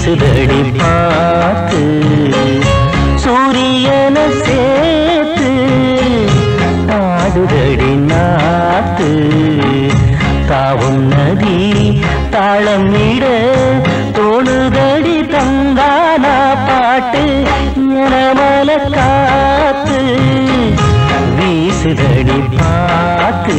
வீசுதடி பார்த்து சூரியன சேர்த்து ஆடுதடி நாத்து தாவும் நதி தாளமிட தோணுதடி தங்கானா பாட்டு எனமல காத்து வீசுதடி பார்த்து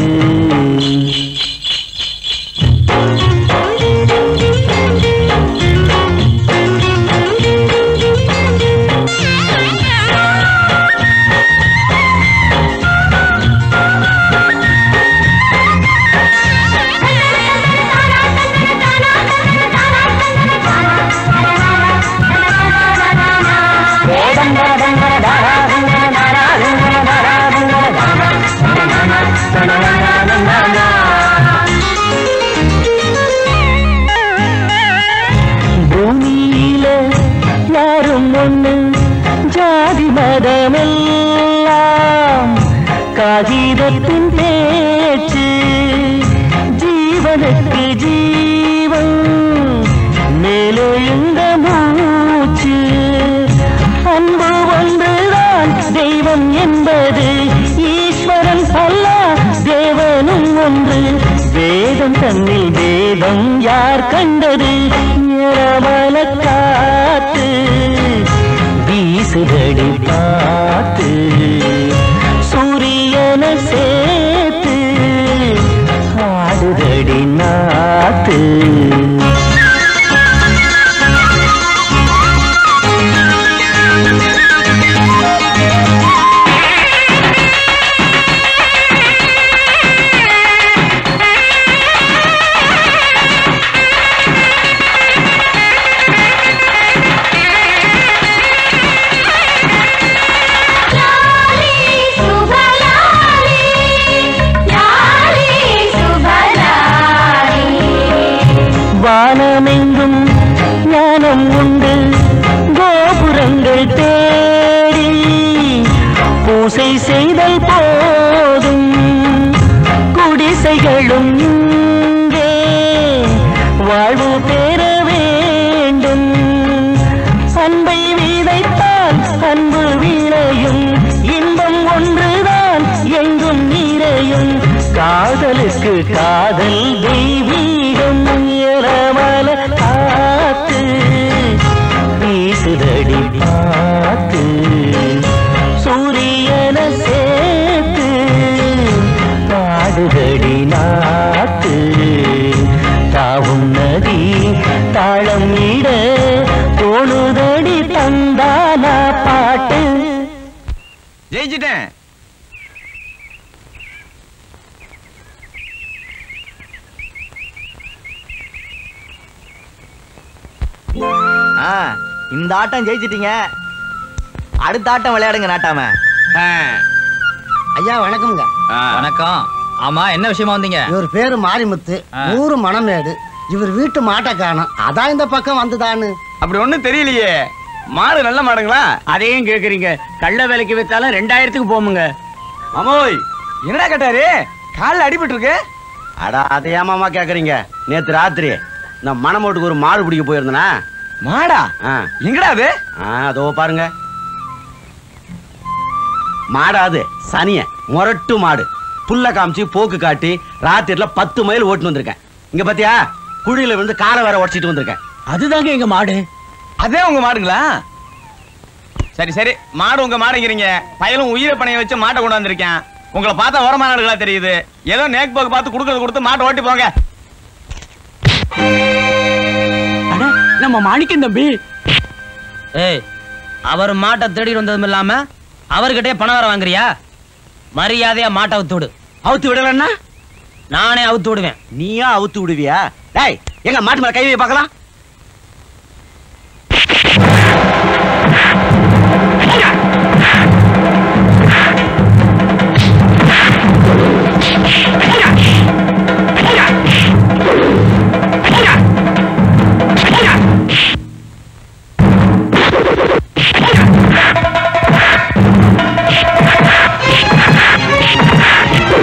பூமியில யாரும் ஒண்ணு ஜாதி மதமெல்லாம் காகிதத்தின் பேச்சு ஜீவனுக்கு ஜீவன் மேலெழுந்த மூச்சு அன்பு ஒன்றுதான் தெய்வம் என்பது ஈஸ்வரன் அல்ல தேவனும் ஒன்று வேதம் தன்னில் வேதம் யார் கண்டது இரவல காத்து வீசுதடி பார்த்து சூரியனை சேர்த்து ஆடுதடி நாத்து வானமெங்கும் ஞானம் உண்டு கோபுரங்கள் தேடி பூசை செய்தல் போதும் குடிசைகளும் இங்கே வாழ்வு பெற வேண்டும் அன்பை விதைத்தால் அன்பு விளையும் இன்பம் ஒன்றுதான் எங்கும் நிறையும் காதலுக்கு காதல் தெய்வீகம் இரவல காத்து வீசுதடி பார்த்து சூரியன சேர்த்து பாடுதடி நாத்து தாவும் நதி தாளம் இட தோணுதடி தந்தானா பாட்டு ஜெயிச்சிட்டேன் ஆ, இந்த ஆட்டம் ஜெயிச்சிட்டீங்க அடுத்த ஆட்டம் விளையாடுங்க நாட்டாம ஐயா வணக்கம்ங்க வணக்கம் ஆமா என்ன விஷயமா வந்தீங்க இவர் பேரு மாரிமுத்து ஆ. ஊரு மணமேடு இவர் வீட்டு மாட்டை காணும் அதான் இந்த பக்கம் வந்துதான்னு அப்படி ஒண்ணும் தெரியலையே மாடு நல்ல மாடுங்களா அதையும் கேக்குறீங்க கள்ள விலைக்கு வித்தாலும் ரெண்டாயிரத்துக்கு போமுங்க மாமோய் என்னடா கேட்டாரு கால்ல அடிபட்டு இருக்கு அடா அதை ஏமாமா கேக்குறீங்க நேத்து ராத்திரி இந்த மணமோட்டுக்கு ஒரு மாடு பிடிக்க போயிருந்தனா மாடா ஆ எங்கடா அது ஆ, அதோ பாருங்க மாடாது சனிய முரட்டு மாடு புல்ல காமிச்சு போக்கு காட்டி ராத்திரில பத்து மைல் ஓட்டுன்னு வந்திருக்கேன் இங்க பாத்தியா குழியில விழுந்து காலை வேற உடச்சிட்டு வந்திருக்கேன் அதுதாங்க எங்க மாடு அதே உங்க மாடுங்களா சரி சரி மாடு உங்க மாடுங்கிறீங்க பயலும் உயிரை பணைய வச்சு மாட்டை கொண்டு வந்திருக்கேன் உங்களை பார்த்தா ஓரமான ஆளுகளா தெரியுது ஏதோ நேக் போக்கு பார்த்து கொடுக்கறது கொடுத்து மாட்டை ஓட்டி போங்க அட, நம்ம மாணிக்கம் தம்பி ஏய் அவர் மாட்டை தேடி வந்ததும் இல்லாம அவர்கிட்டயே பணம் வர வாங்குறியா மரியாதையா மாட்டை அவுத்து விடு அவுத்து விடலன்னா நானே அவுத்து விடுவேன் நீயா அவுத்து விடுவியா டேய் எங்க மாட்டு மேல கை வை பார்க்கலாம்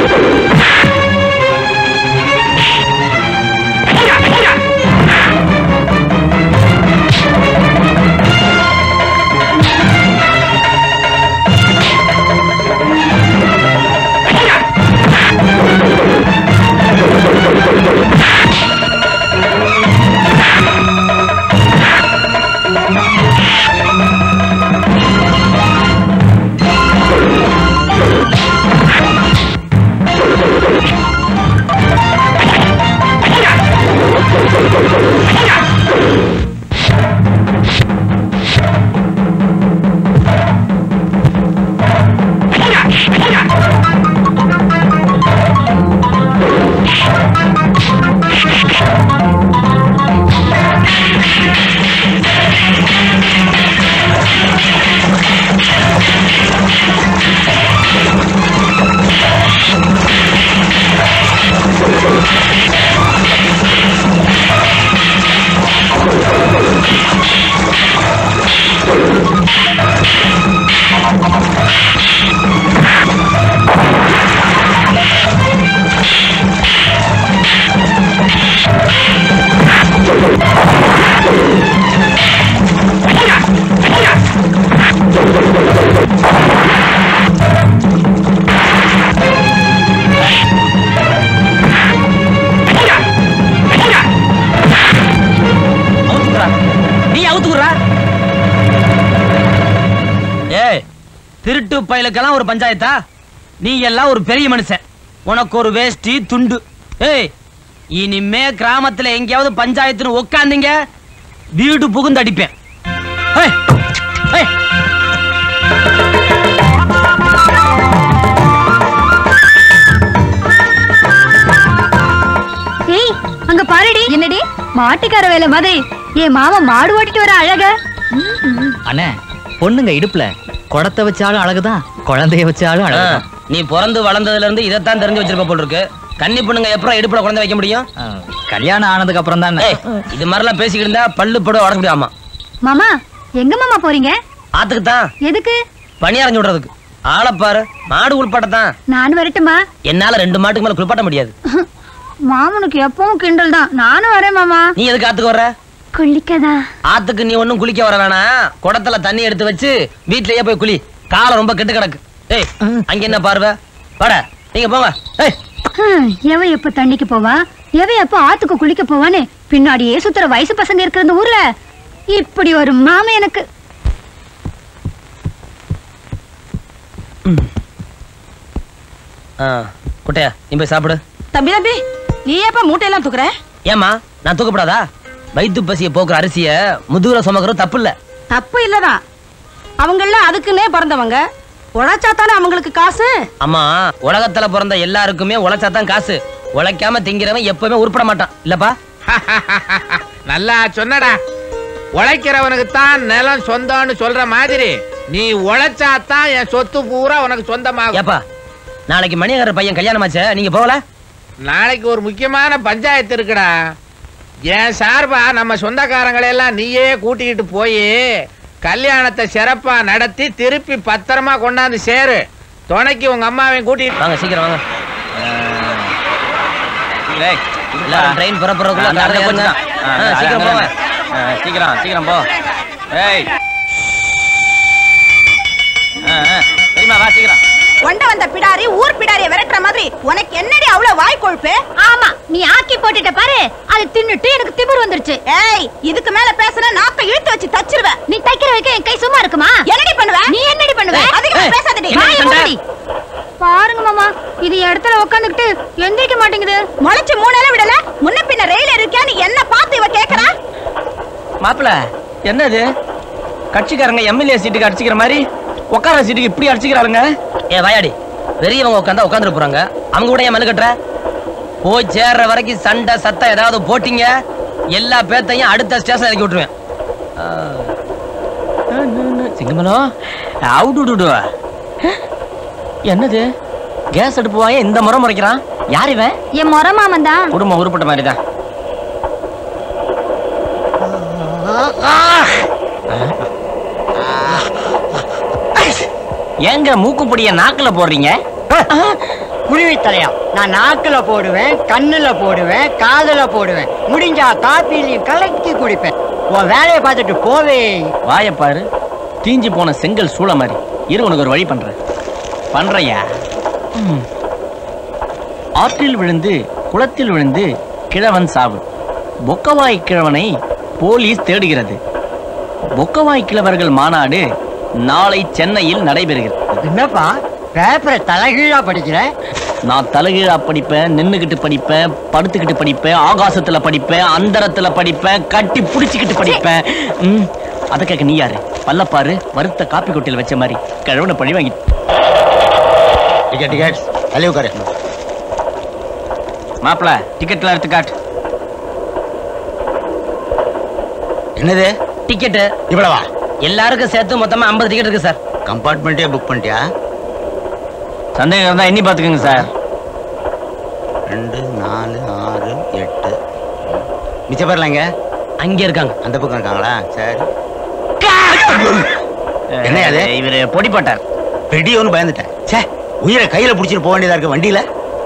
Yeah. அவுத்து விடுறா ஏய் திருட்டு பயலுக்கெல்லாம் ஒரு பஞ்சாயத்தா நீ எல்லாம் ஒரு பெரிய மனுஷன் உனக்கு ஒரு வேஷ்டி துண்டு ஏய் இனிமே கிராமத்துல எங்கேயாவது பஞ்சாயத்துன்னு உக்காந்தீங்க வீடு புகுந்து அடிப்பேன் ஏய், ஏய். ஏய் அங்க பாருடி என்னடி மாட்டுக்கார வேலை மாதிரி என் மாமா மாடு ஓட்டிட்டு வர அழக அண்ணே பொண்ணுங்க இடுப்புல குடத்தை வச்சாலும் அழகுதான் குழந்தைய வச்சாலும் ஆ, அழகுதான் நீ பிறந்து வளர்ந்ததுல இருந்து இதைத்தான் தெரிஞ்சு வச்சிருப்ப போல் இருக்கு கன்னி பொண்ணுங்க எப்பறம் இடுப்புல குழந்தை வைக்க முடியும் ஆ, கல்யாணம் ஆனதுக்கு அப்புறம் தானே ஏய், இது மாதிரிலாம் பேசிக்கிட்டு இருந்தா பல்லு படம் உடக்க முடியாமா மாமா எங்க மாமா போறீங்க ஆத்துக்கு தான் எதுக்கு பனி அரைஞ்சு விடுறதுக்கு ஆளை பாரு மாடு உள்பாட்டத்தான் நான் வரட்டுமா என்னால ரெண்டு மாட்டுக்கு மேல குளிப்பாட்ட முடியாது மாமனுக்கு எப்பவும் கிண்டல் தான் நானும் வரேன் மாமா நீ எதுக்கு ஆத்துக்கு வர்ற குளிக்கதா ஆத்துக்கு நீ ஒண்ணும் குளிக்க வர வேணாம் குடத்துல தண்ணி எடுத்து வச்சு வீட்லயே போய் குளி காலம் ரொம்ப கெட்டு கிடக்கு ஏய் அங்க என்ன பார்வை வாட நீங்க போங்க ஏய் ஹம், எவ எப்ப தண்ணிக்கு போவா எவ எப்ப ஆத்துக்கு குளிக்க போவான்னு பின்னாடியே சுத்துற வயசு பசங்க இருக்கிற இந்த ஊர்ல இப்படி ஒரு மாமா எனக்கு ஆ, குட்டையா நீ போய் சாப்பிடு தம்பி தம்பி நீ ஏப்பா மூட்டையெல்லாம் தூக்குற ஏமா நான் தூக்கப்படாதா வயிற்று பசியை போக்குற அரிசிய முதுகுல சுமக்கிறது தப்பு இல்ல தப்பு இல்லதான் அவங்கெல்லாம் அதுக்குன்னே பிறந்தவங்க உழைச்சா தானே அவங்களுக்கு காசு அம்மா உலகத்துல பிறந்த எல்லாருக்குமே உழைச்சாதான் காசு உழைக்காம திங்கிறவன் எப்பவுமே உருப்பட மாட்டான் இல்லப்பா நல்லா சொன்னடா உழைக்கிறவனுக்கு தான் நிலம் சொந்தம்னு சொல்ற மாதிரி நீ உழைச்சாதான் என் சொத்து பூரா உனக்கு சொந்தமாகும் ஏப்பா நாளைக்கு மணியகர பையன் கல்யாணமாச்சே நீங்க போகல நாளைக்கு ஒரு முக்கியமான பஞ்சாயத்து இருக்குடா என் சார்பா நம்ம சொந்தக்காரங்களை எல்லாம் நீயே கூட்டிக்கிட்டு போய் கல்யாணத்தை சிறப்பா நடத்தி திருப்பி பத்திரமா கொண்டாந்து சேரு துணைக்கு உங்க அம்மாவையும் கூட்டிட்டு வாங்க சீக்கிரம் வாங்க டேய், எல்லாரும் ட்ரெயின் புறப்படுறதுக்குள்ள அந்த கார்ல கொஞ்சம் ஏறுங்க. தான். ஆ, ஆ, அது சீக்கிரம் அங்க போங்க ஆ, சீக்கிரம் சீக்கிரம் போ ஏய் ஆ, ஆ, சரிம்மா வா சீக்கிரம் கொண்ட வந்த பிடாரி ஊர் பிடாரிய விரட்டுற மாதிரி உனக்கு என்னடி அவ்வளவு வாய் கொழுப்பு ஆமா நீ ஆக்கி போட்டுட்ட பாரு அது தின்னுட்டு எனக்கு திமிர் வந்துருச்சு ஏய் இதுக்கு மேல பேசுன நாக்க இழுத்து வச்சு தச்சிருவேன் நீ தைக்கிற வைக்க என் கை சும்மா இருக்குமா என்னடி பண்ணுவ நீ என்னடி பண்ணுவ ஏய், அதிகமா ஏய், பேசாதடி என்ன வாயை சண்டை? மூடுடி. பாருங்க மாமா இது இடத்துல உட்காந்துக்கிட்டு எந்திரிக்க மாட்டேங்குது முளைச்சு மூணால விடல முன்ன பின்ன ரயில் இருக்கியான்னு என்ன பார்த்து இவ கேக்குறா மாப்பிள என்னது கட்சிக்காரங்க எம்எல்ஏ சீட்டுக்கு அடிச்சுக்கிற மாதிரி உட்கார சீட்டுக்கு இப்படி அடிச்சுக்கிறாளுங்க ஏ வாயாடி பெரியவங்க உட்காந்தா உட்காந்துட்டு போறாங்க அவங்க கூட ஏன் மல்லு கட்டுற போய் சேர்ற வரைக்கும் சண்டை சத்தம் ஏதாவது போட்டீங்க எல்லா பேத்தையும் அடுத்த ஸ்டேஷன் இறக்கி விட்டுருவேன் சிங்கமலம் அவுட்டு என்னது கேஸ் அடுப்பு வாங்க இந்த முறை முறைக்கிறான் யார் இவன் என் மொர மாமன் தான் குடும்பம் உருப்பட்ட மாதிரி தான் ஏங்க மூக்குப்பொடிய நாக்குல போடுறீங்க குருவி தலையா நான் நாக்குல போடுவேன் கண்ணுல போடுவேன் காதுல போடுவேன் முடிஞ்சா காப்பிலையும் கலக்கி குடிப்பேன் உன் வேலையை பார்த்துட்டு போவே வாய பாரு தீஞ்சு போன செங்கல் சூளை மாதிரி இரு உனக்கு ஒரு வழி பண்றேன் பண்றையா ம். ஆற்றில் விழுந்து குளத்தில் விழுந்து கிழவன் சாவு பொக்கவாய் கிழவனை போலீஸ் தேடுகிறது பொக்கவாய் கிழவர்கள் மாநாடு நாளை சென்னையில் நடைபெறுகிறது என்னப்பா பேப்பரை தலைகீழா படிக்கிற நான் தலைகீழா படிப்பேன் நின்னுகிட்டு படிப்பேன் படுத்துக்கிட்டு படிப்பேன் ஆகாசத்துல படிப்பேன் அந்தரத்துல படிப்பேன் கட்டி புடிச்சுக்கிட்டு படிப்பேன் ம், அத கேட்க நீ யாரு பல்லப்பாரு வறுத்த காப்பி கொட்டையில வச்ச மாதிரி கிழவன பழி வாங்கி டிக்கெட் டிக்கெட் தள்ளி உட்காரு மாப்பிள டிக்கெட்ல எடுத்து காட்டு என்னது டிக்கெட்டு இவ்வளவா எல்லாருக்கும் சேர்த்து மொத்தமா 50 டிக்கெட் இருக்கு சார் கம்பார்ட்மெண்ட்டே புக் பண்ணிட்டியா சந்தேகம் இருந்தா எண்ணி பாத்துக்கோங்க சார் ரெண்டு நாலு ஆறு எட்டு மிச்ச பேர்லாம் எங்க அங்க இருக்காங்க அந்த பக்கம் இருக்காங்களா சரி என்ன அது? இவரு பொடி போட்டார் பெடி ஒன்று பயந்துட்டேன் ச்சே உயிரை கையில பிடிச்சிட்டு போக வேண்டியதா இருக்கு வண்டியில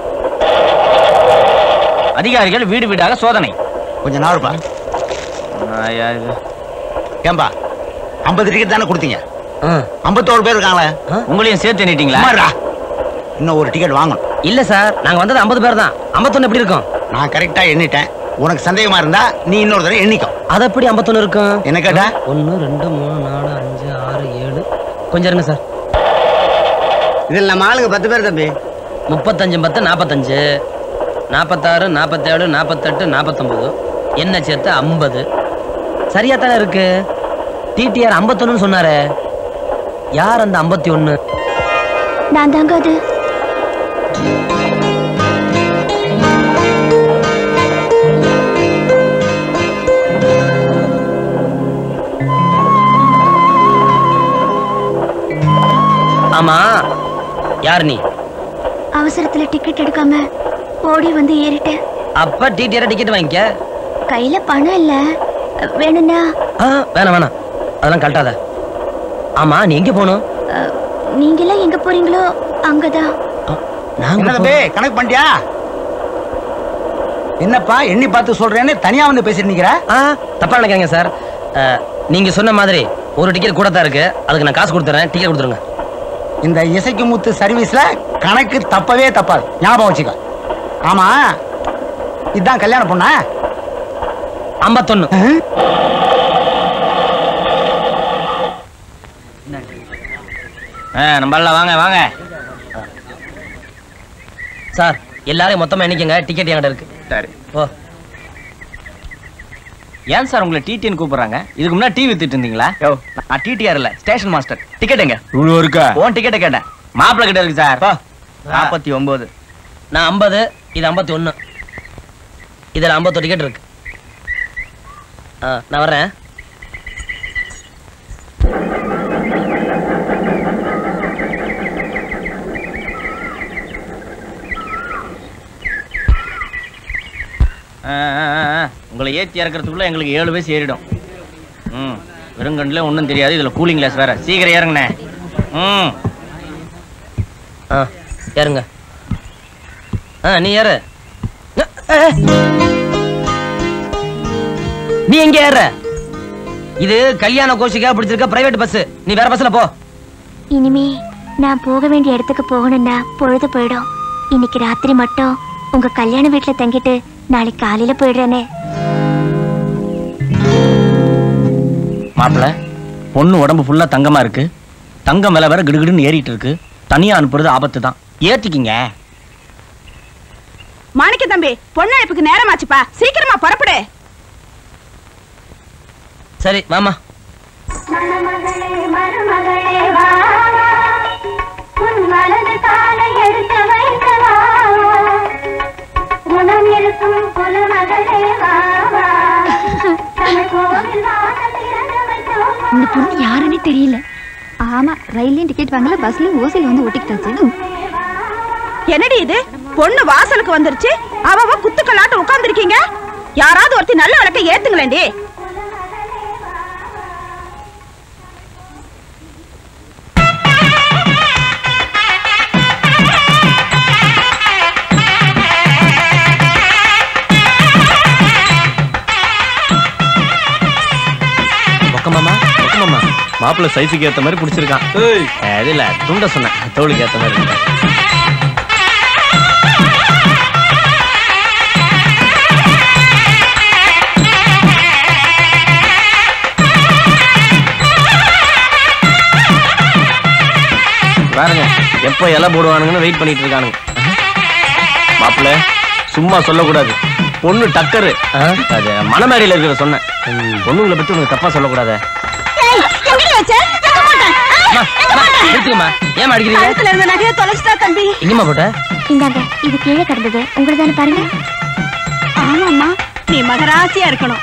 அதிகாரிகள் வீடு வீடாக சோதனை கொஞ்சம் நாளுப்பா ஏம்பா ஐம்பது டிக்கெட் தானே கொடுத்தீங்க ஐம்பத்தோரு பேர் இருக்காங்களே உங்களையும் சேர்த்து எண்ணிட்டீங்களா சும்மாடா. இன்னும் ஒரு டிக்கெட் வாங்கணும் இல்ல சார் நாங்க வந்தது 50 பேர் தான் 51 எப்படி இருக்கும் நான் கரெக்டா எண்ணிட்டேன் உனக்கு சந்தேகமா இருந்தா நீ இன்னொரு தடவை எண்ணிக்கோ அது எப்படி ஐம்பத்தொன்னு இருக்கும் என்ன கேட்டா ஒன்று ரெண்டு மூணு நாலு அஞ்சு ஆறு ஏழு கொஞ்சம் இருங்க சார் இதில் நம்ம ஆளுங்க பத்து பேர் தம்பி முப்பத்தஞ்சு பத்து நாற்பத்தஞ்சு நாற்பத்தாறு நாற்பத்தேழு நாற்பத்தெட்டு நாற்பத்தொம்பது என்ன சேர்த்து ஐம்பது சரியா தானே இருக்கு டிடிஆர் ஐம்பத்தொன்னு சொன்னாரே யார் அந்த ஐம்பத்தி ஒன்று நான் தாங்க அது ஆமா யார் நீ அவசரத்துல டிக்கெட் எடுக்காம ஓடி வந்து ஏறிட்டேன் அப்ப டிடிஆர் டிக்கெட் வாங்கிக்க கையில பணம் இல்ல வேணும்னா ஆ வேணாம் வேணாம் அதெல்லாம் கழட்டாத ஆமா நீ எங்க போகணும் அஹ், நீங்கெல்லாம் எங்க போறீங்களோ அங்கதான் நாங்க என்ன தம்பி கணக்கு பண்ணிட்டியா என்னப்பா எண்ணி பார்த்து சொல்றேன்னு தனியா வந்து பேசிட்டு நிக்கிற ஆ தப்பா நினைக்காங்க சார் அஹ், நீங்க சொன்ன மாதிரி ஒரு டிக்கெட் கூட தான் இருக்கு அதுக்கு நான் காசு கொடுத்துறேன் டிக்கெட் கொடுத்துருங்க இந்த இசைக்கு முத்து சர்வீஸ்ல கணக்கு தப்பவே தப்பாது ஞாபகம் வச்சுக்க ஆமா இதான் கல்யாண பொண்ணா ஐம்பத்தொன்னு நம்மள வாங்க வாங்க சார் எல்லாரையும் மொத்தமா எண்ணிக்கங்க டிக்கெட் என்கிட்ட இருக்கு சரி ஓ ஏன் சார் உங்களை டிடின்னு கூப்பிடுறாங்க இதுக்கு முன்னாடி டிவி வித்துட்டு இருந்தீங்களா யோ நான் டிடிஆர் இல்ல ஸ்டேஷன் மாஸ்டர் டிக்கெட் எங்க இவ்வளோ இருக்கா ஓன் டிக்கெட்டை கேட்டேன் மாப்பிள்ளை கிட்ட இருக்கு சார் நாற்பத்தி ஒன்பது நான் ஐம்பது இது ஐம்பத்தி ஒன்று இதில் ஐம்பத்தொரு டிக்கெட் இருக்கு ஆ நான் வர்றேன் ஆ, ஆ, ஆ, ஆ. உங்களை ஏற்றி இறக்கறதுக்குள்ள எங்களுக்கு ஏழு வயசு ஏறிடும் ம் வெறுங்கண்ணில் ஒன்றும் தெரியாது இதில் கூலிங் கிளாஸ் வேற சீக்கிரம் இறங்குண்ணே ம் ஆ ஏறுங்க ஆ நீ ஏறு அ, அ. நீ எங்க ஏற இது கல்யாண கோஷிக்கா பிடிச்சிருக்க பிரைவேட் பஸ் நீ வேற பஸ்ல போ இனிமே நான் போக வேண்டிய இடத்துக்கு போகணும்னா பொழுது போயிடும் இன்னைக்கு ராத்திரி மட்டும் உங்க கல்யாண வீட்டுல தங்கிட்டு நாளைக்கு காலையில போயிடுறேனே மாப்பிள்ள பொண்ணு உடம்பு ஃபுல்லா தங்கமா இருக்கு தங்கம் விலை வேற கிடுகிடுன்னு ஏறிட்டு இருக்கு தனியா அனுப்புறது ஆபத்து தான் ஏத்திக்கிங்க மாணிக்க தம்பி பொண்ணழைப்புக்கு நேரமாச்சுப்பா சீக்கிரமா புறப்படு சரி மாமா இந்த பொண்ணு யாருன்னே தெரியல ஆமா ரயில்லையும் டிக்கெட் வாங்கல பஸ்லயும் ஓசில வந்து ஒட்டிக்கிட்டாச்சு என்னடி இது பொண்ணு வாசலுக்கு வந்துருச்சு அவ அவ குத்துக்கலாட்டு உட்கார்ந்திருக்கீங்க யாராவது ஒருத்தி நல்ல விளக்க ஏத்துங்களேண்டி பக்கம் மாமா பக்கம் மாமா மாப்பிள்ள சைஸுக்கு ஏத்த மாதிரி பிடிச்சிருக்கான் அது இல்ல துண்ட சொன்னேன் தோளுக்கு ஏத்த மாதிரி இருக்கு. பாருங்க எப்ப இலை போடுவானுங்கன்னு வெயிட் பண்ணிட்டு இருக்கானுங்க மாப்பிள்ள சும்மா சொல்லக்கூடாது பொண்ணு டக்கரு அது மணமேடையில இருக்கிற சொன்னேன் பொண்ணுங்களை பத்தி உனக்கு தப்பா சொல்லக்கூடாது நிறுத்துங்கம்மா ஏன் அடிக்கிறீங்க கழுத்துல இருந்த நகையை தொலைச்சிட்டா தம்பி எங்கம்மா போட்ட இந்தாங்க இது கீழே கிடந்தது உங்களுதானே பாருங்க ஆமாம்மா நீ மகராசியா இருக்கணும்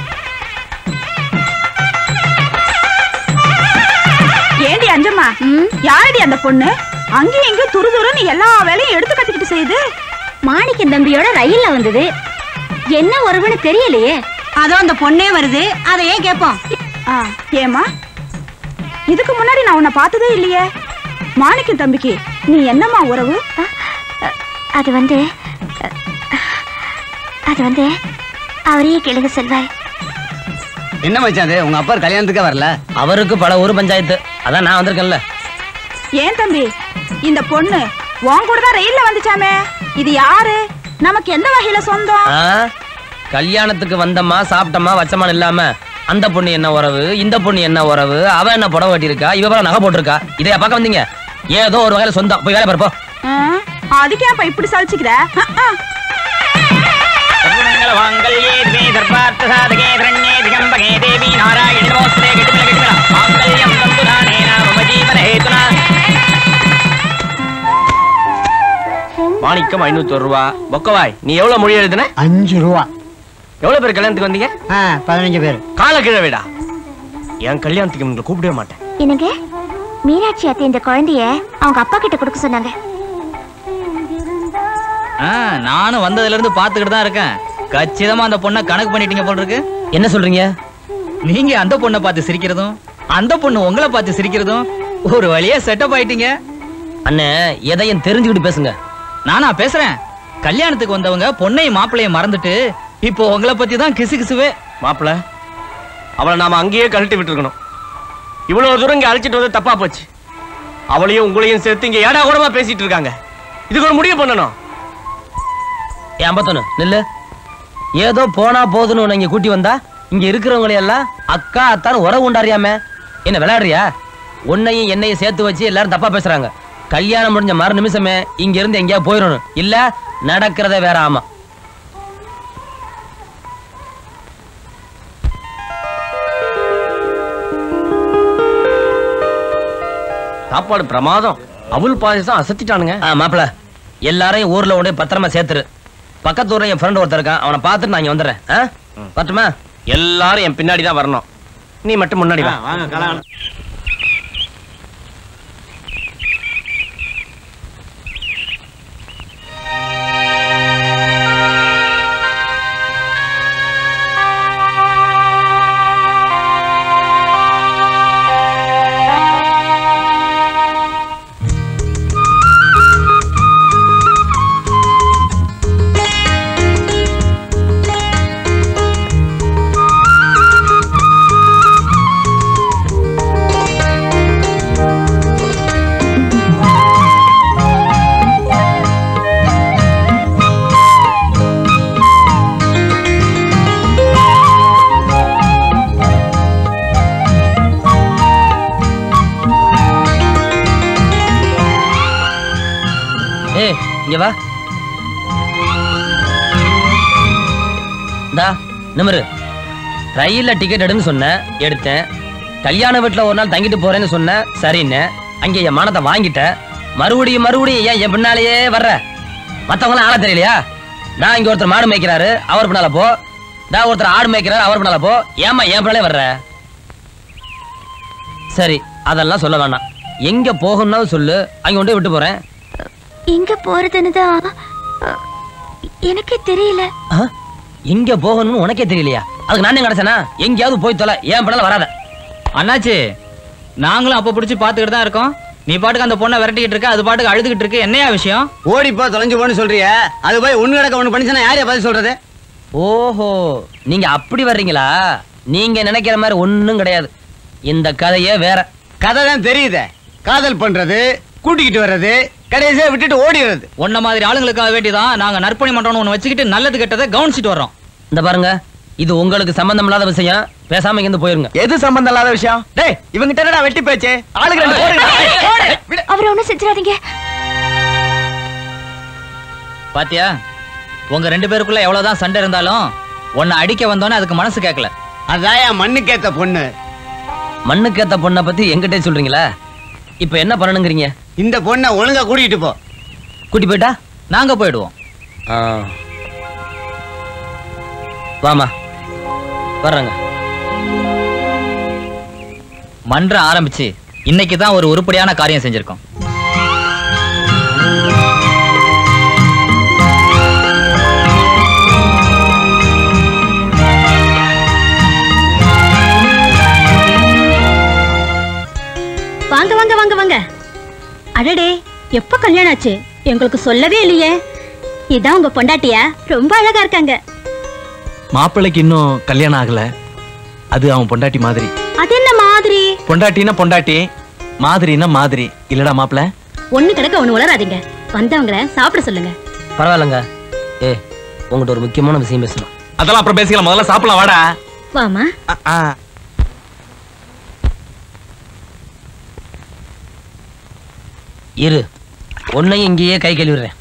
ஏண்டி அஞ்சம்மா யாரடி அந்த பொண்ணு அங்கேயும் இங்கேயும் துரு துருன்னு எல்லா வேலையும் எடுத்து கட்டிக்கிட்டு செய்யுது மாணிக்கம் தம்பியோட ரயில்ல வந்தது என்ன உறவுன்னு தெரியலையே அதோ அந்த பொண்ணே வருது அதை ஏன் கேட்போம் ஏமா இதுக்கு முன்னாடி நான் உன்னை பார்த்ததே இல்லையே மாணிக்கம் தம்பிக்கு நீ என்னம்மா உறவு அது வந்து அது வந்து அவரையே கேளுங்க செல்வாய் என்ன மச்சான் அது உங்க அப்பா கல்யாணத்துக்கே வரல அவருக்கு பல ஊர் பஞ்சாயத்து அதான் நான் வந்திருக்கேன்ல ஏன் தம்பி இந்த பொண்ணு உன் கூட தான் ரயில்ல வந்துச்சாமே இது யாரு நமக்கு எந்த வகையில சொந்தம் ஆ, கல்யாணத்துக்கு வந்தம்மா சாப்பிட்டம்மா வச்சமான்னு இல்லாம அந்த பொண்ணு என்ன உறவு இந்த பொண்ணு என்ன உறவு அவ என்ன புடவை வெட்டியிருக்கா இவ படம் நகை போட்டிருக்கா இதையா பார்க்க வந்தீங்க ஏதோ ஒரு வகையில சொந்தம் போய் வேலை பாருப்போ ஆ, அதுக்கே அப்ப இப்படி சலிச்சுக்கிற ஆ, ஆ. வாங்கல்யே திவே சர்வார்த்த சாதகே திரண்யே திகம்பகே தேவி நாராயணி நமோஸ்தே கெட்டிமல கெட்டிமல மாங்கல்யம் தந்துரானே நாம ஜீவன ஹேதுனா மாணிக்கம் ஐநூத்தி ஒரு ரூபா பொக்கவாய் நீ எவ்வளவு மொழி எழுதுன அஞ்சு ரூபா எவ்வளவு பேர் கல்யாணத்துக்கு வந்தீங்க ஆ பதினஞ்சு பேர் கால கிழவிடா என் கல்யாணத்துக்கு உங்களை கூப்பிடவே மாட்டேன் என்னங்க மீனாட்சி அத்தை இந்த குழந்தைய அவங்க அப்பா கிட்ட கொடுக்க சொன்னாங்க ஆ, நானும் வந்ததுல இருந்து பாத்துக்கிட்டு தான் இருக்கேன் கச்சிதமா அந்த பொண்ணை கணக்கு பண்ணிட்டீங்க போல இருக்கு என்ன சொல்றீங்க நீங்க அந்த பொண்ணை பார்த்து சிரிக்கிறதும் அந்த பொண்ணு உங்களை பார்த்து சிரிக்கிறதும் ஒரு வழியா செட்டப் ஆயிட்டீங்க அண்ணே எதையும் தெரிஞ்சுக்கிட்டு பேசுங்க நானா பேசுறேன் கல்யாணத்துக்கு வந்தவங்க பொண்ணையும் மாப்பிள்ளையும் மறந்துட்டு இப்போ உங்களை பத்தி தான் கிசு கிசுவே மாப்பிள அவளை நாம அங்கேயே கழட்டி விட்டுருக்கணும் இவ்வளவு தூரம் இங்க அழைச்சிட்டு வந்து தப்பா போச்சு அவளையும் உங்களையும் சேர்த்து இங்க ஏடா கூடமா பேசிட்டு இருக்காங்க இதுக்கு ஒரு முடிவு பண்ணணும் ஏன் ஐம்பத்தொன்னு நில்லு ஏதோ போனா போதுன்னு உன்னை இங்க கூட்டி வந்தா இங்க இருக்கிறவங்களை எல்லாம் அக்கா அத்தான் உறவு உண்டாரியாம என்ன விளையாடுறியா உன்னையும் என்னையும் சேர்த்து வச்சு எல்லாரும் தப்பா பேசுறாங்க கல்யாணம் முடிஞ்ச மறு நிமிஷமே இங்க இருந்து எங்கேயாவது போயிடணும் இல்ல நடக்கிறதே வேற ஆமா சாப்பாடு பிரமாதம் அவுல் பாயசம் அசத்திட்டானுங்க ஆ மாப்பிள எல்லாரையும் ஊர்ல உடனே பத்திரமா சேர்த்துரு பக்கத்து ஊர்ல என் ஃப்ரெண்ட் ஒருத்தர் இருக்கான் அவனை பார்த்துட்டு நான் இங்க வந்துடுறேன் ஆ? வரட்டுமா எல்லாரும் என் பின்னாடி தான் வரணும் நீ மட்டும் முன்னாடி வா வாங்க கல்யாணம் ஏய் இங்க வா தா நிமிரு ரயில்ல டிக்கெட் எடுன்னு சொன்னேன் எடுத்தேன் கல்யாண வீட்டுல ஒரு நாள் தங்கிட்டு போறேன்னு சொன்னேன் சரின்னு அங்க என் மானத்தை வாங்கிட்ட மறுபடியும் மறுபடியும் ஏன் என் பின்னாலேயே வர்ற மத்தவங்களாம் ஆள தெரியலையா நான் இங்க ஒருத்தர் மாடு மேய்க்கிறாரு அவர் பின்னால போ நான் ஒருத்தர் ஆடு மேய்க்கிறாரு அவர் பின்னால போ ஏமா என் பின்னாலே வர்ற சரி அதெல்லாம் சொல்ல வேணாம் எங்க போகணும்னாலும் சொல்லு அங்க கொண்டு போய் விட்டு போறேன் எங்க போறதுன்னு தான் அ, எனக்கே தெரியல ஆ? எங்க போகணும்னு உனக்கே தெரியலையா அதுக்கு நானே கிடைச்சனா எங்கேயாவது போய் தொலை ஏன் பின்னால வராத அண்ணாச்சி நாங்களும் அப்ப பிடிச்சி பாத்துக்கிட்டு தான் இருக்கோம் நீ பாட்டுக்கு அந்த பொண்ணை விரட்டிக்கிட்டு இருக்க அது பாட்டுக்கு அழுதுகிட்டு இருக்கு என்னையா விஷயம் ஓடிப்போ தொலைஞ்சு போன்னு சொல்றிய அது போய் ஒண்ணு கிடக்க ஒண்ணு பண்ணிச்சுன்னா யாரையா பதில் சொல்றது ஓஹோ நீங்க அப்படி வர்றீங்களா நீங்க நினைக்கிற மாதிரி ஒண்ணும் கிடையாது இந்த கதையே வேற கதை தான் தெரியுதே காதல் பண்றது கூட்டிக்கிட்டு வர்றது கடைசியா விட்டுட்டு ஓடிடுறது உன்ன மாதிரி ஆளுங்களுக்காக வேண்டிதான் நாங்க நற்பணி மன்றம்னு ஒண்ணு வச்சுக்கிட்டு நல்லது கெட்டதை கவனிச்சிட்டு வர்றோம் இந்த பாருங்க இது உங்களுக்கு சம்பந்தம் இல்லாத விஷயம் பேசாம இங்க இருந்து போயிருங்க எது சம்பந்தம் இல்லாத விஷயம் டேய் இவங்கிட்ட என்னடா வெட்டி பேச்சு ஆளுக்கு ரெண்டு போடுங்க அவரை ஒண்ணும் செஞ்சிடாதீங்க பாத்தியா உங்க ரெண்டு பேருக்குள்ள எவ்வளவுதான் சண்டை இருந்தாலும் உன்னை அடிக்க வந்தோன்னே அதுக்கு மனசு கேட்கல அதான் என் மண்ணுக்கேத்த பொண்ணு மண்ணுக்கேத்த பொண்ணை பத்தி எங்கிட்டே சொல்றீங்களா இப்ப என்ன பண்ணணுங்கிறீங்க இந்த பொண்ணை ஒழுங்கா கூட்டிகிட்டு போ கூட்டி போயிட்டா நாங்க போயிடுவோம் ஆ. வாமா வர்றேங்க மன்றம் ஆரம்பிச்சு இன்னைக்கு தான் ஒரு உருப்படியான காரியம் செஞ்சிருக்கோம் வாங்க வாங்க வாங்க வாங்க அடடே எப்ப கல்யாணம் ஆச்சு எங்களுக்கு சொல்லவே இல்லையே இதான் உங்க பொண்டாட்டியா ரொம்ப அழகா இருக்காங்க மாப்பிள்ளைக்கு இன்னும் கல்யாணம் ஆகல அது அவன் பொண்டாட்டி மாதிரி அது என்ன மாதிரி பொண்டாட்டினா பொண்டாட்டி மாதிரினா மாதிரி இல்லடா மாப்பிள்ள ஒண்ணு கிடக்க ஒண்ணு உளராதீங்க வந்தவங்கள சாப்பிட சொல்லுங்க பரவாயில்லங்க ஏ உங்கள்கிட்ட ஒரு முக்கியமான விஷயம் பேசணும் அதெல்லாம் அப்புறம் பேசிக்கலாம் முதல்ல சாப்பிடலாம் வாடா வாமா இரு உன்னையும் இங்கேயே கை கழுவிடுறேன்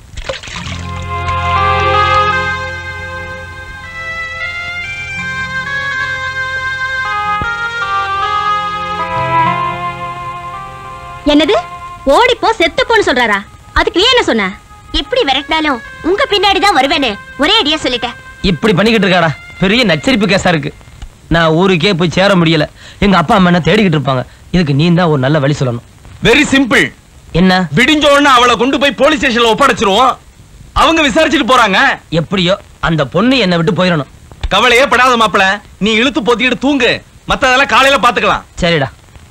என்னது ஓடிப்போ செத்து போன்னு சொல்றாரா அதுக்கு நீ என்ன சொன்ன எப்படி விரட்டினாலும் உங்க பின்னாடி தான் வருவேன்னு ஒரே அடியா சொல்லிட்டேன் இப்படி பண்ணிக்கிட்டு இருக்காடா பெரிய நச்சரிப்பு கேஸா இருக்கு நான் ஊருக்கே போய் சேர முடியல எங்க அப்பா அம்மா என்ன தேடிக்கிட்டு இருப்பாங்க இதுக்கு நீ தான் ஒரு நல்ல வழி சொல்லணும் வெரி சிம்பிள் என்ன விடிஞ்ச உடனே அவளை கொண்டு போய் போலீஸ் ஸ்டேஷன்ல ஒப்படைச்சிருவோம் அவங்க விசாரிச்சுட்டு போறாங்க எப்படியோ அந்த பொண்ணு என்னை விட்டு போயிடணும் கவலையே படாத மாப்பிள நீ இழுத்து போத்திக்கிட்டு தூங்கு மத்ததெல்லாம் காலையில பாத்துக்கலாம் சரிடா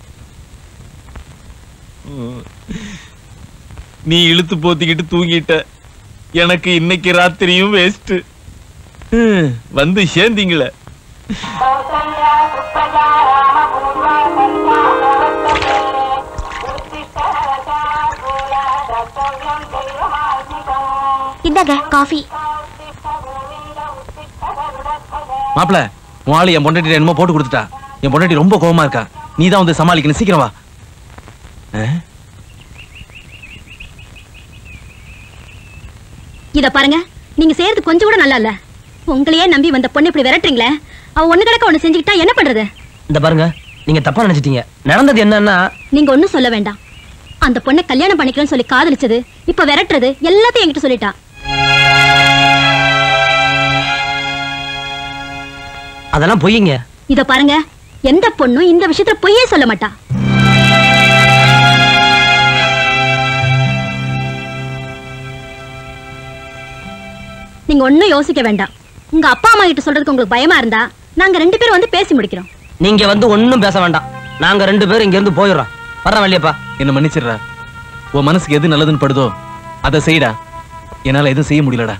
நீ இழுத்து போத்திக்கிட்டு தூங்கிட்ட எனக்கு இன்னைக்கு ராத்திரியும் வேஸ்ட் வந்து சேர்ந்தீங்களே இந்தாங்க காஃபி மாப்பிள உன் ஆளு என் பொண்டாட்டி என்னமோ போட்டு கொடுத்துட்டா என் பொண்டாட்டி ரொம்ப கோவமா இருக்கா நீ தான் வந்து சமாளிக்கணும் சீக்கிரம் வா ஆ? இத பாருங்க நீங்க செய்யறது கொஞ்சம் கூட நல்லா இல்ல உங்களையே நம்பி வந்த பொண்ணு இப்படி விரட்டுறீங்களே அவ ஒண்ணு கிடக்க ஒண்ணு செஞ்சுக்கிட்டா என்ன பண்றது இந்த பாருங்க நீங்க தப்பா நினைச்சிட்டீங்க நடந்தது என்னன்னா நீங்க ஒண்ணும் சொல்ல வேண்டாம் அந்த பொண்ணை கல்யாணம் பண்ணிக்கிறேன்னு சொல்லி காதலிச்சது இப்ப விரட்டுறது எல்லாத்தையும் என்கிட்ட சொல்லிட்டா அதெல்லாம் பொய்யுங்க இத பாருங்க எந்த பொண்ணும் இந்த விஷயத்துல பொய்யே சொல்ல மாட்டா நீங்க ஒண்ணும் யோசிக்க வேண்டாம் உங்க அப்பா அம்மா கிட்ட சொல்றதுக்கு உங்களுக்கு பயமா இருந்தா நாங்க ரெண்டு பேரும் வந்து பேசி முடிக்கிறோம் நீங்க வந்து ஒண்ணும் பேச வேண்டாம் நாங்க ரெண்டு பேரும் இங்க இருந்து போயிடுறோம் வர்றேன் வள்ளியப்பா என்ன மன்னிச்சிடுறா உன் மனசுக்கு எது நல்லதுன்னு படுதோ அதை செய்டா என்னால எதுவும் செய்ய முடியலடா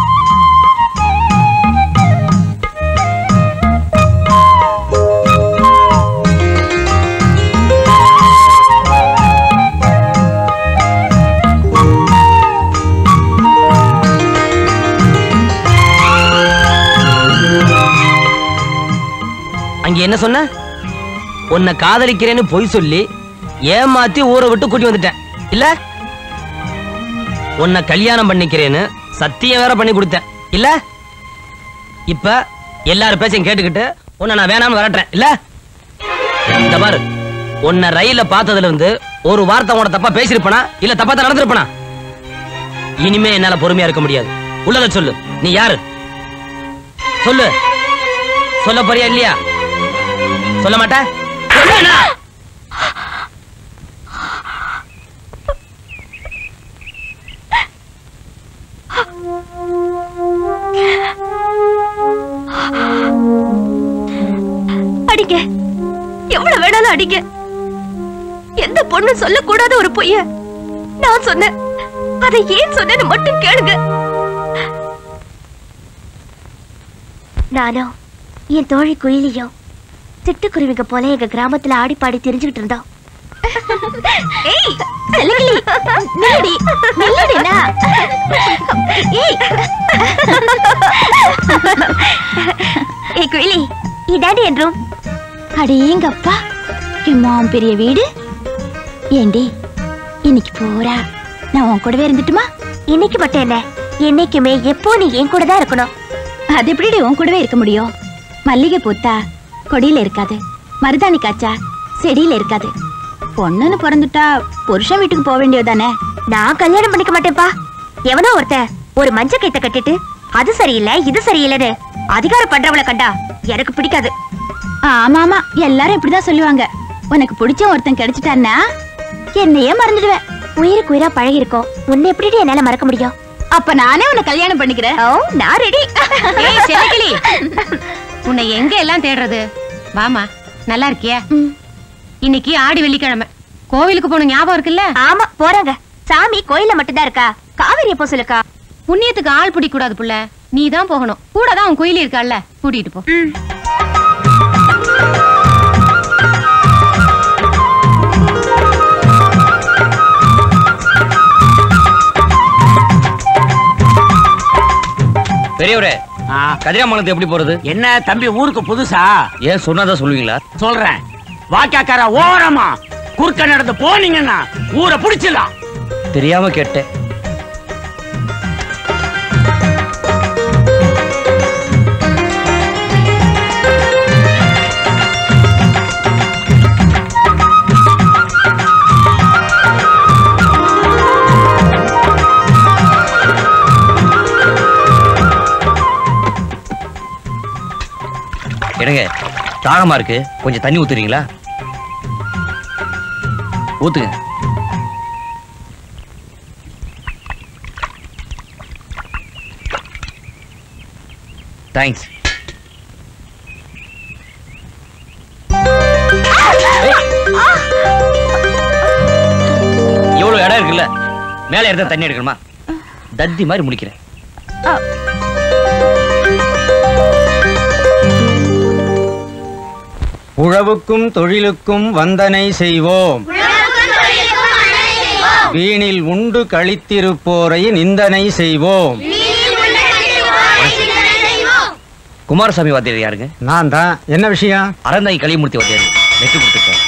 அங்க என்ன சொன்ன உன்னை காதலிக்கிறேன்னு பொய் சொல்லி ஏமாத்தி ஊரை விட்டு கூட்டி வந்துட்டேன் இல்ல உன்னை கல்யாணம் பண்ணிக்கிறேன்னு சத்தியம் வேற பண்ணி கொடுத்தேன் இல்ல இப்ப எல்லாரும் பேச்சையும் கேட்டுக்கிட்டு உன்னை நான் வேணாம்னு வரட்டேன் இல்ல இந்த பாரு உன்னை ரயில்ல பார்த்ததுல இருந்து ஒரு வார்த்தை உன தப்பா பேசிருப்பனா இல்ல தப்பா தான் நடந்திருப்பனா இனிமே என்னால பொறுமையா இருக்க முடியாது உள்ளத சொல்லு நீ யாரு சொல்லு சொல்ல போறியா இல்லையா சொல்ல மாட்ட சொல்லுண்ணா. அடிக்க எவ்வளவு வேணாலும் அடிக்க எந்த பொண்ணு சொல்லக்கூடாத ஒரு பொய்ய நான் சொன்னேன் அதை ஏன் சொன்னேன்னு மட்டும் கேளுங்க நானும் என் தோழி குயிலியும் சிட்டுக்குருவிங்க போல எங்க கிராமத்துல ஆடி பாடி தெரிஞ்சுக்கிட்டு இருந்தோம் ஏய் செல்லக்கிளி நில்லடி நில்லடினா ஏய் ஏய் குயிலி இதாண்டி என் ரூம் அடேங்கப்பா எம்மாம் பெரிய வீடு ஏண்டி இன்னைக்கு போறா நான் உன் கூடவே இருந்துட்டுமா இன்னைக்கு மட்டும் என்ன என்னைக்குமே எப்போ நீ என் கூட தான் இருக்கணும் அது எப்படி உன் கூடவே இருக்க முடியும் மல்லிகை பூத்தா கொடியில இருக்காது மருதாணி காய்ச்சா செடியில இருக்காது பொண்ணுன்னு பிறந்துட்டா புருஷன் வீட்டுக்கு போக வேண்டியதானே நான் கல்யாணம் பண்ணிக்க மாட்டேன்ப்பா எவனோ ஒருத்தன் ஒரு மஞ்ச கைத்த கட்டிட்டு அது சரியில்லை இது சரியில்லைன்னு அதிகாரம் பண்றவள கண்டா எனக்கு பிடிக்காது ஆமா ஆமா எல்லாரும் இப்படிதான் சொல்லுவாங்க உனக்கு பிடிச்ச ஒருத்தன் கிடைச்சிட்டான்னா என்னையே மறந்துடுவேன் உயிருக்கு உயிரா பழகி இருக்கோம் உன்னை எப்படி என்னால மறக்க முடியும் அப்ப நானே உன்னை கல்யாணம் பண்ணிக்கிறேன் ஓ நான் ரெடி ஏய் செல்லக்கிளி உன்னை எங்க எல்லாம் தேடுறது வாமா நல்லா இருக்கியா இன்னைக்கு ஆடி வெள்ளிக்கிழமை கோவிலுக்கு போன ஞாபகம் இருக்குல்ல ஆமா போறாங்க சாமி கோயில்ல மட்டும்தான் இருக்கா காவேரி எப்போ சொல்லுக்கா புண்ணியத்துக்கு ஆள் பிடிக்க கூடாது புள்ள நீ தான் போகணும் கூட தான் உன் குயிலி இருக்கால்ல கூட்டிட்டு போ பெரியவரே கதிராமங்கலத்து எப்படி போறது என்ன தம்பி ஊருக்கு புதுசா ஏன் சொன்னாதான் சொல்லுவீங்களா சொல்றேன் வாக்காக்கார ஓரமா குறுக்க நடந்து போனீங்கன்னா ஊரை புடிச்சிடலாம் தெரியாம கேட்டேன் என்னங்க தாகமா இருக்கு கொஞ்சம் தண்ணி ஊத்துறீங்களா ஊத்துங்க தேங்க்ஸ் இவ்வளவு இடம் இருக்குல்ல மேல இருந்தா தண்ணி எடுக்கணுமா தத்தி மாதிரி முடிக்கிறேன் உழவுக்கும் தொழிலுக்கும் வந்தனை செய்வோம் வீணில் உண்டு கழித்திருப்போரை நிந்தனை செய்வோம் குமாரசாமி வாத்தியார் யாருங்க நான் தான் என்ன விஷயம் அறந்தாய் களிமூர்த்தி வாத்தியார் நெட்டு கொடுத்துருக்கேன்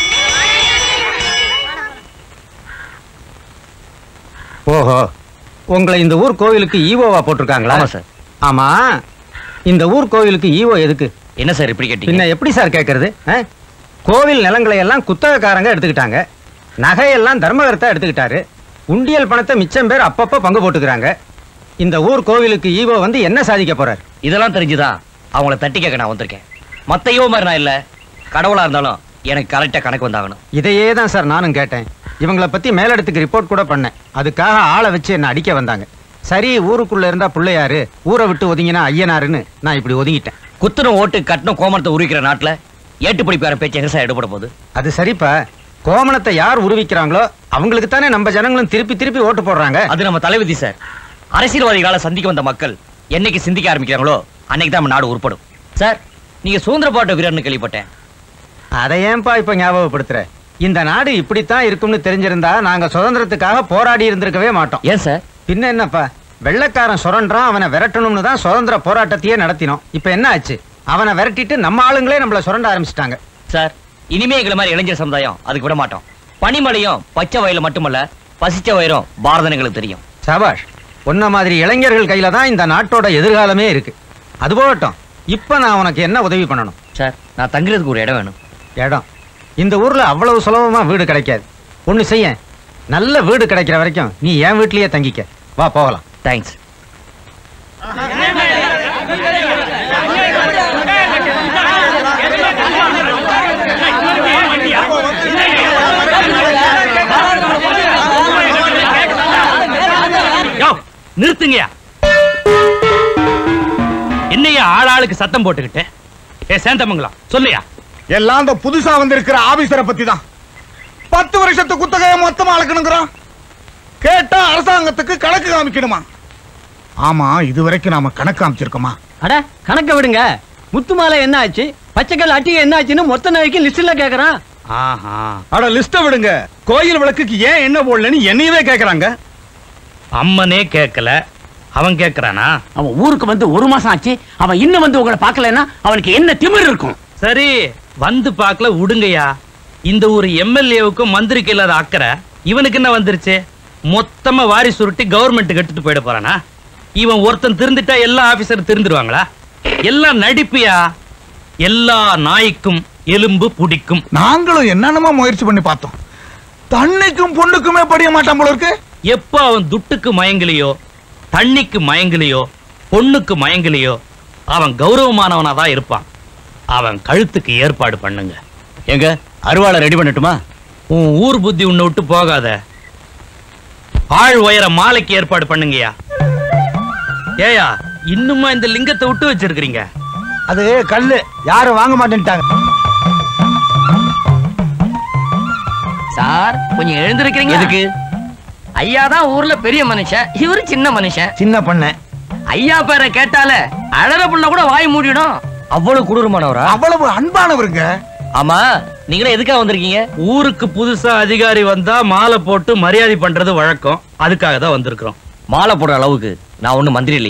ஓஹோ உங்களை இந்த ஊர் கோவிலுக்கு ஈவோவா போட்டிருக்காங்களா ஆமா சார். ஆமா இந்த ஊர் கோவிலுக்கு ஈவோ எதுக்கு என்ன சார் இப்படி கேட்டீங்க பின்ன எப்படி சார் கேட்கறது ஆ? கோவில் நிலங்களை எல்லாம் குத்தகக்காரங்க எடுத்துக்கிட்டாங்க நகையெல்லாம் தர்மகர்த்தா எடுத்துக்கிட்டாரு உண்டியல் பணத்தை மிச்சம் பேர் அப்பப்போ பங்கு போட்டுக்கிறாங்க இந்த ஊர் கோவிலுக்கு ஈவோ வந்து என்ன சாதிக்க போறார் இதெல்லாம் தெரிஞ்சுதான் அவங்கள தட்டி கேட்க நான் வந்திருக்கேன் மத்த ஈவோ மாதிரி நான் இல்ல கடவுளா இருந்தாலும் எனக்கு கரெக்டா கணக்கு வந்தாகணும் இதையே தான் சார் நானும் கேட்டேன் இவங்கள பத்தி மேலிடத்துக்கு ரிப்போர்ட் கூட பண்ணேன் அதுக்காக ஆளை வச்சு என்ன அடிக்க வந்தாங்க சரி ஊருக்குள்ள இருந்தா பிள்ளையாரு ஊரை விட்டு ஒதுங்கினா ஐயனாருன்னு நான் இப்படி ஒதுங்கிட்டேன் குத்தணும் ஓட்டு கட்டணும் கோமணத்தை உருவிக்கிற நாட்டுல ஏட்டு படிப்பார பேச்சு எங்க சார் எடுபட போகுது அது சரிப்பா கோமணத்தை யார் உருவிக்கிறாங்களோ அவங்களுக்கு தானே நம்ம ஜனங்களும் திருப்பி திருப்பி ஓட்டு போடுறாங்க அது நம்ம தலைவிதி சார் அரசியல்வாதிகளால சந்திக்க வந்த மக்கள் என்னைக்கு சிந்திக்க ஆரம்பிக்கிறாங்களோ அன்னைக்கு தான் நம்ம நாடு உருப்படும் சார் நீங்க சுதந்திர போராட்ட வீரர்னு கேள்விப்பட்டேன் அதை ஏன்பா இப்ப ஞாபகப்படுத்துற இந்த நாடு இப்படித்தான் இருக்கும்னு தெரிஞ்சிருந்தா நாங்க சுதந்திரத்துக்காக போராடி இருந்திருக்கவே மாட்டோம் ஏன் சார் பின்ன என்னப்பா வெள்ளைக்காரன் சுரண்டான் அவனை விரட்டணும்னு தான் சுதந்திர போராட்டத்தையே நடத்தினோம் இப்ப என்ன ஆச்சு அவனை விரட்டிட்டு நம்ம ஆளுங்களே நம்மள சுரண்ட ஆரம்பிச்சிட்டாங்க சார் இனிமே எங்களை மாதிரி இளைஞர் சமுதாயம் அதுக்கு விட மாட்டோம் பனிமலையும் பச்சை வயல மட்டுமல்ல பசிச்ச வயிறும் பாரதம் எங்களுக்கு தெரியும் சபாஷ் உன்ன மாதிரி இளைஞர்கள் கையில தான் இந்த நாட்டோட எதிர்காலமே இருக்கு அது போகட்டும் இப்ப நான் உனக்கு என்ன உதவி பண்ணணும் சார் நான் தங்குறதுக்கு ஒரு இடம் வேணும் இடம் இந்த ஊர்ல அவ்வளவு சுலபமா வீடு கிடைக்காது ஒண்ணு செய்ய நல்ல வீடு கிடைக்கிற வரைக்கும் நீ என் வீட்லயே தங்கிக்க வா போகலாம் தேங்க்ஸ் யோ, நிறுத்துங்கயா என்னையா ஆளாளுக்கு சத்தம் போட்டுக்கிட்டு ஏ சேந்தமங்கலம் சொல்லியா எல்லாம் அந்த புதுசா வந்திருக்கிற ஆபீசரை பத்தி தான் பத்து வருஷத்து குத்தகையை மொத்தமா அளக்கணுங்கிறான் கேட்டா அரசாங்கத்துக்கு கணக்கு காமிக்கணுமா ஆமா இது வரைக்கும் நாம கணக்கு காமிச்சிருக்கோமா அட கணக்க விடுங்க முத்துமாலை என்ன ஆச்சு பச்சைக்கல் அட்டிகை என்ன ஆச்சுன்னு மொத்த நாளைக்கு லிஸ்ட்ல கேக்குறான் ஆஹா அட லிஸ்ட விடுங்க கோயில் விளக்குக்கு ஏன் என்ன போடலன்னு என்னையவே கேக்குறாங்க அம்மனே கேட்கல அவன் கேக்குறானா அவன் ஊருக்கு வந்து ஒரு மாசம் ஆச்சு அவன் இன்னும் வந்து உங்களை பார்க்கலன்னா அவனுக்கு என்ன திமிர் இருக்கும் சரி வந்து பார்க்கல விடுங்கய்யா இந்த ஒரு எம்எல்ஏவுக்கும் மந்திரிக்கு இல்லாத அக்கறை இவனுக்கு என்ன வந்துருச்சு மொத்தமா வாரி சுருட்டி கவர்மெண்ட் கட்டுட்டு போயிட போறானா இவன் ஒருத்தன் திருந்துட்டா எல்லா ஆபீசரும் திருந்துருவாங்களா எல்லாம் நடிப்பியா எல்லா நாய்க்கும் எலும்பு பிடிக்கும் நாங்களும் என்னென்னமோ முயற்சி பண்ணி பார்த்தோம் தண்ணிக்கும் பொண்ணுக்குமே படிய மாட்டான் போல இருக்கு எப்போ அவன் துட்டுக்கு மயங்கலையோ தண்ணிக்கு மயங்கலையோ பொண்ணுக்கு மயங்கலையோ அவன் கௌரவமானவனா தான் இருப்பான் அவன் கழுத்துக்கு ஏற்பாடு பண்ணுங்க எங்க அருவாளை ரெடி பண்ணட்டுமா உன் ஊர் புத்தி உன்னை விட்டு போகாத ஆள் உயர மாலைக்கு ஏற்பாடு பண்ணுங்கய்யா ஏயா இன்னுமா இந்த லிங்கத்தை விட்டு வச்சிருக்கிறீங்க அது கல்லு யாரும் வாங்க மாட்டேன்ட்டாங்க சார் கொஞ்சம் எழுந்திருக்கிறீங்க எதுக்கு ஐயா தான் ஊர்ல பெரிய மனுஷன் இவரு சின்ன மனுஷன் சின்ன பண்ண ஐயா பேரை கேட்டாலே அழற புள்ள கூட வாய் மூடிடும் அவ்வளவு கொடூரமானவரா அவ்வளவு அன்பானவருங்க ஆமா நீங்களே எதுக்காக வந்திருக்கீங்க ஊருக்கு புதுசா அதிகாரி வந்தா மாலை போட்டு மரியாதை பண்றது வழக்கம் அதுக்காக தான் வந்திருக்கிறோம் மாலை போடுற அளவுக்கு நான் ஒண்ணும் மந்திரி இல்லையே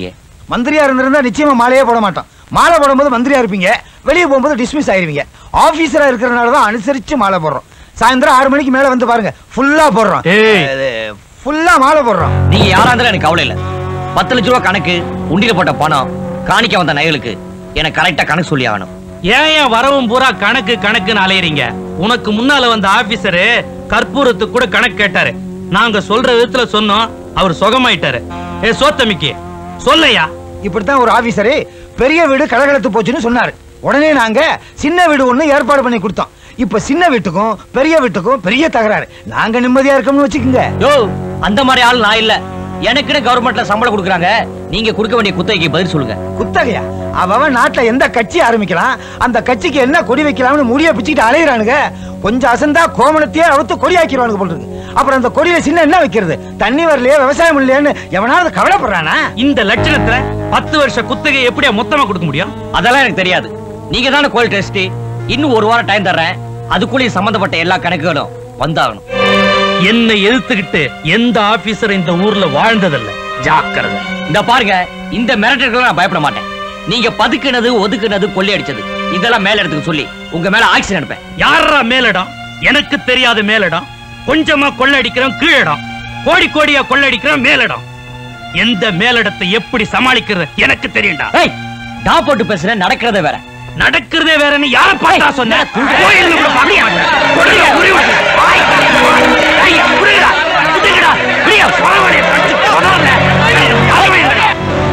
மந்திரியா இருந்திருந்தா நிச்சயமா மாலையே போட மாட்டோம் மாலை போடும்போது மந்திரியா இருப்பீங்க வெளியே போகும்போது டிஸ்மிஸ் ஆயிருவீங்க ஆபீசரா இருக்கிறனால தான் அனுசரிச்சு மாலை போடுறோம் சாயந்தரம் ஆறு மணிக்கு மேல வந்து பாருங்க ஃபுல்லா போடுறோம் ஃபுல்லா மாலை போடுறோம் நீங்க யாரா இருந்தாலும் எனக்கு கவலை இல்ல பத்து லட்ச ரூபா கணக்கு உண்டியில போட்ட பணம் காணிக்க வந்த நகைகளுக்கு எனக்கு கரெக்டா கணக்கு சொல்லி ஆகணும் ஏன் ஏன் வரவும் பூரா கணக்கு கணக்குன்னு அலையறீங்க உனக்கு முன்னால வந்த ஆபீசரு கற்பூரத்துக்கு கூட கணக்கு கேட்டாரு நாங்க சொல்ற விதத்துல சொன்னோம் அவர் சுகமாயிட்டாரு ஏ சோத்தமிக்கு சொல்லையா இப்படித்தான் ஒரு ஆபீசரே பெரிய வீடு கலகலத்து போச்சுன்னு சொன்னாரு உடனே நாங்க சின்ன வீடு ஒண்ணு ஏற்பாடு பண்ணி கொடுத்தோம் இப்ப சின்ன வீட்டுக்கும் பெரிய வீட்டுக்கும் பெரிய தகராறு நாங்க நிம்மதியா இருக்கோம்னு வச்சுக்கோங்க யோ அந்த மாதிரி ஆள் நான் இல்ல எனக்குன்னு கவர்மெண்ட்ல சம்பளம் கொடுக்குறாங்க நீங்க கொடுக்க வேண்டிய குத்தகைக்கு பதில் சொல்லுங்க குத்தகையா அவன் நாட்டுல எந்த கட்சி ஆரம்பிக்கலாம் அந்த கட்சிக்கு என்ன கொடி வைக்கலாம்னு முடிய பிச்சுக்கிட்டு அலையிறானுங்க கொஞ்சம் அசந்தா கோமணத்தையே அவுத்து கொடி ஆக்கிடுவானுங்க போல இருக்கு அப்புறம் அந்த கொடியில சின்ன என்ன வைக்கிறது தண்ணி வரலையே விவசாயம் இல்லையேன்னு எவனாவது கவலைப்படுறானா இந்த லட்சணத்துல பத்து வருஷ குத்தகை எப்படியா மொத்தமா கொடுக்க முடியும் அதெல்லாம் எனக்கு தெரியாது நீங்க தானே கோயில் டெஸ்ட் இன்னும் ஒரு வாரம் டைம் தர்றேன் அதுக்குள்ளேயும் சம்பந்தப்பட்ட எல்லா கணக்குகளும் வந்தாகணும் என்னை எதிர்த்துக்கிட்டு எந்த ஆபீசர் இந்த ஊர்ல வாழ்ந்ததில்ல ஜாக்கிரதை இந்த பாருங்க இந்த மிரட்டல்கள் நான் பயப்பட மாட்டேன் நீங்க பதுக்குனது ஒதுக்குனது கொள்ளையடிச்சது இதெல்லாம் மேல இடத்துக்கு சொல்லி உங்க மேல ஆக்சிடென்ட் எடுப்பேன் யாரா மேலிடம் எனக்கு தெரியாத மேலிடம் கொஞ்சமா கொள்ளடிக்கிறோம் கீழிடம் கோடி கோடியா கொள்ளடிக்கிறோம் மேலிடம் எந்த மேலிடத்தை எப்படி சமாளிக்கிறது எனக்கு தெரியும்டா டா போட்டு பேசுறேன் நடக்கிறத வேற நடக்கிறதே வேறன்னு யார பார்த்தா சொன்ன கோயில்ல கூட பார்க்க மாட்டேன். கொடுங்க, உருவி விடு. ஆய், ஐயா, புரியுதா? புரியுதா? புரியா? சொரவடைய கடிச்சு கொன்னால. யாருமே இல்லை.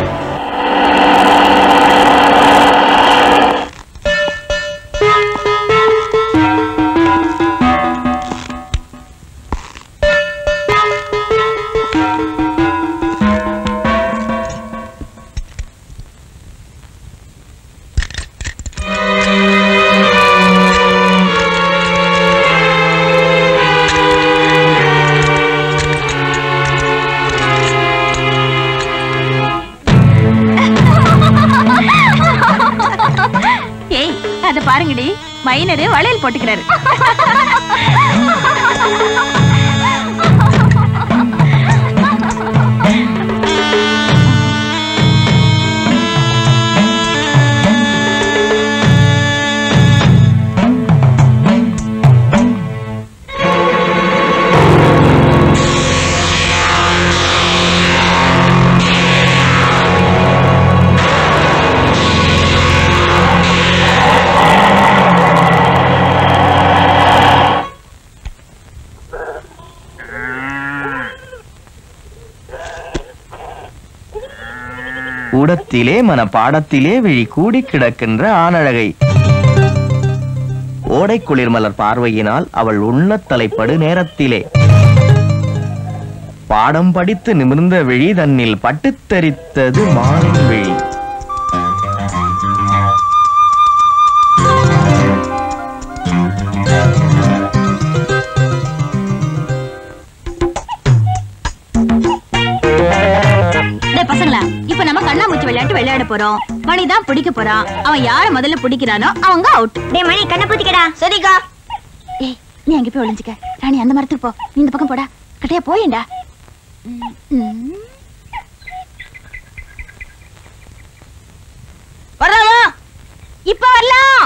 ஏய் அத பாருங்கடி மைனரு வளையல் போட்டுக்கிறாரு கூடத்திலே மனப்பாடத்திலே விழி கூடி கிடக்கின்ற ஆனழகை ஓடை குளிர்மலர் பார்வையினால் அவள் உண்ணத் தலைப்படு நேரத்திலே பாடம் படித்து நிமிர்ந்த விழி தன்னில் பட்டுத் தெரித்தது மானின் விழி டேய் பசங்களா இப்ப நம்ம கண்ணாமூச்சி விளையாட்டு விளையாட போறோம் மணி தான் பிடிக்க போறான் அவன் யார முதல்ல பிடிக்கிறானோ அவங்க அவுட் டேய் மணி கண்ணை பூத்திக்கடா சரிக்கா ஏய் நீ அங்க போய் ஒளிஞ்சுக்க ராணி அந்த மரத்துக்கு போ நீ இந்த பக்கம் போடா கட்டையா போயேண்டா வரலாமா இப்ப வரலாம்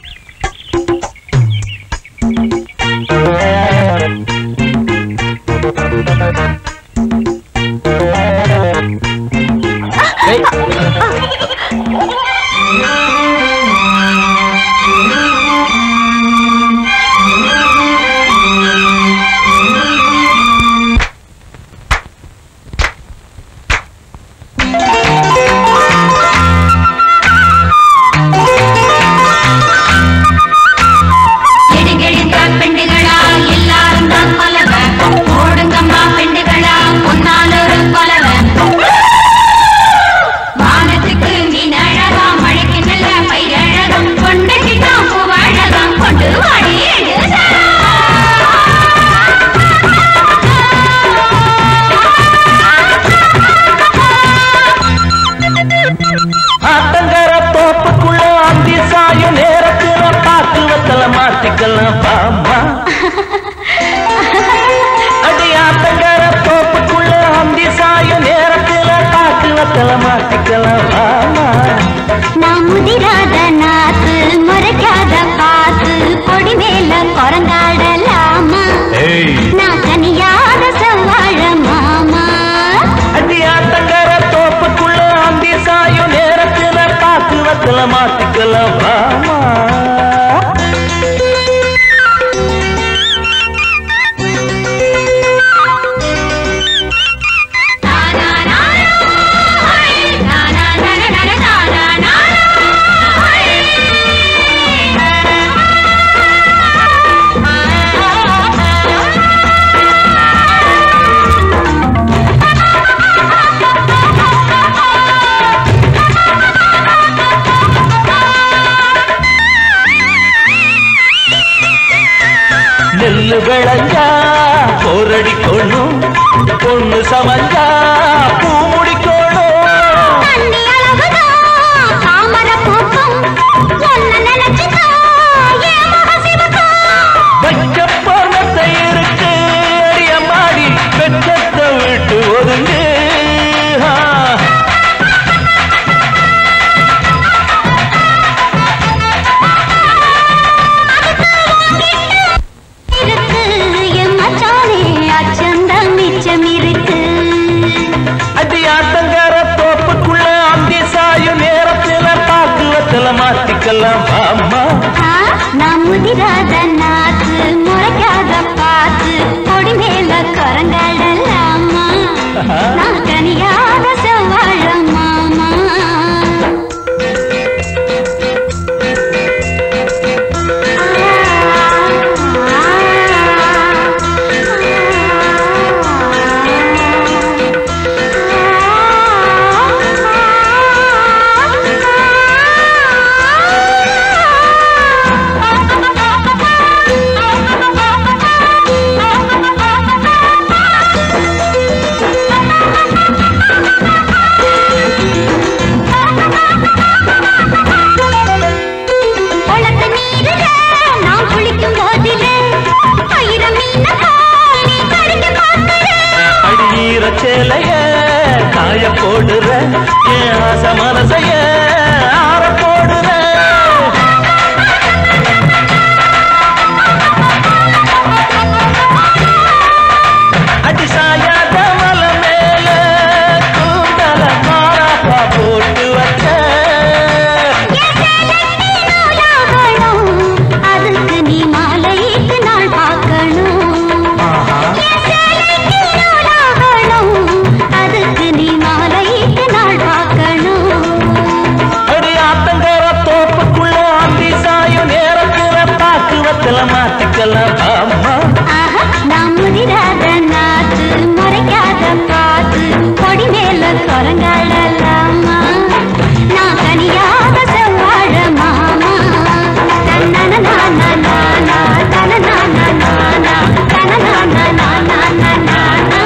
எடுங்கெடுங்க பெண்டுகளா எல்லாரும் தான் பலவ ஓடுங்கம்மா பெண்டுகளா முன்னால் ஒரு பலவ வானத்துக்கு மீன் அழகாம் மழைக்கு நல்ல பயிர் அழகாம் கொண்டைக்கு தான் பூ அழகாம் கொண்டு வாடி எழுதா ஆத்தங்கர தோப்புக்குள்ள அந்தி சாயும் நேரத்துல பாத்து வத்தல மாட்டிக்கலாம் பாமா அடி ஆத்தங்கர தோப்புக்குள்ள அந்தி சாயும் நேரத்துல பாத்து வத்தல மாட்டிக்கலாம் நெல்லு விளைஞ்சா போரடி கொள்ளும் பொண்ணு சமஞ்சா பூ முடிக்கணும் தண்ணி அழகுதான் தாமரை பூக்கும் ஒன்ன நினைச்சுதான் என் முகம் சிவக்கும் வைக்க பர்வத்தை இருக்கு அடிய மாடி வெச்சத்தை விட்டு ஒதுங்கு ஆ. இருக்கு என் மச்சானே அச்சந்தம் மிச்சம் இருக்கு அடி ஆத்தங்கர தோப்புக்குள்ள அந்தி சாயும் நேரத்துல பாக்குவத்துல மாத்திக்கலாம் அம்மா ஆ, நான் முதிராத நாத்து முளைக்காத பாத்து கொடி மேல குரங்கடலாமா நான் கனியாத செவ்வாழ மாமா குளத்து நீரில நான் குளிக்கும் போதிலே ஆயிரம் மீன போல் நீ கடிக்க பார்க்கிறேன் அடியீர சேலைய காய போடுற என் ஆசை மனசைய ஆற போடுற அடி சாயாத மலை மேல கூந்தல மாறாப்பா போட்டு வச்ச நூலாகணும், அதுக்கு நீ மாலையிட்டு நாள் பார்க்கணும் என் சேலைக்கு நூலாகணும், அதுக்கு நீ மாலையிட்டு நாள் பார்க்கணும் அடி ஆத்தங்கர தோப்புக்குள்ள அந்தி சாயும் நேரத்துல பாக்குவத்துல மாத்திக்கலாம் அம்மா ஆஹா, நான் முதிராத நாத்து முறைக்காத பாத்து கொடி மேல குரங்கடலாமா நான் கனியாத செவ்வாழ மாமா தன்னனனானனானா, தனனானனானா, தனனானனானானா,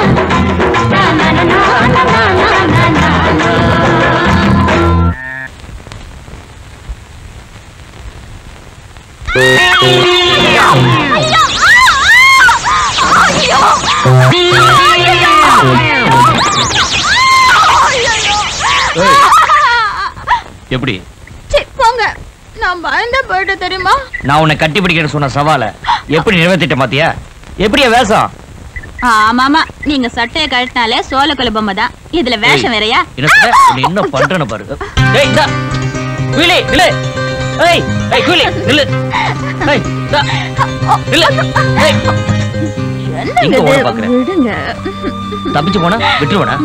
எப்படி சி, போங்க நான் பயந்த போயிட்டு தெரியுமா நான் உன்னை கட்டி பிடிக்கிறேன்னு சொன்ன சவால எப்படி நிறைவேற்றிட்ட பாத்தியா எப்படியா வேஷம் ஆமாமா நீங்க சட்டைய கழட்டினாலே சோழ பொம்மை தான் இதுல வேஷம் வேறயா என்ன சொல்ற உன்னை என்ன பண்றேன்னு பாரு ஏய் இந்தா குயிலி நில்லு ஏய் ஏய் குயிலி நில்லு ஏய் இந்தா நில்லு ஏய் எங்க ஓட பாக்குற விடுங்க தப்பிச்சு போனா விட்டுருவனா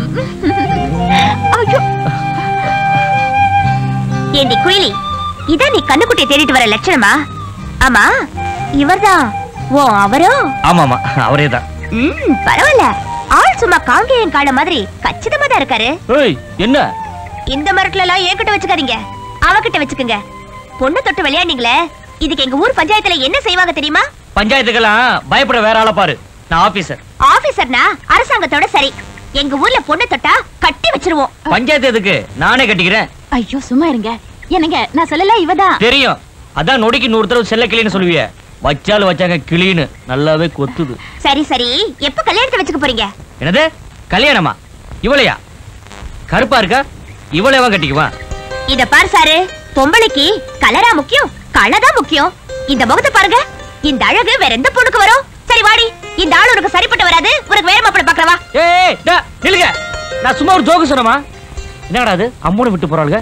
ஏண்டி குயிலி இதான் நீ கண்ணுக்குட்டியை தேடிட்டு வர லட்சணமா ஆமா இவர்தான் ஓ அவரோ ஆமாமா அவரே தான் ம் பரவாயில்ல ஆள் சும்மா காங்கேயன் காண மாதிரி கச்சிதமா தான் இருக்காரு ஏய் என்ன இந்த மரத்துல எல்லாம் என்கிட்ட வச்சுக்காதீங்க அவகிட்ட வச்சுக்குங்க பொண்ணு தொட்டு விளையாண்டீங்களே இதுக்கு எங்க ஊர் பஞ்சாயத்துல என்ன செய்வாங்க தெரியுமா பஞ்சாயத்துக்கெல்லாம் பயப்பட வேற ஆளை பாரு நான் ஆபீசர் ஆபீசர்னா அரசாங்கத்தோட சரி எங்க ஊர்ல பொண்ணு தொட்டா கட்டி வச்சிருவோம் பஞ்சாயத்து எதுக்கு நானே கட்டிக்கிறேன் ஐயோ சும்மா இருங்க என்னங்க நான் சொல்லல இவதான் தெரியும் அதான் நொடிக்கு நூறு தடவை செல்ல கிளின்னு சொல்லுவிய வச்சாலும் வச்சாங்க கிளின்னு நல்லாவே கொத்துது சரி சரி எப்ப கல்யாணத்தை வச்சுக்க போறீங்க என்னது கல்யாணமா இவளையா கருப்பா இருக்கா இவளையவா கட்டிக்குவா இத பாரு சாரு பொம்பளைக்கு கலரா முக்கியம் கலதான் முக்கியம் இந்த முகத்தை பாருங்க இந்த அழகு வேற எந்த பொண்ணுக்கு வரும் சரி வாடி இந்த ஆள் உனக்கு சரிப்பட்டு வராது உனக்கு வேற மாப்பிள பாக்குறவா ஏய் டா, நில்லுங்க நான் சும்மா ஒரு ஜோக்கு சொன்னமா என்னடா அது அம்மனை விட்டு போறாளுங்க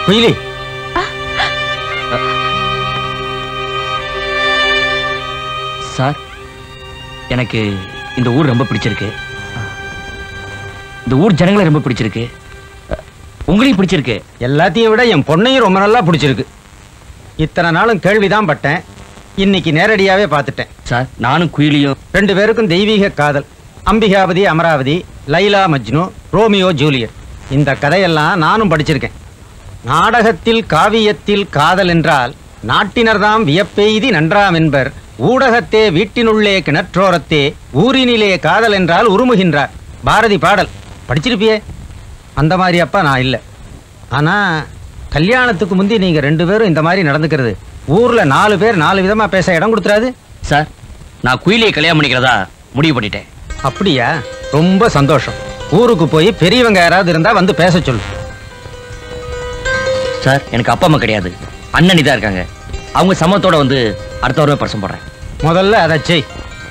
குயிலி சார் எனக்கு இந்த ஊர் ரொம்ப பிடிச்சிருக்கு இந்த ஊர் ஜனங்களை ரொம்ப பிடிச்சிருக்கு உங்களையும் பிடிச்சிருக்கு எல்லாத்தையும் விட என் பொண்ணையும் ரொம்ப நல்லா பிடிச்சிருக்கு இத்தனை நாளும் கேள்விதான் பட்டேன் இன்னைக்கு நேரடியாவே பார்த்துட்டேன் சார் நானும் குயிலியும் ரெண்டு பேருக்கும் தெய்வீக காதல் அம்பிகாபதி அமராவதி லைலா மஜ்னு ரோமியோ ஜூலியட் இந்த கதையெல்லாம் நானும் படிச்சிருக்கேன் நாடகத்தில் காவியத்தில் காதல் என்றால் நாட்டினர்தாம் வியப்பெய்தி நன்றாம் என்பர் ஊடகத்தே வீட்டினுள்ளே கிணற்றோரத்தே ஊரினிலே காதல் என்றால் உருமுகின்றார் பாரதி பாடல் படிச்சிருப்பியே அந்த மாதிரி அப்பா நான் இல்லை ஆனா கல்யாணத்துக்கு முந்தி நீங்க ரெண்டு பேரும் இந்த மாதிரி நடந்துக்கிறது ஊர்ல நாலு பேர் நாலு விதமா பேச இடம் கொடுத்துறாது சார் நான் குயிலியை கல்யாணம் பண்ணிக்கிறதா முடிவு பண்ணிட்டேன் அப்படியா ரொம்ப சந்தோஷம் ஊருக்கு போய் பெரியவங்க யாராவது இருந்தா வந்து பேச சொல்லு சார் எனக்கு அப்பா அம்மா கிடையாது அண்ணன் தான் இருக்காங்க அவங்க சமத்தோட வந்து அடுத்த வாரமே பரிசம் போடுறேன் முதல்ல அதை செய்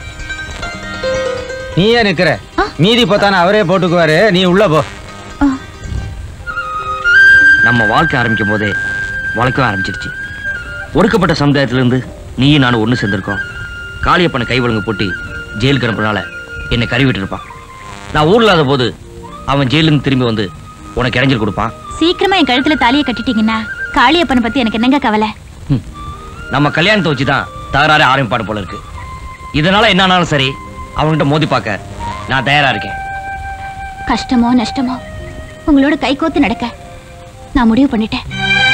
நீ ஏன் நிக்கிற மீதி போத்தானே அவரே போட்டுக்குவாரு நீ உள்ள போ நம்ம வாழ்க்கை ஆரம்பிக்கும் போதே வழக்கம் ஆரம்பிச்சிருச்சு ஒடுக்கப்பட்ட சமுதாயத்திலிருந்து நீயும் நானும் ஒன்று சேர்ந்திருக்கோம் காளியப்பனை கை ஒழுங்கு போட்டு ஜெயிலுக்கு அனுப்புனால என்னை கறி விட்டுருப்பான் நான் ஊர்ல இல்லாத போது அவன் ஜெயிலிருந்து திரும்பி வந்து உனக்கு இறைஞ்சல் கொடுப்பான் சீக்கிரமா என் கழுத்துல தாலியை கட்டிட்டீங்கன்னா காளியப்பனை பத்தி எனக்கு என்னங்க கவலை நம்ம கல்யாணத்தை வச்சு தான் தகராறு ஆரம்பிப்பாடு போல இருக்கு இதனால என்னானாலும் சரி அவன்கிட்ட மோதி பார்க்க நான் தயாரா இருக்கேன் கஷ்டமோ நஷ்டமோ உங்களோட கை கோத்து நடக்க நான் முடிவு பண்ணிட்டேன்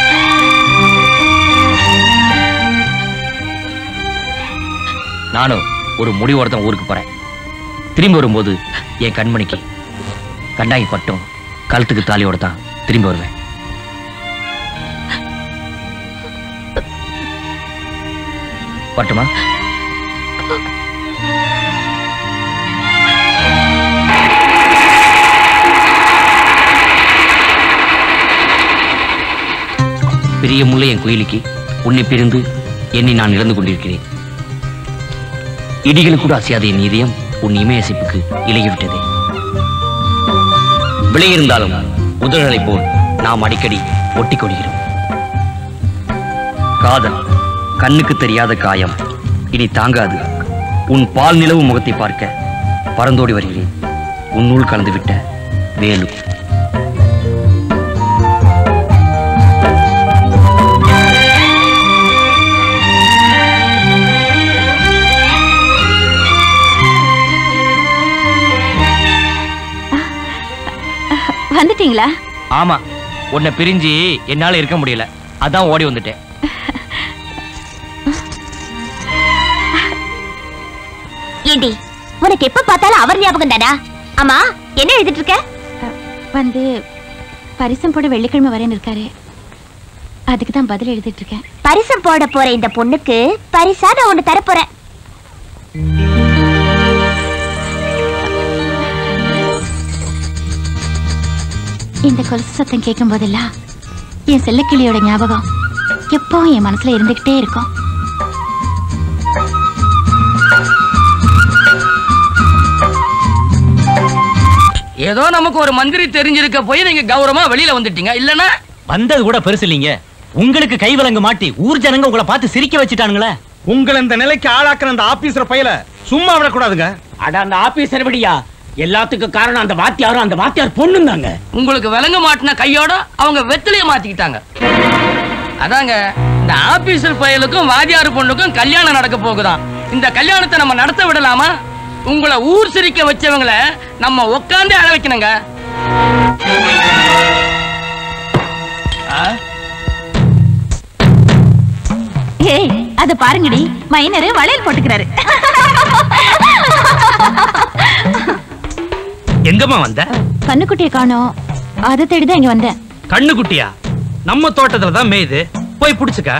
நானும் ஒரு முடிவோட தான் ஊருக்கு போறேன் திரும்பி வரும்போது என் கண்மணிக்கு கண்டாங்கி பட்டும் கழுத்துக்கு தாலியோட தான் திரும்பி வருவேன் பட்டுமா பிரியமுள்ள என் குயிலுக்கு உன்னை பிரிந்து என்னை நான் இழந்து கொண்டிருக்கிறேன் இடிகள் கூட அசையாத என் இதயம் உன் இமயசிப்புக்கு இலகிவிட்டதே விலை இருந்தாலும் முதல்களைப் போல் நாம் அடிக்கடி ஒட்டிக் கொள்கிறோம் காதல் கண்ணுக்கு தெரியாத காயம் இனி தாங்காது உன் பால் நிலவு முகத்தை பார்க்க பறந்தோடி வருகிறேன் உன்னுள் கலந்து விட்ட வேலு வந்துட்டீங்களா ஆமா உன்னை பிரிஞ்சு என்னால இருக்க முடியல அதான் ஓடி வந்துட்டேன் ஏண்டி உனக்கு எப்ப பார்த்தாலும் அவர் ஞாபகம் தானா ஆமா என்ன எழுதிட்டு இருக்க வந்து பரிசம் போட வெள்ளிக்கிழமை வரேன்னு இருக்காரு அதுக்கு தான் பதில் எழுதிட்டு இருக்கேன் பரிசம் போட போற இந்த பொண்ணுக்கு பரிசா நான் ஒண்ணு தரப்போறேன் இந்த கொலுசு சத்தம் கேட்கும் போதெல்லாம் என் செல்லக்கிளியோட ஞாபகம் எப்பவும் என் மனசுல இருந்துகிட்டே இருக்கும் ஏதோ நமக்கு ஒரு மந்திரி தெரிஞ்சிருக்க போய் நீங்க கௌரவமா வெளியில வந்துட்டீங்க இல்லனா வந்தது கூட பெருசு இல்லைங்க உங்களுக்கு கை விலங்கு மாட்டி ஊர் ஜனங்க உங்களை பார்த்து சிரிக்க வச்சுட்டானுங்களே உங்களை இந்த நிலைக்கு ஆளாக்குற அந்த ஆபீசர் பையல சும்மா விடக்கூடாதுங்க அட அந்த ஆபீசர் விடியா எல்லாத்துக்கும் காரணம் அந்த வாத்தியாரும் அந்த வாத்தியார் பொண்ணு தாங்க உங்களுக்கு விலங்க மாட்டின கையோட அவங்க வெத்திலைய மாத்திக்கிட்டாங்க அதாங்க இந்த ஆபீசர் பயலுக்கும் வாதியார் பொண்ணுக்கும் கல்யாணம் நடக்க போகுதாம் இந்த கல்யாணத்தை நம்ம நடத்த விடலாமா உங்களை ஊர் சிரிக்க வச்சவங்கள நம்ம உட்காந்து அழ வைக்கணுங்க ஏய் அத பாருங்கடி மைனரு வளையல் போட்டுக்கிறாரு எங்கம்மா வந்த கண்ணுக்குட்டியை காணோம் அதை தேடிதான் இங்க வந்தேன் கண்ணுக்குட்டியா நம்ம தோட்டத்துல தான் மேயுது போய் புடிச்சுக்க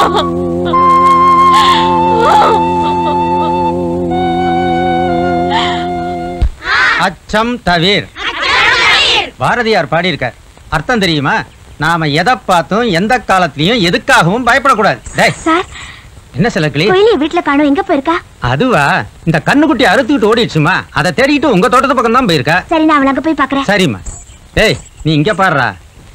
அச்சம் தவிர் பாரதியார் பாடியிருக்கார் அர்த்தம் தெரியுமா நாம எதை பார்த்தும் எந்த காலத்திலையும் எதுக்காகவும் பயப்படக்கூடாது டேய் சார் என்ன சிலக்கிளி கோயிலிய வீட்டுல காணோம் எங்க போயிருக்கா அதுவா இந்த கண்ணுக்குட்டி அறுத்துக்கிட்டு ஓடிடுச்சுமா அதை தேடிக்கிட்டு உங்க தோட்டத்து பக்கம் தான் போயிருக்கா சரி நான் அவளை அங்க போய் பாக்குறேன் சரிம்மா டேய் நீ இங்க பாருடா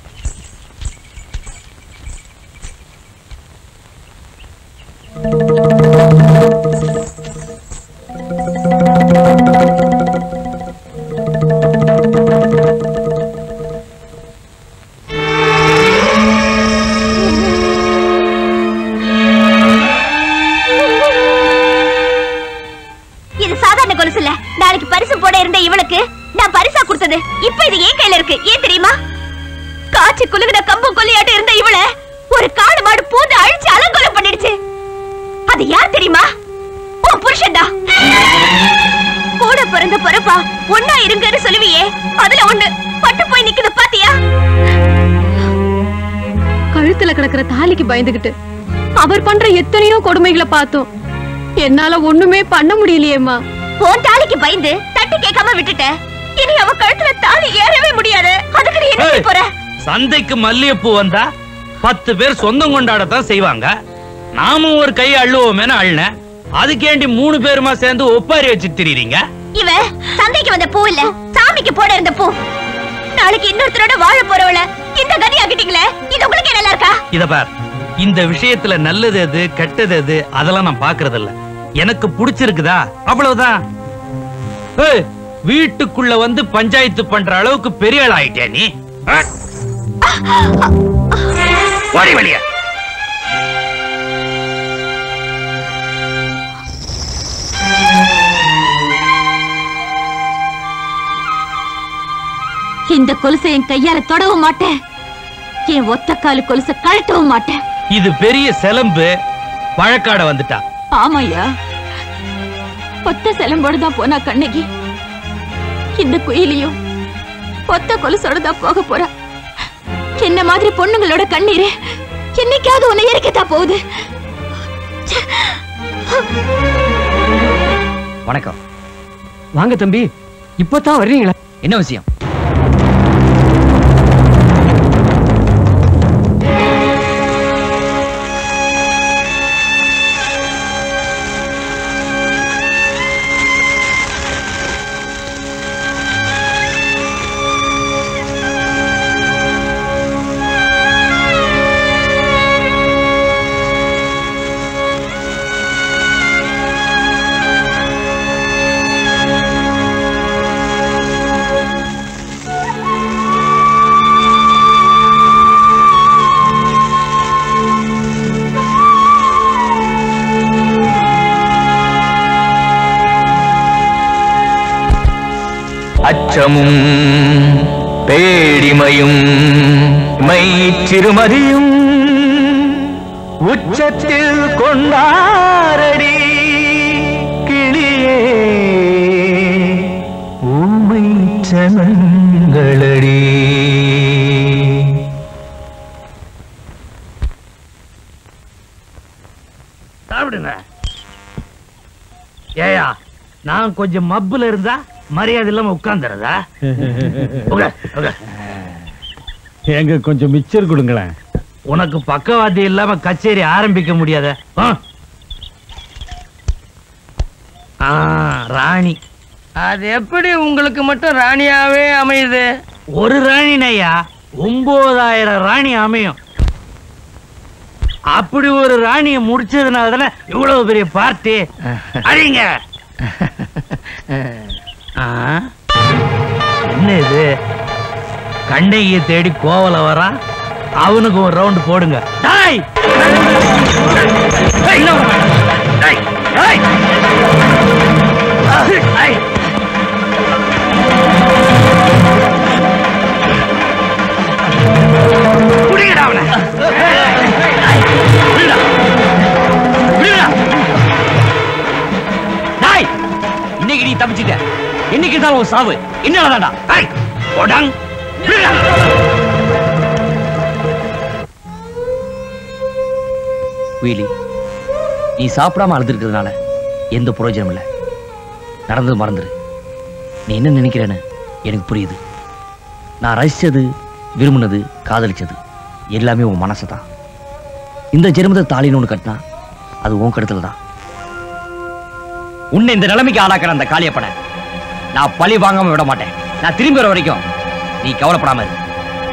இது சாதாரண கொலுசு இல்ல நாளைக்கு பரிசு போட இருந்த இவளுக்கு நான் பரிசா கொடுத்தது இப்ப இது ஏன் கையில இருக்கு ஏன் தெரியுமா காய்ச்சி குலுகுன கம்பம் கொல்லியாட்டு இருந்த இவள ஒரு காடு மாடு பூந்து அழிச்சு அலங்கோலம் பண்ணிடுச்சு அது யார் தெரியுமா உன் புருஷன்டா கூட பிறந்த பிறப்பா ஒன்னா இருங்கன்னு சொல்லுவியே அதுல ஒண்ணு பட்டு போய் நிக்குது பாத்தியா கழுத்துல கிடக்குற தாலிக்கு பயந்துகிட்டு அவர் பண்ற எத்தனையோ கொடுமைகளை பார்த்தோம் என்னால ஒண்ணுமே பண்ண முடியலையேம்மா உன் தாலிக்கு பயந்து தட்டி கேட்காம விட்டுட்ட இனி அவ கழுத்துல தாலி ஏறவே முடியாது அதுக்கு நீ என்ன செய்ய போற சந்தைக்கு மல்லிகைப்பூ வந்தா பத்து பேர் சொந்தம் கொண்டாடத்தான் செய்வாங்க நாமும் ஒரு கை அள்ளுவோமேனு அள்ளின அதுக்கேண்டி மூணு பேருமா சேர்ந்து ஒப்பாரி வச்சு திரியுறீங்க இவ சந்தைக்கு வந்த பூ இல்ல சாமிக்கு போட இருந்த பூ நாளைக்கு இன்னொருத்தரோட வாழ போறவள இந்த கதி ஆக்கிட்டீங்களே இது உங்களுக்கு நல்லா இருக்கா இத பார் இந்த விஷயத்துல நல்லது எது கெட்டது எது அதெல்லாம் நான் பாக்குறது இல்ல எனக்கு பிடிச்சிருக்குதா அவ்வளவுதான் ஏய், வீட்டுக்குள்ள வந்து பஞ்சாயத்து பண்ற அளவுக்கு பெரிய ஆள் ஆயிட்டியா நீ ஆ? ஓடி வெளிய இந்த கொலுசை என் கையால தொடவும் மாட்டேன் என் ஒத்த காலு கொலுசை கழட்டவும் மாட்டேன் இது பெரிய செலம்பு பழக்காட வந்துட்டா ஆமாய்யா ஒத்த செலம்போடு தான் போனா கண்ணகி இந்த குயிலியும் ஒத்த கொலுசோட தான் போக போறா என்ன மாதிரி பொண்ணுங்களோட கண்ணீரு என்னைக்காவது உன்னை இறக்கத்தான் போகுது வணக்கம் வாங்க தம்பி இப்பதான் வர்றீங்களா என்ன விஷயம் அச்சமும் பேடிமையும் மை சிறுமதியும் உச்சத்தில் கொண்டாரடி கிளியே ஊமை சனங்களடி சாப்பிடுங்க ஏயா நான் கொஞ்சம் மப்புல இருந்தா மரியாதை இல்லாம உட்கார்ந்துறதா எங்க கொஞ்சம் மிச்சர் கொடுங்களேன் உனக்கு பக்கவாதி இல்லாம கச்சேரி ஆரம்பிக்க முடியாத ஆ? ஆ, ராணி அது எப்படி உங்களுக்கு மட்டும் ராணியாவே அமையுது ஒரு ராணி நையா ஒன்பதாயிரம் ராணி அமையும் அப்படி ஒரு ராணிய முடிச்சதுனால தானே இவ்வளவு பெரிய பார்ட்டி அழிங்க ஆ? என்ன இது கண்டையை தேடி கோவல வரா அவனுக்கு ஒரு ரவுண்ட் போடுங்க டாய் ஏய், இன்னும் ஒரு round. டேய், டேய். டேய். புடிங்கடா அவனை. விடுடா. விடுடா. டாய் இன்னைக்கு நீ தப்பிச்சிட்ட இன்னைக்கு தான் உன் சாவு என்னாலதான்டா டேய், போடாங். விடுடா. குயிலி நீ சாப்பிடாம அழுதுருக்கிறதுனால எந்த பிரயோஜனம் இல்லை நடந்தது மறந்துரு நீ என்ன நினைக்கிறேன்னு எனக்கு புரியுது நான் ரசிச்சது விரும்பினது காதலிச்சது எல்லாமே உன் மனசு தான் இந்த ஜென்மத்தை தாலின்னு ஒன்று கட்டினா அது உன் கடுத்துல தான் உன்னை இந்த நிலைமைக்கு ஆளாக்குற அந்த காளியப்பனை நான் பழி வாங்காம விட மாட்டேன் நான் திரும்பி வர வரைக்கும் நீ கவலைப்படாம இரு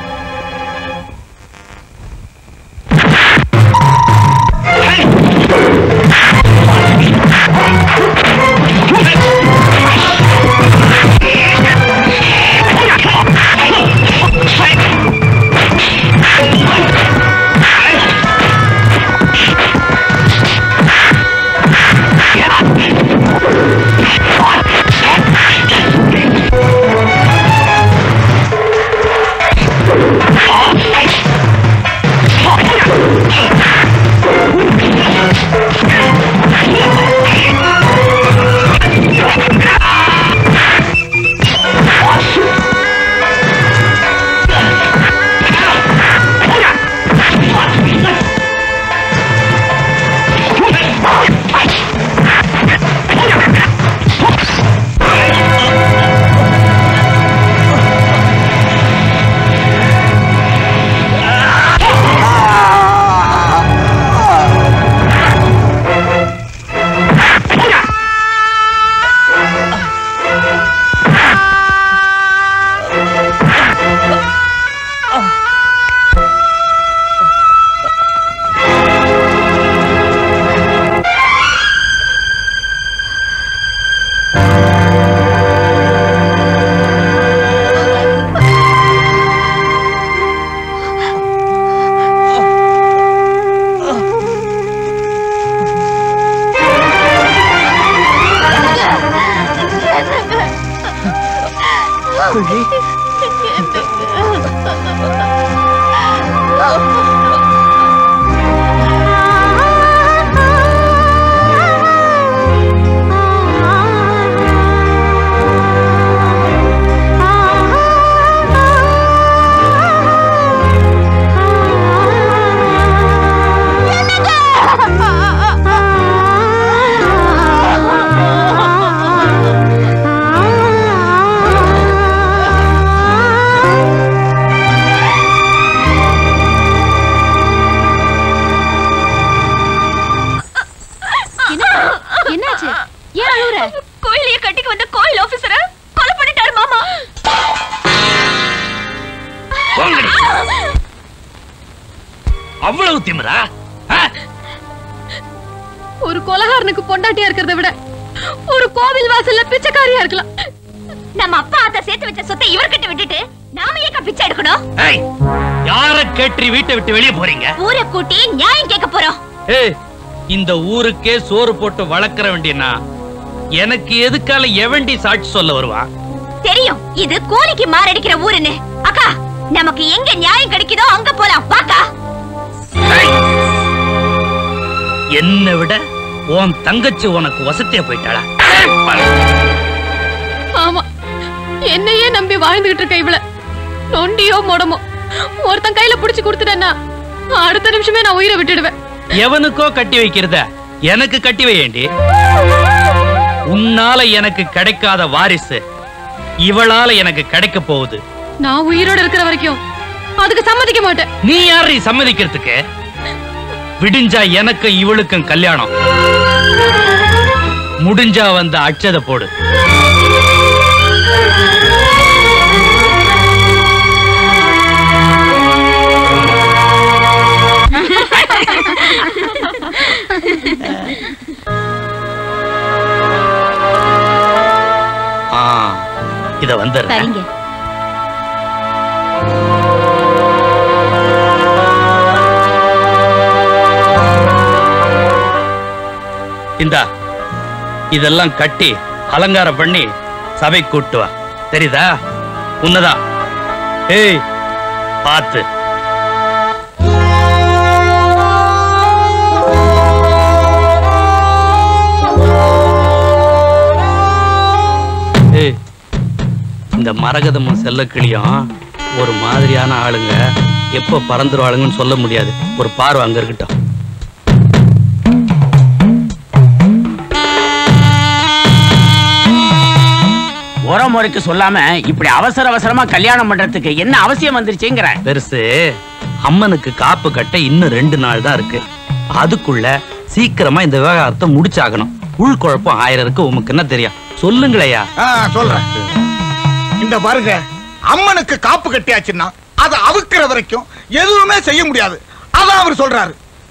என்னாச்சு ஏன் அழுகுற கோயிலையே கட்டிக்கு வந்த கோயில் ஆபீசர கொலை பண்ணிட்டாரு மாமா போங்கடி. அவ்வளவு திமிரா ஆ? ஒரு கொலகாரனுக்கு பொண்டாட்டியா இருக்கிறத விட ஒரு கோவில் வாசல்ல பிச்சைக்காரியா இருக்கலாம் நம்ம அப்பா அத்தை சேர்த்து வச்ச சொத்தை இவர்கிட்ட விட்டுட்டு நாம ஏக்க பிச்சை எடுக்கணும் ஏய், யார கேட்டு வீட்டை விட்டு வெளியே போறீங்க ஊரை கூட்டி நியாயம் கேட்க போறோம் ஏய் இந்த ஊருக்கே சோறு போட்டு வளர்க்கற வேண்டியனா எனக்கு எதுக்கால எவண்டி சாட்சி சொல்ல வருவான் தெரியும் இது கூலிக்கு மாரடிக்கிற ஊருன்னு அக்கா நமக்கு எங்க நியாயம் கிடைக்குதோ அங்க போலாம் வாக்கா என்னை விட உன் தங்கச்சி உனக்கு வசதியா போயிட்டாளா ஆமா என்னையே நம்பி வாழ்ந்துகிட்டு இருக்க இவள நொண்டியோ மொடமோ ஒருத்தன் கையில புடிச்சு கொடுத்துட்டேன்னா அடுத்த நிமிஷமே நான் உயிரை விட்டுடுவேன் எவனுக்கோ கட்டி வைக்கிறத எனக்கு கட்டி வையேண்டி உன்னால எனக்கு கிடைக்காத வாரிசு இவளால எனக்கு கிடைக்க போகுது நான் உயிரோட இருக்கிற வரைக்கும் அதுக்கு சம்மதிக்க மாட்டேன் நீ யாரை சம்மதிக்கிறதுக்கு விடிஞ்சா எனக்கு இவளுக்கும் கல்யாணம் முடிஞ்சா வந்து அச்சத போடு ஆ, இத வந்துடுறேன் சரிங்க இந்தா இதெல்லாம் கட்டி அலங்காரம் பண்ணி சபை கூட்டு வா தெரியுதா உன்னதான் ஏய் பார்த்து ஏய் இந்த மரகதமும் செல்லக்கிளியும் ஒரு மாதிரியான ஆளுங்க எப்போ பறந்துருவாளுங்கன்னு சொல்ல முடியாது ஒரு பார்வை அங்க இருக்கட்டும் முறைக்கு சொல்லாம இப்படி அவசர அவசரமா கல்யாணம் பண்றதுக்கு என்ன அவசியம் வந்துருச்சுங்கிற பெருசு அம்மனுக்கு காப்பு கட்ட இன்னும் ரெண்டு நாள் தான் இருக்கு அதுக்குள்ள சீக்கிரமா இந்த விவகாரத்தை முடிச்சாகணும் உள்குழப்பம் ஆயிரம் இருக்கு உமக்கு என்ன தெரியும் சொல்லுங்களேயா ஆ, சொல்றேன் இந்த பாருங்க அம்மனுக்கு காப்பு கட்டியாச்சுன்னா அதை அவுக்கிற வரைக்கும் எதுவுமே செய்ய முடியாது அதான் அவர் சொல்றாரு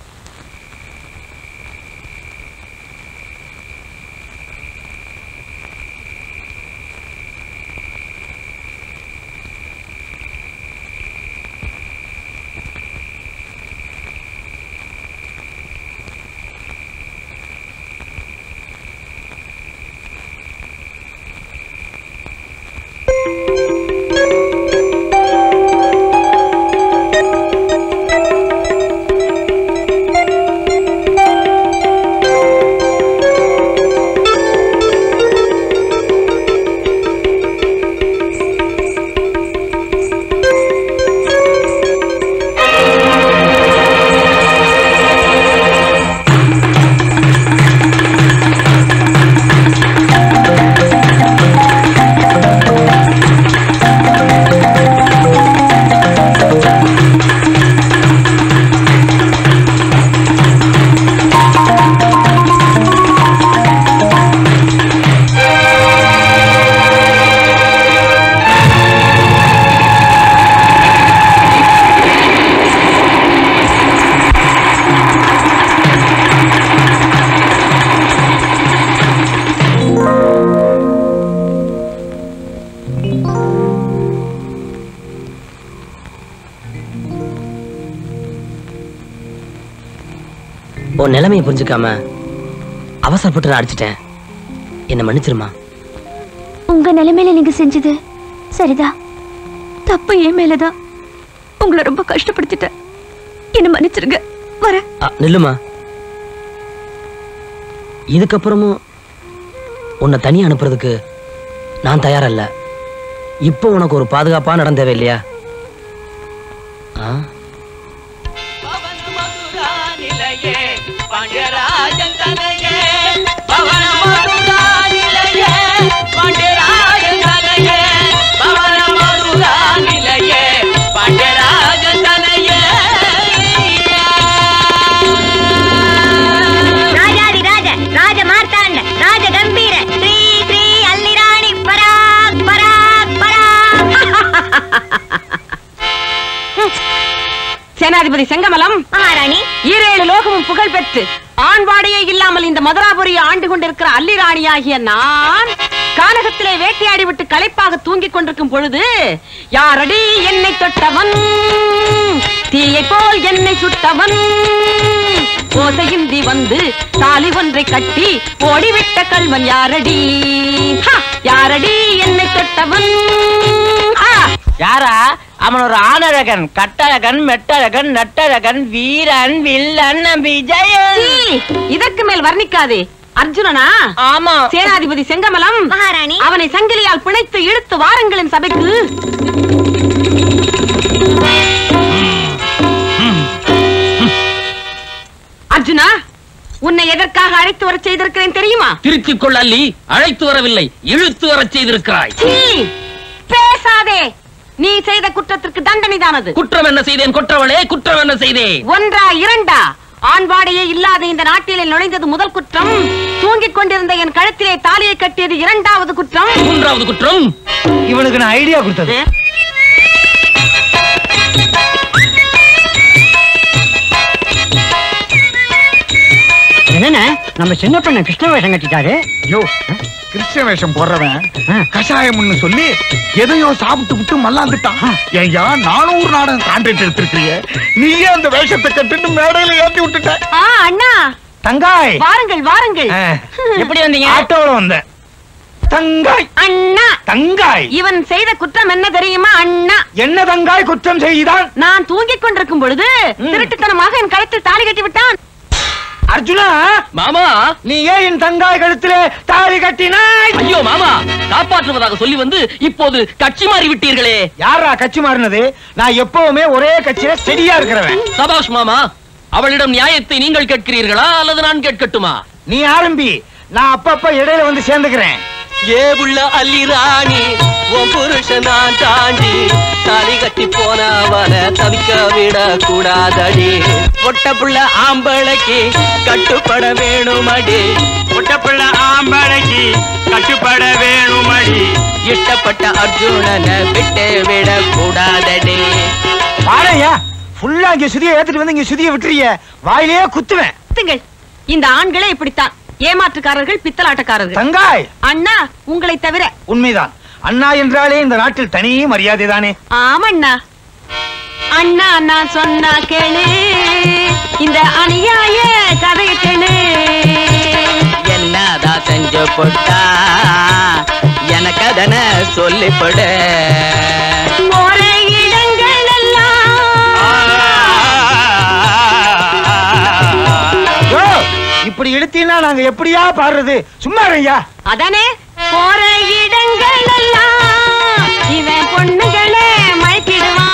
உன் நிலைமையை புரிஞ்சுக்காம அவசரப்பட்டு நான் அடிச்சிட்டேன் என்ன மன்னிச்சிருமா உங்க நிலைமையில நீங்க செஞ்சது சரிதான் தப்பு என் மேலதான் உங்களை ரொம்ப கஷ்டப்படுத்திட்டேன் என்ன மன்னிச்சிருங்க வர அ, நில்லுமா இதுக்கப்புறமும் உன்னை தனியா அனுப்புறதுக்கு நான் தயாரா இல்ல இப்போ உனக்கு ஒரு பாதுகாப்பா நடந்த தேவை இல்லையா ஆ பாண்டியராஜன் தலையே பவன மதுரா நிலையே பாண்டியராஜன் தலையே பவன மதுரா நிலையே பாண்டியராஜன் தலையே ராஜாதி ராஜ ராஜ மார்த்தாண்ட ராஜ கம்பீர ஸ்ரீ ஸ்ரீ அல்லிராணி பராக் பராக் பராக் சேனாதிபதி செங்கமலம் மகாராணி ஈரேழு லோகமும் புகழ் பெற்று ஆண்பாடையே இல்லாமல் இந்த மதுராபுரியை ஆண்டு கொண்டிருக்கிற அல்லிராணியாகிய நான் கானகத்திலே வேட்டையாடி விட்டு களைப்பாக தூங்கிக் கொண்டிருக்கும் பொழுது யாரடி என்னை தொட்டவன் தீயை போல் என்னை சுட்டவன் ஓசையின்றி வந்து தாலி ஒன்றை கட்டி ஓடிவிட்ட கல்வன் யாரடி ஹா! யாரடி என்னை தொட்டவன் ஹா! யாரா அவன் ஒரு ஆணழகன் கட்டழகன் மெட்டழகன் நட்டழகன் வீரன் வில்லன் விஜயன் சீ! இதற்கு மேல் வர்ணிக்காதே அர்ஜுனனா ஆமா சேனாதிபதி செங்கமலம் மகாராணி அவனை சங்கிலியால் பிணைத்து இழுத்து வாருங்களின் சபைக்கு அர்ஜுனா உன்னை எதற்காக அழைத்து வரச் செய்திருக்கிறேன் தெரியுமா திருத்திக் கொள் அல்லி அழைத்து வரவில்லை இழுத்து வரச் செய்திருக்கிறாய் சீ! பேசாதே நீ செய்த குற்றத்திற்கு தண்டனைதானது குற்றம் என்ன செய்தேன் கொற்றவளே குற்றம் என்ன செய்தேன் ஒன்றா இரண்டா ஆண்பாடையே இல்லாத இந்த நாட்டிலே நுழைந்தது முதல் குற்றம் தூங்கிக் கொண்டிருந்த என் கழுத்திலே தாலியை கட்டியது இரண்டாவது குற்றம் மூன்றாவது குற்றம் இவனுக்கு நான் ஐடியா கொடுத்தது என்னண்ணே நம்ம சின்ன பண்ண கிருஷ்ண வேஷம் கட்டிட்டாரு யோ கிறிஸ்டிய வேஷம் போடுறவன் கஷாயம்னு சொல்லி எதையோ சாப்பிட்டு விட்டு மல்லாந்துட்டான் ஐயா நானூறு நாடகம் கான்ட்ராக்ட் எடுத்திருக்கிறிய நீயே அந்த வேஷத்தை கட்டுட்டு மேடையில ஏத்தி விட்டுட்ட ஆ அண்ணா தங்காய் வாருங்கள் வாருங்கள் எப்படி வந்தீங்க ஆட்டோல வந்தேன் தங்காய் அண்ணா தங்காய் இவன் செய்த குற்றம் என்ன தெரியுமா அண்ணா என்ன தங்காய் குற்றம் செய்தான் நான் தூங்கிக் கொண்டிருக்கும் பொழுது திருட்டுத்தனமாக என் கழுத்தில் தாலி கட்டி விட்டான் அர்ஜுனா மாமா நீ ஏன் என் தங்காய் கழுத்திலே தாலி கட்டினாய் ஐயோ மாமா காப்பாற்றுவதாக சொல்லி வந்து இப்போது கட்சி மாறி விட்டீர்களே யாரா கட்சி மாறினது நான் எப்பவுமே ஒரே கட்சியில செடியா இருக்கிறவன் சபாஷ் மாமா அவளிடம் நியாயத்தை நீங்கள் கேட்கிறீர்களா அல்லது நான் கேட்கட்டுமா நீ ஆரம்பி நான் அப்பப்ப இடையில வந்து சேர்ந்துக்கிறேன் ஏ உள்ள அள்ளி ராணி உன் புருஷன் நான் தாண்டி தாலி கட்டி போனவன தவிக்க விட கூடாதடி பொட்ட புள்ள ஆம்பளைக்கு கட்டுப்பட வேணுமடி பொட்ட புள்ள ஆம்பளைக்கு கட்டுப்பட வேணுமடி இஷ்டப்பட்ட அர்ஜுனனை விட்டு விட கூடாதடி பாறையா ஃபுல்லா இங்க சுதியை ஏத்துட்டு வந்து இங்க சுதியை விட்டுறிய வாயிலேயே குத்துவேன் நிறுத்துங்கள். இந்த ஆண்களே இப்படித்தான் ஏமாற்றுக்காரர்கள் பித்தலாட்டக்காரர்கள் தங்காய் அண்ணா உங்களை தவிர உண்மைதான் அண்ணா என்றாலே இந்த நாட்டில் தனி மரியாதை தானே ஆமண்ணா அண்ணா நான் சொன்னா கேளு இந்த அநியாய கதைய கேளு என்னதான் செஞ்சு போட்டா எனக்கு அதனை சொல்லிப்படு போற இடங்கள் யோ, இப்படி இழுத்தீங்கன்னா நாங்க எப்படியா பாடுறது சும்மா ஐயா அதானே போற இடங்கள் எல்லாம் இவன் பொண்ணுகளே மயக்கிடுவான்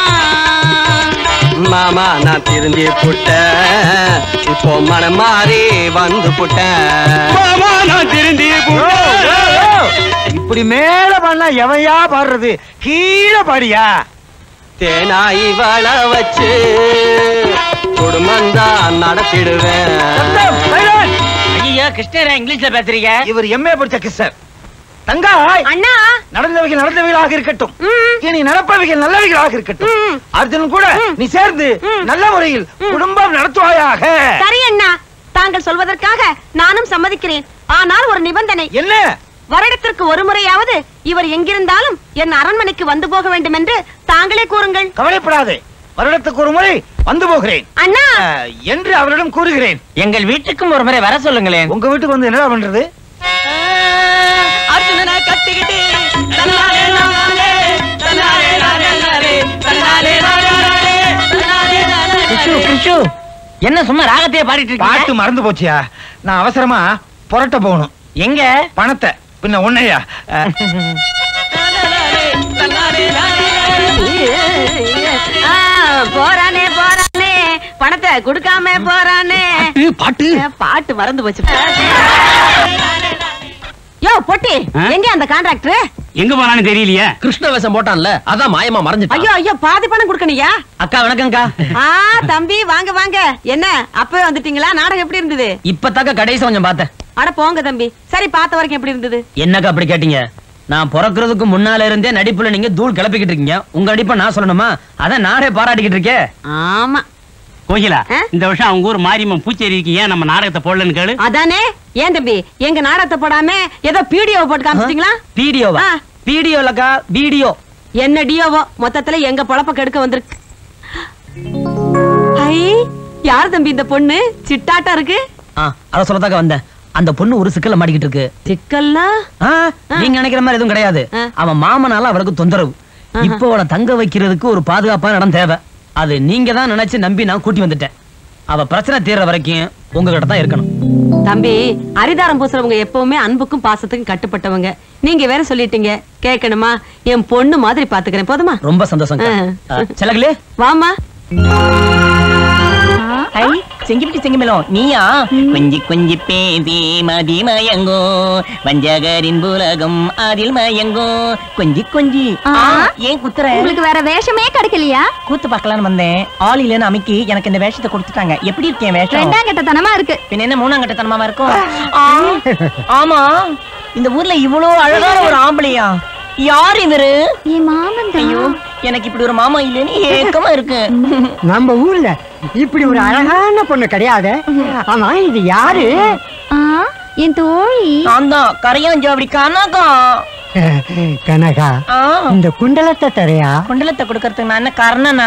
மாமா நான் திரும்பி புட்டேன் இப்போ மனம் மாறி வந்து புட்டேன் மாமா நான் திரும்பி இப்படி மேல பாடினா எவையா பாடுறது கீழே பாடியா தேனாய் வள வச்சு குடும்பம் தான் நடத்திடுவேன் ஐயா கிருஷ்ணரா இங்கிலீஷ்ல பேசுறீங்க இவர் எம்ஏ படிச்ச கிருஷ்ணர் தங்காய் அண்ணா நடந்தவைகள் நடந்தவைகளாக இருக்கட்டும் இனி நடப்பவைகள் நல்லவைகளாக இருக்கட்டும் அர்ஜுன் கூட நீ சேர்ந்து நல்ல முறையில் குடும்பம் நடத்துவாயாக சரி அண்ணா தாங்கள் சொல்வதற்காக நானும் சம்மதிக்கிறேன் ஆனால் ஒரு நிபந்தனை என்ன வருடத்திற்கு ஒரு முறையாவது இவர் எங்கிருந்தாலும் என் அரண்மனைக்கு வந்து போக வேண்டும் என்று தாங்களே கூறுங்கள் கவலைப்படாதே வருடத்துக்கு ஒரு முறை வந்து போகிறேன் அண்ணா அஹ், என்று அவரிடம் கூறுகிறேன் எங்கள் வீட்டுக்கும் ஒரு முறை வர சொல்லுங்களேன் உங்க வீட்டுக்கு வந்து என்னடா பண்றது அர்ஜுனனை கட்டிக்கிட்டு தன்னாலே நானாலே, தன்னாலே நானே நானே, தன்னாலே நானே நானே, தன்னாலே நானே கிஷு கிஷு என்ன சும்மா ராகத்தையே பாடிட்டு பாட்டு இருக்கீங்க மறந்து போச்சியா நான் அவசரமா புரட்ட போகணும் எங்க பணத்தை பின்ன உன்னையா அஹ், ஆ, போறானே போறானே பணத்தை கொடுக்காம போறானே பாட்டு பாட்டு மறந்து போச்சு யோ பொட்டி எங்க அந்த கான்ட்ராக்டர் எங்க போனான்னு தெரியலையே கிருஷ்ண வேஷம் போட்டான்ல அதான் மாயமா மறைஞ்சிட்டான் ஐயோ ஐயோ பாதி பணம் கொடுக்கணியா அக்கா வணக்கம்க்கா ஆ தம்பி வாங்க வாங்க என்ன அப்பவே வந்துட்டீங்களா நாடகம் எப்படி இருந்தது இப்பதாக்க கடைசி கொஞ்சம் பார்த்தேன் அட போங்க தம்பி சரி பார்த்த வரைக்கும் எப்படி இருந்தது என்னக்கா அப்படி கேட்டீங்க நான் பிறக்கிறதுக்கு முன்னால இருந்தே நடிப்புல நீங்க தூள் கிளப்பிக்கிட்டு இருக்கீங்க உங்க நடிப்பை நான் சொல்லணுமா அதான் நானே பாராட்டிக்கிட்டு இருக்கேன் ஆமா கோகிலா இந்த வருஷம் அவங்க ஊர் மாரியம்மன் பூச்சேரிக்கு ஏன் நம்ம நாடகத்தை போடலன்னு கேளு அதானே ஏன் தம்பி எங்க நாடகத்தை போடாம ஏதோ பீடியோ போட்டு காமிச்சிட்டீங்களா வீடியோவா வீடியோலக்கா வீடியோ என்ன டியோவோ மொத்தத்துல எங்க பொழப்ப கெடுக்க வந்திருக்கு ஐ யார் தம்பி இந்த பொண்ணு சிட்டாட்டா இருக்கு ஆ அத சொல்லதாக்க வந்தேன் அந்த பொண்ணு ஒரு சிக்கல்ல மாட்டிக்கிட்டு இருக்கு சிக்கல்னா ஆ, நீங்க நினைக்கிற மாதிரி எதுவும் கிடையாது அவன் மாமனால அவளுக்கு தொந்தரவு இப்போ அவளை தங்க வைக்கிறதுக்கு ஒரு பாதுகாப்பான இடம் தேவை அது நீங்க தான் நினைச்சு நம்பி நான் கூட்டி வந்துட்டேன் அவ பிரச்சனை தீர்ற வரைக்கும் உங்ககிட்ட தான் இருக்கணும் தம்பி அரிதாரம் பூசுறவங்க எப்பவுமே அன்புக்கும் பாசத்துக்கும் கட்டுப்பட்டவங்க நீங்க வேற சொல்லிட்டீங்க கேட்கணுமா என் பொண்ணு மாதிரி பாத்துக்கிறேன் போதுமா ரொம்ப சந்தோஷம் செலகுலே வாமா ஐ செங்கிப்பிட்டு செங்கிமேளம் நீயா கொஞ்சி கொஞ்சி பேசி மதி மயங்கோ வஞ்சகரின் புலகம் அதில் மயங்கோ கொஞ்சி கொஞ்சி ஆ, ஏன் குத்துற உங்களுக்கு வேற வேஷமே கிடைக்கலையா கூத்து பார்க்கலாம்னு வந்தேன் ஆள் இல்லைன்னு அமைக்கி எனக்கு இந்த வேஷத்தை கொடுத்துட்டாங்க எப்படி இருக்கேன் வேஷம் ரெண்டாம் கட்டத்தனமா இருக்கு பின்ன என்ன மூணாம் கட்டத்தனமா இருக்கும் ஆ, ஆமா இந்த ஊர்ல இவ்வளோ அழகான ஒரு ஆம்பளையா யார் இவரு என் மாமன் ஐயோ எனக்கு இப்படி ஒரு மாமா இல்லைன்னு ஏக்கமா இருக்கு நம்ம ஊர்ல இப்படி ஒரு அழகான பொண்ணு கிடையாது ஆமா இது யாரு என் தோழி நான் தான் கரையாஞ்சாவடி கனகா கனகா ஆ. இந்த குண்டலத்தை தரையா குண்டலத்தை கொடுக்கறதுக்கு நான் என்ன கர்ணனா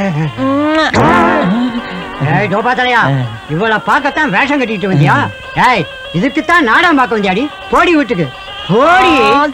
ஏய் கோபாத்தலையா இவள பார்க்கத்தான் வேஷம் கட்டிட்டு வந்தியா ஏய் இதுக்குத்தான் நாடகம் பார்க்க வந்தியாடி போடி வீட்டுக்கு போடி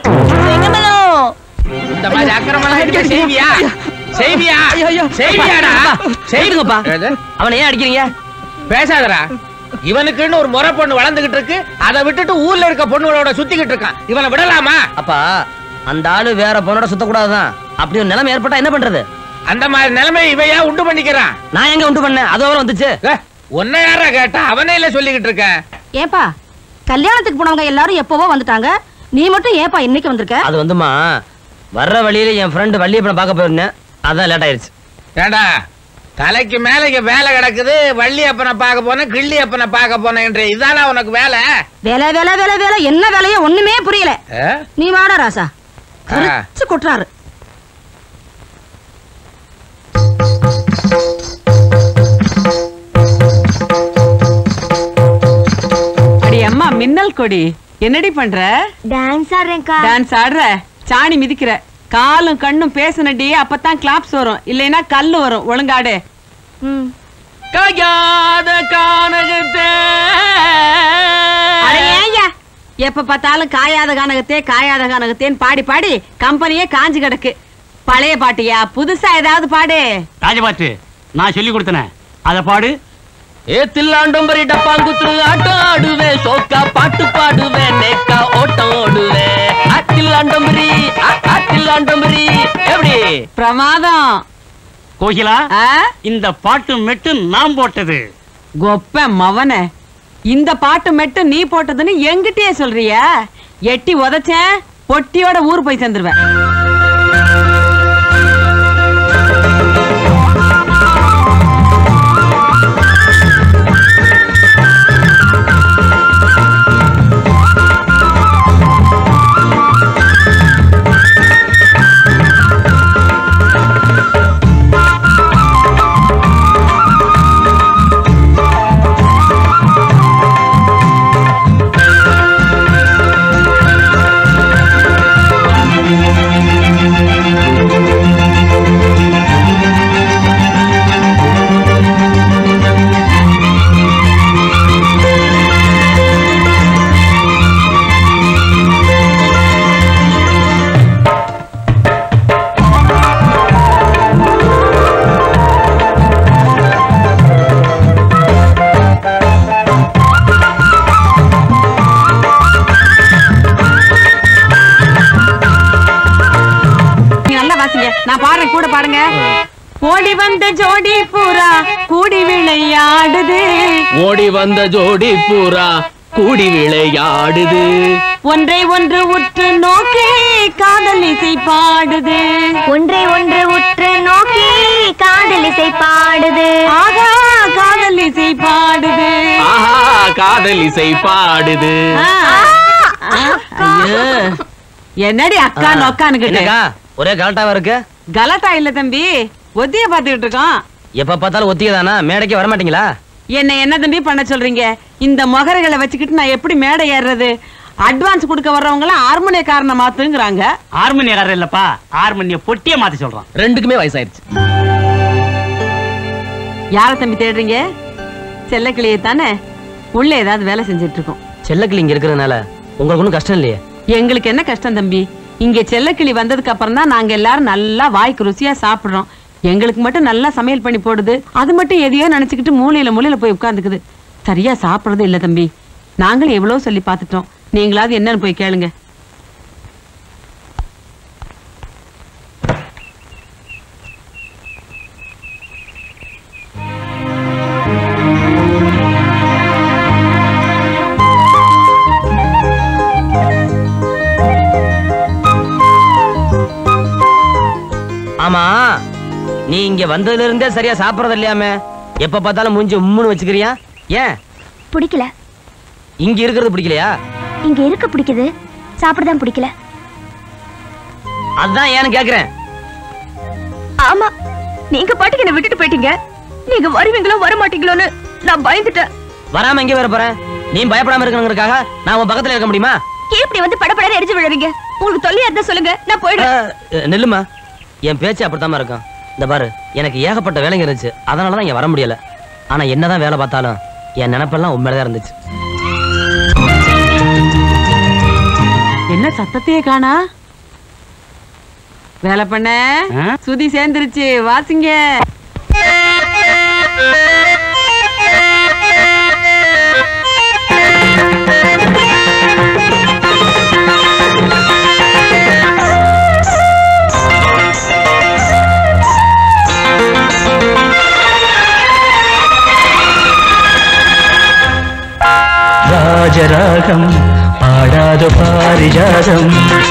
இந்த மாதிரி அக்கிரமெல்லாம் இருக்க செய்வியா செய்வியா செய்வியாடா செய்யுங்கப்பா அவனை ஏன் அடிக்கிறீங்க பேசாதடா இவனுக்குன்னு ஒரு முறை பொண்ணு வளர்ந்துகிட்டு இருக்கு அதை விட்டுட்டு ஊர்ல இருக்க பொண்ணுகளோட சுத்திக்கிட்டு இருக்கான் இவனை விடலாமா அப்பா அந்த ஆளு வேற பொண்ணோட சுத்தக்கூடாதுதான் அப்படி ஒரு நிலைமை ஏற்பட்டா என்ன பண்றது அந்த மாதிரி நிலைமை இவையா உண்டு பண்ணிக்கிறான் நான் எங்க உண்டு பண்ணேன் அது அவரம் வந்துச்சு உன்னை யாரா கேட்டா அவனே இல்ல சொல்லிக்கிட்டு இருக்க ஏப்பா கல்யாணத்துக்கு போனவங்க எல்லாரும் எப்பவோ வந்துட்டாங்க நீ மட்டும் ஏப்பா இன்னைக்கு வந்திருக்க அது வந்துமா வர்ற வழியில என் ஃப்ரெண்டு வள்ளியப்பனை பார்க்க போயிருந்தேன் அதான் லேட் ஆயிருச்சு ஏண்டா தலைக்கு மேல இங்க வேலை கிடக்குது வள்ளி அப்பனை பார்க்க போனேன் கிள்ளி அப்பனை பார்க்க போனேன் என்று இதானா உனக்கு வேலை வேலை வேலை வேலை வேலை என்ன வேலையோ ஒண்ணுமே புரியல ஆ? நீ வாடா ராசா ஆ. கரிச்சு கொட்டுறாரு அடி அம்மா மின்னல் கொடி என்னடி பண்ற டான்ஸ் ஆடுறேன்க்கா டான்ஸ் ஆடுற சாணி மிதிக்கிற காலும் கண்ணும் பேசுனடி அப்பதான் கிளாப்ஸ் வரும் இல்லைன்னா கல்லு வரும் ஒழுங்காடு காயாத கானகத்தே அட ஏய்யா, எப்ப பார்த்தாலும் காயாத கானகத்தே காயாத கானகத்தேன்னு பாடி பாடி கம்பெனியே காஞ்சு கிடக்கு பழைய பாட்டியா புதுசா ஏதாவது பாடு ராஜபாட்டு நான் சொல்லி கொடுத்தனே அத பாடு ஏ தில்லாண்டம்பரி டப்பாங்குத்து ஆட்டம் ஆடுவேன் சோக்கா பாட்டு பாடுவேன் நேக்கா ஓட்டம் ஓடுவேன் அத்தில்லாண்டம்பரி அத்தில்லாண்டம்பரி எப்படி பிரமாதம் கோகிலா இந்த பாட்டு மெட்டு நான் போட்டது கொப்ப மவன இந்த பாட்டு மட்டும் நீ போட்டதுன்னு எங்கிட்டயே சொல்றியா எட்டி உதைச்சேன் பொட்டியோட ஊர் போய் சேர்ந்துருவேன் நீங்க நல்லா வாசிங்க நான் பாடுறேன் கூட பாடுங்க ஓடி வந்த ஜோடி பூரா கூடி விளையாடுது ஓடி வந்த ஜோடி பூரா கூடி விளையாடுது ஒன்றை ஒன்று உற்று நோக்கி காதல் இசை பாடுது ஒன்றை ஒன்று உற்று நோக்கி காதல் இசை பாடுது ஆகா காதல் இசை பாடுது ஆஹா காதல் இசை பாடுது ஐயோ என்னடி அக்கா நொக்கானுக்கிட்டு என்னக்கா ஒரே கலட்டாவா இருக்கு கலாட்டா இல்ல தம்பி ஒத்திய பாத்துக்கிட்டு இருக்கோம் எப்ப பார்த்தாலும் ஒத்திகை தானா மேடைக்கே வர மாட்டீங்களா என்ன என்ன தம்பி பண்ண சொல்றீங்க இந்த மொகரைகளை வச்சுக்கிட்டு நான் எப்படி மேடை ஏறுறது அட்வான்ஸ் கொடுக்க வர்றவங்க எல்லாம் ஹார்மோனியக்காரனை மாத்துங்கிறாங்க ஹார்மோனியக்காரர் இல்லப்பா ஹார்மோனிய பொட்டிய மாத்தி சொல்றான் ரெண்டுக்குமே வயசாயிருச்சு யார தம்பி தேடுறீங்க செல்லக்கிளியை தானே உள்ள ஏதாவது வேலை செஞ்சுட்டு இருக்கோம் செல்லக்கிளி இங்க இருக்கிறதுனால உங்களுக்கு ஒன்றும் கஷ்டம் இல்லையே எங்களுக்கு என்ன கஷ்டம் தம்பி இங்க செல்லக்கிளி வந்ததுக்கு அப்புறம் தான் நாங்க எல்லாரும் நல்லா வாய்க்கு ருசியா சாப்பிடுறோம் எங்களுக்கு மட்டும் நல்லா சமையல் பண்ணி போடுது அது மட்டும் எதையோ நினைச்சுக்கிட்டு மூலையில மூலையில போய் உட்கார்ந்துக்குது சரியா சாப்பிடுறது இல்ல தம்பி நாங்களும் எவ்வளவு சொல்லி பார்த்துட்டோம் நீங்களாவது என்னன்னு போய் கேளுங்க ஆமா நீ இங்க வந்ததுல இருந்தே சரியா சாப்பிடறது இல்லையாமே எப்ப பார்த்தாலும் மூஞ்சி உம்முன்னு வச்சுக்கிறியா ஏன் பிடிக்கல இங்க இருக்கிறது பிடிக்கலையா இங்க இருக்க பிடிக்குது சாப்பிடதான் பிடிக்கல அதான் ஏன்னு கேக்குறேன் ஆமா நீங்க பாட்டுக்கு என்ன விட்டுட்டு போயிட்டீங்க நீங்க வருவீங்களோ வர மாட்டீங்களோன்னு நான் பயந்துட்டேன் வராம எங்க வர போறேன் நீ பயப்படாம இருக்கணுங்கிறதுக்காக நான் உன் பக்கத்துல இருக்க முடியுமா ஏன் இப்படி வந்து படப்பட எரிஞ்சு விழுவீங்க உங்களுக்கு தொல்லையா இருந்தா சொல்லுங்க நான் போயிடுவேன் அஹ், நில்லுமா என் பேச்சு அப்படித்தாம்மா இருக்கும் இந்த பாரு எனக்கு ஏகப்பட்ட வேலைங்க இருந்துச்சு அதனால தான் இங்க வர முடியல ஆனா என்னதான் வேலை பார்த்தாலும் என் நினைப்பெல்லாம் உண்மையில தான் இருந்துச்சு என்ன சத்தத்தையே காணா வேலை பண்ண சுதி சேர்ந்துருச்சு வாசிங்க ராஜராகம் பாடாத பாடாத பாரிஜாதம்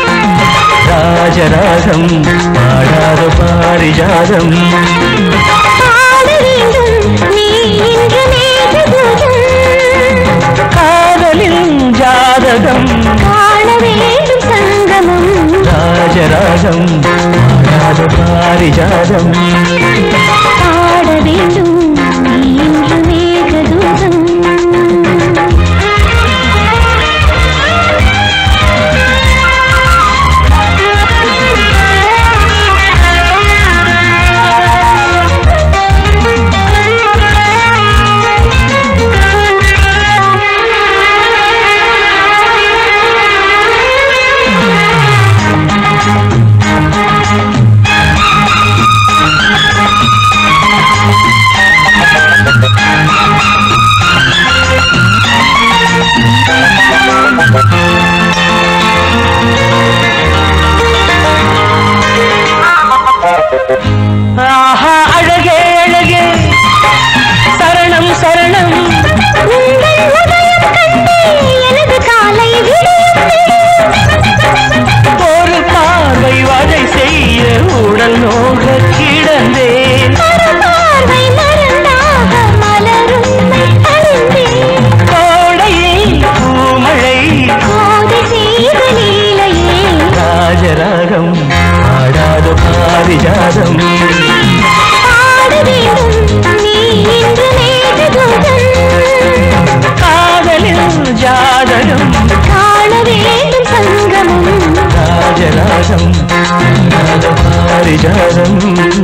ராஜராகம் பாடாத பாரிஜாதம் காதலில் ஜாதகம் காண வேண்டும் சங்கமம் ராஜராகம் பாடாத பாரிஜாதம் பாட வேண்டும் நீ இன்று மேகதூதம் ஆஹா அழகே அழகே சரணம் சரணம் எனது காலை ஒரு பார்வை வதை செய்ய உடல் நோக கிடந்தேன் பார்வை மறந்தாக மலரும்மை அழிந்தேன் கோடையில் பூமழை கோதை செய்த லீலையே ராஜராகம் பாடாத பாரிஜாதம் பாட வேண்டும் நீ இன்று மேகதூதம் காதலில் ஜாதகம் காண வேண்டும் சங்கமம் ராஜராகம் பாடாத பாரிஜாதம்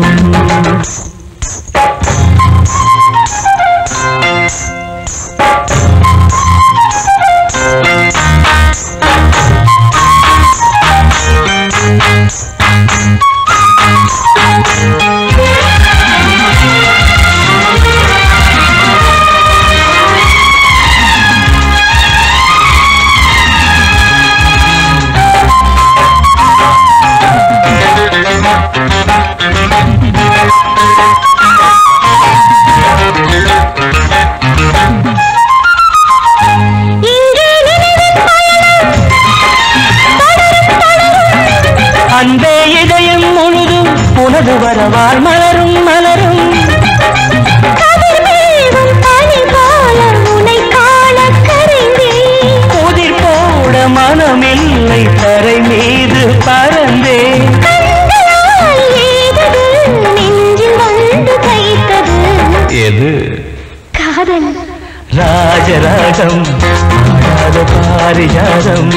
அன்பே இதயம் முழுதும் உனது வரவால் மலரும் மலரும் கதிர்மேகம் பனி போல உன்னை காண கரைந்தேன் உதிர் போட மனமில்லை தரை மீது பறந்தேன் கண்களால் ஏதது நெஞ்சில் வந்து தைத்தது எது காதல் ராஜராகம் பாடாத பாரிஜாதம்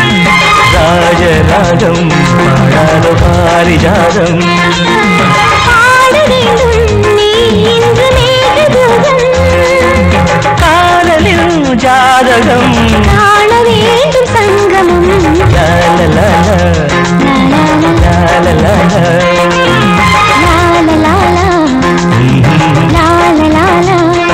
ராஜராகம் பாடாத பாரிஜாதம் பாட வேண்டும் நீ இன்று மேகதூதம் காதலில் ஜாதகம் காண வேண்டும் சங்கமம் லாலலா, லாலலா. லாலலாலா லாலலாலா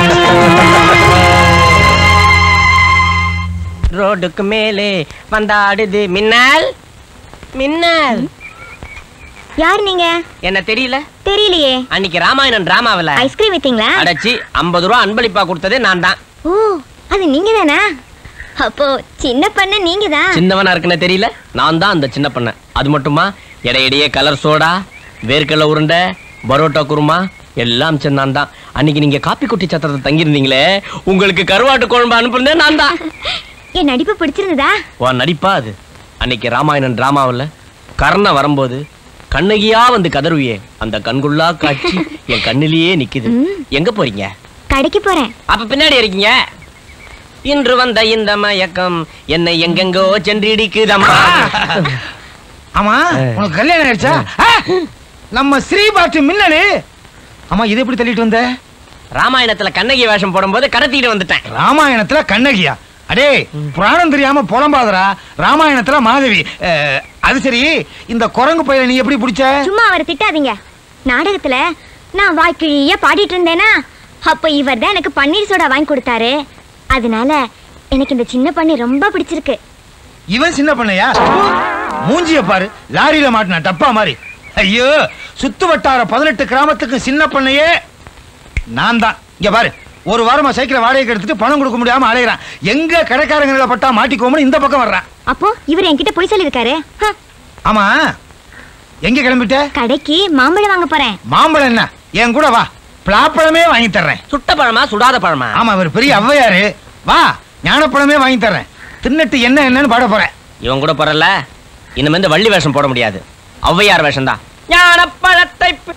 ரோடுக்கு மேலே வந்தாடுது மின்னல் மின்னல் யார் நீங்க என்ன தெரியல தெரியலையே அன்னைக்கு ராமாயணம் டிராமாவில ஐஸ்கிரீம் வித்தீங்களா அடைச்சி ஐம்பது ரூபா அன்பளிப்பா கொடுத்ததே நான் தான் ஓ அது நீங்க தானா அப்போ சின்ன பண்ண நீங்க தான் சின்னவனா இருக்குன்னு தெரியல நான் தான் அந்த சின்ன பண்ண அது மட்டுமா இடையிடையே கலர் சோடா வேர்க்கடலை உருண்டை பரோட்டா குருமா எல்லாம் சரி நான் தான் அன்னைக்கு நீங்க காப்பி குட்டி சத்திரத்தை தங்கியிருந்தீங்களே உங்களுக்கு கருவாட்டு குழம்பு அனுப்புனதே நான் தான் என் நடிப்பு பிடிச்சிருந்ததா உன் நடிப்பா அது அன்னைக்கு ராமாயணம் டிராமாவில் கர்ண வரும்போது கண்ணகியா வந்து கதறுவியே அந்த கண்குள்ளா காட்சி என் கண்ணிலேயே நிக்குது எங்க போறீங்க கடைக்கு போறேன் அப்ப பின்னாடி இருக்கீங்க இன்று வந்த இந்த மயக்கம் என்னை எங்கெங்கோ சென்று இடிக்குதம்மா ஆமா உனக்கு கல்யாணம் ஆயிடுச்சா ஆ! நம்ம ஸ்ரீபாட்டு மின்னலு ஆமா இது எப்படி தள்ளிட்டு வந்த ராமாயணத்துல கண்ணகி வேஷம் போடும்போது கடத்திட்டு வந்துட்டேன் ராமாயணத்துல கண்ணகியா அடே புராணம் தெரியாம புலம்பாதரா ராமாயணத்துல மாதவி அஹ், அது சரி இந்த குரங்கு பையனை நீ எப்படி பிடிச்ச சும்மா அவரை திட்டாதீங்க நாடகத்துல நான் வாய்க்கிழிய பாடிட்டு இருந்தேனா அப்ப இவர் தான் எனக்கு பன்னீர் சோடா வாங்கி கொடுத்தாரு அதனால எனக்கு இந்த சின்ன பண்ணி ரொம்ப பிடிச்சிருக்கு இவன் சின்ன பண்ணையா மூஞ்சிய பாரு லாரியில மாட்டின டப்பா மாதிரி ஐயோ சுத்து வட்டார பதினெட்டு கிராமத்துக்கு சின்ன பண்ணையே நான் தான் இங்க பாரு ஒரு வாரமா சைக்கிளை வாடகைக்கு எடுத்துட்டு பணம் கொடுக்க முடியாம அலையிறான் எங்க கடைக்காரங்களை பட்டா மாட்டிக்கோமனு இந்த பக்கம் வர்றான் அப்போ இவர் என்கிட்ட பொய் சொல்லிருக்காரு ஆமா எங்க கிளம்பிட்ட கடைக்கு மாம்பழம் வாங்க போறேன் மாம்பழம் என்ன என் கூட வா பலாப்பழமே வாங்கி தர்றேன் சுட்ட பழமா சுடாத பழமா ஆமா இவர் பெரிய ஔவையாரு வா ஞானப்பழமே வாங்கி தர்றேன் தின்னுட்டு என்ன என்னன்னு பாட போறேன் இவன் கூட போறல இனிமே இந்த வள்ளி வேஷம் போட முடியாது ஔவையார் வேஷம் தான் ஞானப்பழத்தை பி-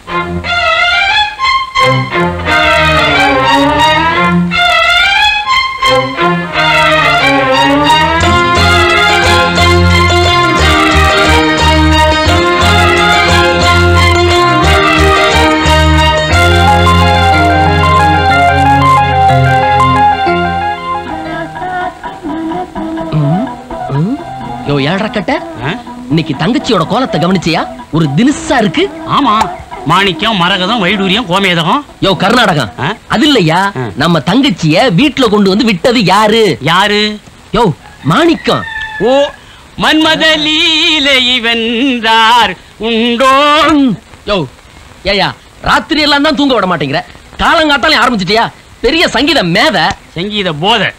யோ ஏழ்ற கட்ட இன்னைக்கு தங்கச்சியோட கோலத்தை கவனிச்சியா ஒரு தினுசா இருக்கு ஆமா மாணிக்கம் மரகதம் வைடூரியம் கோமேதகம் யோ கர்நாடகம் அது இல்லையா நம்ம தங்கச்சிய வீட்ல கொண்டு வந்து விட்டது யாரு யாரு யோ மாணிக்கம் ஓ மன்மத லீலை வென்றார் உண்டோ யோ ஏயா ராத்திரி எல்லாம் தான் தூங்க விட மாட்டேங்கிற காலங்காத்தாலே ஆரம்பிச்சிட்டியா பெரிய சங்கீத மேத சங்கீத போதை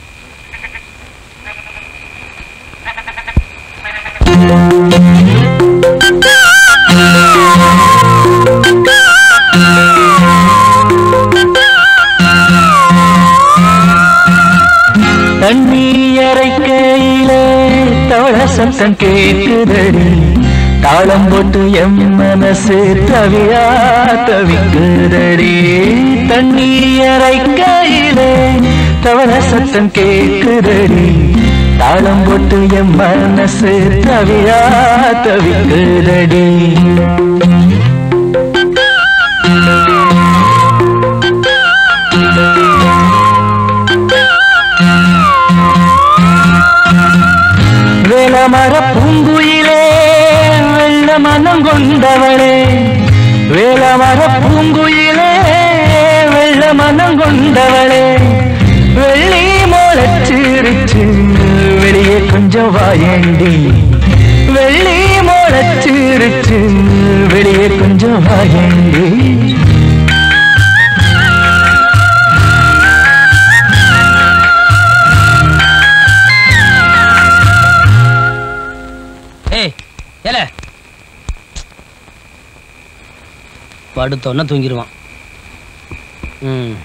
தண்ணீரை கையிலே தவள சத்தம் கேட்குதடி தாளம் போட்டு எம் மனசு தவியா தவிக்குதடி தண்ணீரை கையிலே தவள சத்தம் கேட்குதடி தாளம் போட்டு எம் மனசு தவியா தவிக்குதடி வேலமர பூங்குயிலே வெள்ள மனம் கொண்டவளே வேலமர பூங்குயிலே வெள்ள மனம் கொண்டவளே வெள்ளி மோளச்சிருச்சு வெளியே கொஞ்சம் வாயண்டி வெள்ளி மோளச்சிருச்சு வெளியே கொஞ்சம் வாயண்டி ஏய் ஏல படுத்தோன்னா தூங்கிடுவான் ம்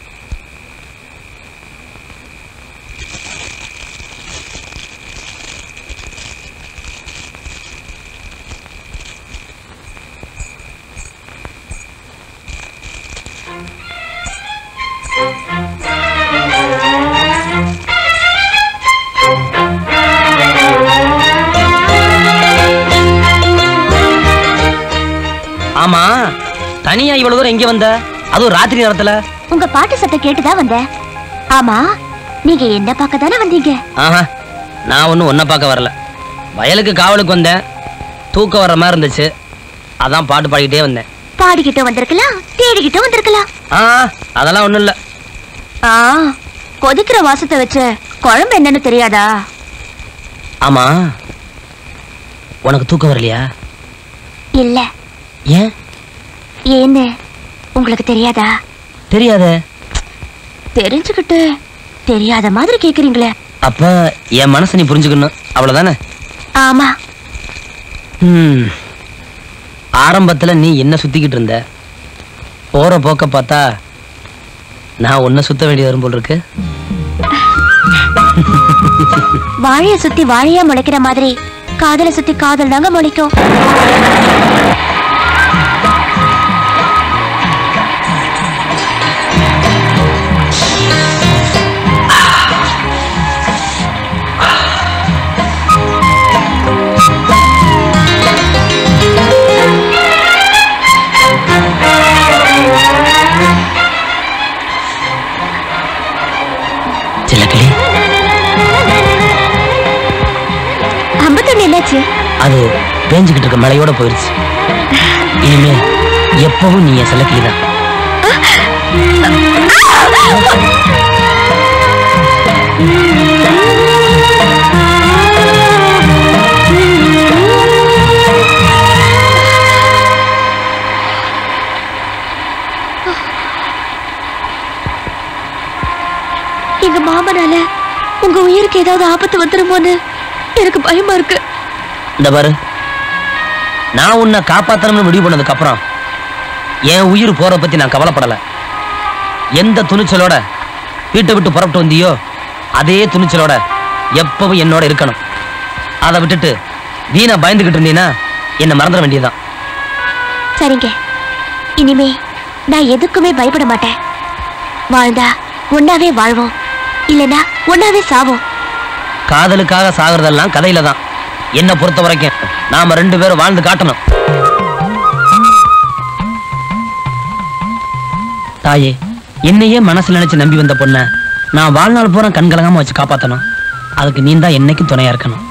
ஆமா தனியா இவ்வளவு தூரம் எங்க வந்த அதுவும் ராத்திரி நேரத்துல உங்க பாட்டு சத்தம் கேட்டுதான் வந்தேன் ஆமா நீங்க என்ன பார்க்க தானே வந்தீங்க ஆஹா நான் ஒன்றும் ஒன்றை பார்க்க வரல வயலுக்கு காவலுக்கு வந்தேன் தூக்கம் வர்ற மாதிரி இருந்துச்சு அதான் பாட்டு பாடிக்கிட்டே வந்தேன் பாடிக்கிட்டு வந்திருக்கலாம் தேடிக்கிட்டு வந்திருக்கலாம் ஆ அதெல்லாம் ஒன்றும் இல்லை ஆ கொதிக்கிற வாசத்தை வச்சு குழம்பு என்னன்னு தெரியாதா ஆமா உனக்கு தூக்கம் வரலையா இல்ல ஏன் ஏன்னு உங்களுக்கு தெரியாதா தெரியாதே தெரிஞ்சுக்கிட்டு தெரியாத மாதிரி கேக்குறீங்களே அப்ப என் மனசை நீ புரிஞ்சுக்கணும் அவ்வளவுதானே ஆமா ம் ஆரம்பத்துல நீ என்ன சுத்திக்கிட்டு இருந்த போற போக்க பார்த்தா நான் உன்னை சுத்த வேண்டி வரும் போல் இருக்கு வாழைய சுத்தி வாழையா முளைக்கிற மாதிரி காதலை சுத்தி காதல் தாங்க முளைக்கும் சிலக்கிளி ஐம்பத்தொன்னு என்னாச்சு அது பேஞ்சுக்கிட்டு இருக்க மழையோட போயிருச்சு இனிமே எப்பவும் நீ என் சிலக்கிளி தான் எங்க மாமனால உங்க உயிருக்கு ஏதாவது ஆபத்து வந்துருமோன்னு எனக்கு பயமா இருக்கு இந்த பாரு நான் உன்னை காப்பாத்தணும்னு முடிவு பண்ணதுக்கு அப்புறம் என் உயிர் போற பத்தி நான் கவலைப்படல எந்த துணிச்சலோட வீட்டை விட்டு புறப்பட்டு வந்தியோ அதே துணிச்சலோட எப்பவும் என்னோட இருக்கணும் அதை விட்டுட்டு வீணா பயந்துகிட்டு இருந்தீன்னா என்னை மறந்துட வேண்டியதுதான் சரிங்க இனிமே நான் எதுக்குமே பயப்பட மாட்டேன் வாழ்ந்தா ஒன்னாவே வாழ்வோம் இல்லனா ஒன்னாவே சாவோம் காதலுக்காக சாகிறதெல்லாம் கதையில தான் என்னை பொறுத்த வரைக்கும் நாம ரெண்டு பேரும் வாழ்ந்து காட்டணும் தாயே என்னையே மனசுல நினைச்சு நம்பி வந்த பொண்ண நான் வாழ்நாள் பூரா கண் கலங்காம வச்சு காப்பாத்தணும் அதுக்கு நீ தான் என்னைக்கும் துணையா இருக்கணும்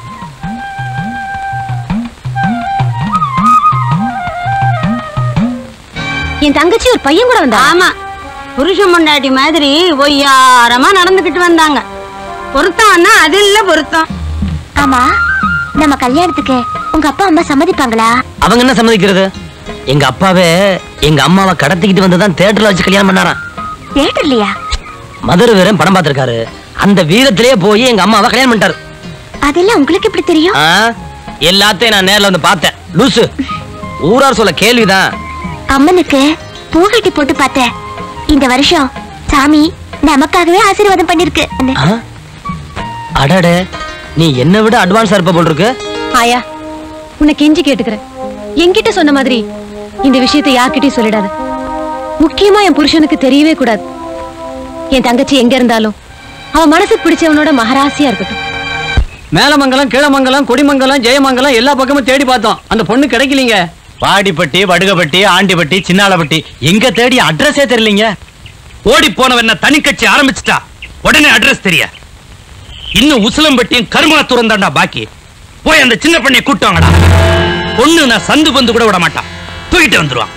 என் தங்கச்சி ஒரு பையன் கூட வந்தா ஆமா புருஷன் பொண்டாட்டி மாதிரி ஒய்யாரமா நடந்துகிட்டு வந்தாங்க பொருத்தம்னா அது இல்ல பொருத்தம் ஆமா நம்ம கல்யாணத்துக்கு உங்க அப்பா அம்மா சம்மதிப்பாங்களா அவங்க என்ன சம்மதிக்கிறது எங்க அப்பாவே எங்க அம்மாவை கடத்திக்கிட்டு வந்து தான் தேட்டர்ல வச்சு கல்யாணம் பண்ணாராம் தேட்டர்லையா மதுரை வீரன் படம் பார்த்திருக்காரு அந்த வீரத்திலேயே போய் எங்க அம்மாவை கல்யாணம் பண்ணிட்டாரு அதெல்லாம் உங்களுக்கு எப்படி தெரியும் ஆ, எல்லாத்தையும் நான் நேர்ல வந்து பார்த்தேன் லூசு ஊரார் சொல்ல கேள்விதான் அம்மனுக்கு பூ கட்டி போட்டு பார்த்தேன் இந்த வருஷம் சாமி நமக்காகவே ஆசீர்வாதம் பண்ணிருக்கு ஆ? அடடே நீ என்னை விட அட்வான்ஸா இருப்ப போல் இருக்கு ஆயா உன்னை கெஞ்சி கேட்டுக்கிறேன் என்கிட்ட சொன்ன மாதிரி இந்த விஷயத்தை யார்கிட்டயும் சொல்லிடாத முக்கியமா என் புருஷனுக்கு தெரியவே கூடாது என் தங்கச்சி எங்க இருந்தாலும் அவன் மனசுக்கு பிடிச்சவனோட மகராசியா இருக்கட்டும் மேலமங்கலம் கீழமங்கலம் கொடிமங்கலம் ஜெயமங்கலம் எல்லா பக்கமும் தேடி பார்த்தோம் அந்த பொண்ணு கிடைக்கலீங்க வாடிப்பட்டி வடுகப்பட்டி ஆண்டிப்பட்டி சின்னாளப்பட்டி எங்க தேடி அட்ரஸே தெரியலீங்க ஓடி போனவன் தனி கட்சி ஆரம்பிச்சுட்டா உடனே அட்ரஸ் தெரிய இன்னும் உசிலம்பட்டியும் கருமணத்துறம் தாண்டா பாக்கி போய் அந்த சின்ன பண்ணைய கூட்டுவாங்கடா பொண்ணு நான் சந்து பந்து கூட விட மாட்டான் தூக்கிட்டு வந்துருவான்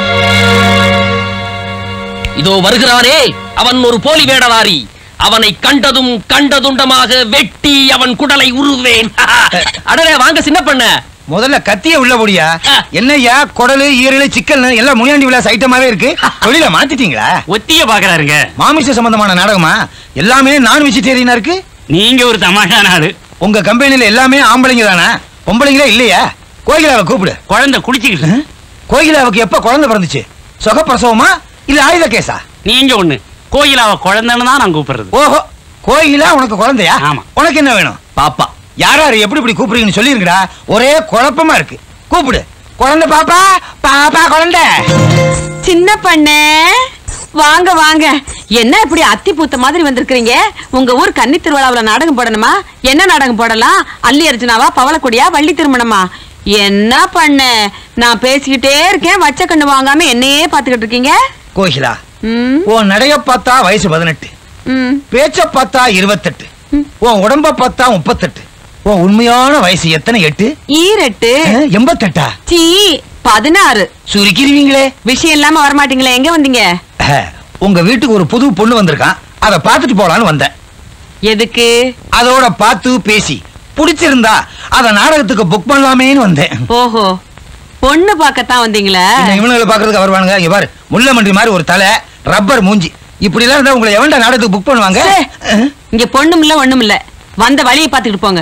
இதோ வருகிறானே அவன் ஒரு போலி வேடதாரி அவனை கண்டதும் கண்டதுண்டமாக வெட்டி அவன் குடலை உருவேன் அடடே வாங்க சின்ன பண்ண முதல்ல கத்திய உள்ள போடியா என்னய்யா குடலு ஈரலு சிக்கல் எல்லாம் முனியாண்டி விலாஸ் ஐட்டமாவே இருக்கு தொழில மாத்திட்டீங்களா ஒத்திய பாக்குறாருங்க மாமிச சம்பந்தமான நாடகமா எல்லாமே நான் வெஜிடேரியனா இருக்கு நீங்க ஒரு தமாஷான ஆளு உங்க கம்பெனில எல்லாமே ஆம்பளைங்க தானே பொம்பளைங்களே இல்லையா கோகிலாவை கூப்பிடு குழந்தை குடிச்சுக்கிட்டு கோகிலாவுக்கு எப்ப குழந்தை பிறந்துச்சு சுகப்பிரசவமா இல்ல ஆயுத கேசா நீங்க ஒண்ணு கோயிலாவ குழந்தைன்னு தான் நான் கூப்பிடுறது ஓஹோ கோயிலா உனக்கு குழந்தையா ஆமா. உனக்கு என்ன வேணும் பாப்பா யார் யாரு எப்படி இப்படி கூப்பிடுறீங்கன்னு சொல்லிருக்கடா ஒரே குழப்பமா இருக்கு கூப்பிடு குழந்தை பாப்பா பாப்பா குழந்தை சின்ன பண்ணே வாங்க வாங்க என்ன இப்படி அத்தி பூத்த மாதிரி வந்திருக்கிறீங்க உங்க ஊர் கன்னி திருவிழாவுல நாடகம் போடணுமா என்ன நாடகம் போடலாம் அல்லி அர்ஜுனாவா பவளக்குடியா வள்ளி திருமணமா என்ன பண்ண நான் பேசிக்கிட்டே இருக்கேன் வச்ச கண்ணு வாங்காம என்னையே பாத்துக்கிட்டு இருக்கீங்க கோகிலா ம், உன் நடைய பார்த்தா வயசு பதினெட்டு ம். பேச்ச பார்த்தா இருபத்தெட்டு உன் உடம்ப பார்த்தா முப்பத்தெட்டு உன் உண்மையான வயசு எத்தனை எட்டு ஈரெட்டு அஹ், எண்பத்தெட்டா சீ பதினாறு சுருக்கிடுவீங்களே விஷயம் இல்லாம வரமாட்டீங்களே எங்க வந்தீங்க அஹ், உங்க வீட்டுக்கு ஒரு புது பொண்ணு வந்திருக்கான் அதை பார்த்துட்டு போலான்னு வந்தேன் எதுக்கு அதோட பார்த்து பேசி பிடிச்சிருந்தா அத நாடகத்துக்கு புக் பண்ணலாமேன்னு வந்தேன் ஓஹோ பொண்ணு பார்க்கத்தான் வந்தீங்களா இந்த இவனுங்களை பாக்குறதுக்கு வருவானுங்க இங்க பாரு முள்ள மண்டி மாதிரி ஒரு தலை ரப்பர் மூஞ்சி இப்படி எல்லாம் இருந்தா உங்களை எவன்டா நாடகத்துக்கு புக் பண்ணுவாங்க சே, இங்க பொண்ணும் இல்ல ஒண்ணும் இல்ல வந்த வழியை பாத்துக்கிட்டு போங்க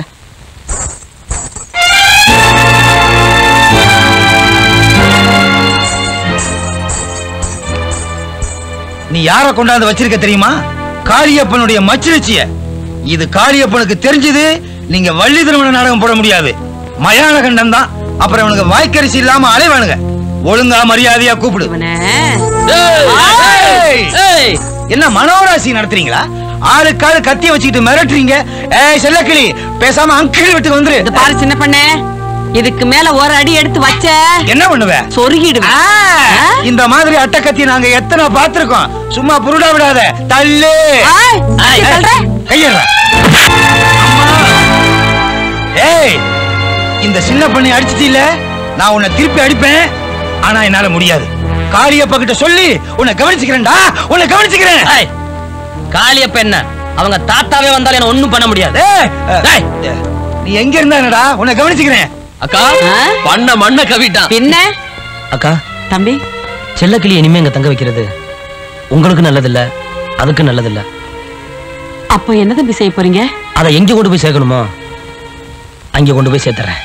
நீ யார கொண்டாந்து வச்சிருக்க தெரியுமா காளியப்பனுடைய மச்சிருச்சிய இது காளியப்பனுக்கு தெரிஞ்சது நீங்க வள்ளி திருமண நாடகம் போட முடியாது மயான கண்டம் தான் அப்புறம் இவனுக்கு வாய்க்கரிசி இல்லாம அலைவானுங்க ஒழுங்கா மரியாதையா கூப்பிடு ஏய்! என்ன மனோராசி நடத்துறீங்களா ஆளுக்கு ஆளு கத்திய வச்சுக்கிட்டு மிரட்டுறீங்க ஏய் செல்லக்கிளி பேசாம அங்கிள் வீட்டுக்கு வந்துரு இது பாரு சின்ன பண்ணே இதுக்கு மேல ஒரு அடி எடுத்து வச்ச என்ன பண்ணுவ சொருகிடுவேன் ஆ, இந்த மாதிரி அட்டக்கத்தி நாங்க எத்தனை பார்த்திருக்கோம் சும்மா புருடா விடாத தள்ளு ஆய், ஆய், இங்க தள்ளுற? கையெடுறா. அம்மா. ஏய் இந்த சின்ன பண்ணி அடிச்சிட்டீல நான் உன்னை திருப்பி அடிப்பேன் ஆனா என்னால முடியாது காளியப்ப கிட்ட சொல்லி உன்னை கவனிச்சுக்கிறேன்டா உன்னை கவனிச்சுக்கிறேன் ஏய், காளியப்ப என்ன அவங்க தாத்தாவே வந்தாலும் என்ன ஒண்ணும் பண்ண முடியாது ஏய், ஏய், நீ எங்க இருந்தா என்னடா உன்னை கவனிச்சுக்கிறேன் அக்கா பண்ண மண்ண கவிட்டான் பின்ன அக்கா தம்பி செல்லக்கிளி இனிமே இங்க தங்க வைக்கிறது உங்களுக்கு நல்லதில்ல அதுக்கு நல்லதில்ல அப்ப என்ன தம்பி செய்ய போறீங்க அதை எங்க கொண்டு போய் சேர்க்கணுமோ அங்க கொண்டு போய் சேர்த்துறேன்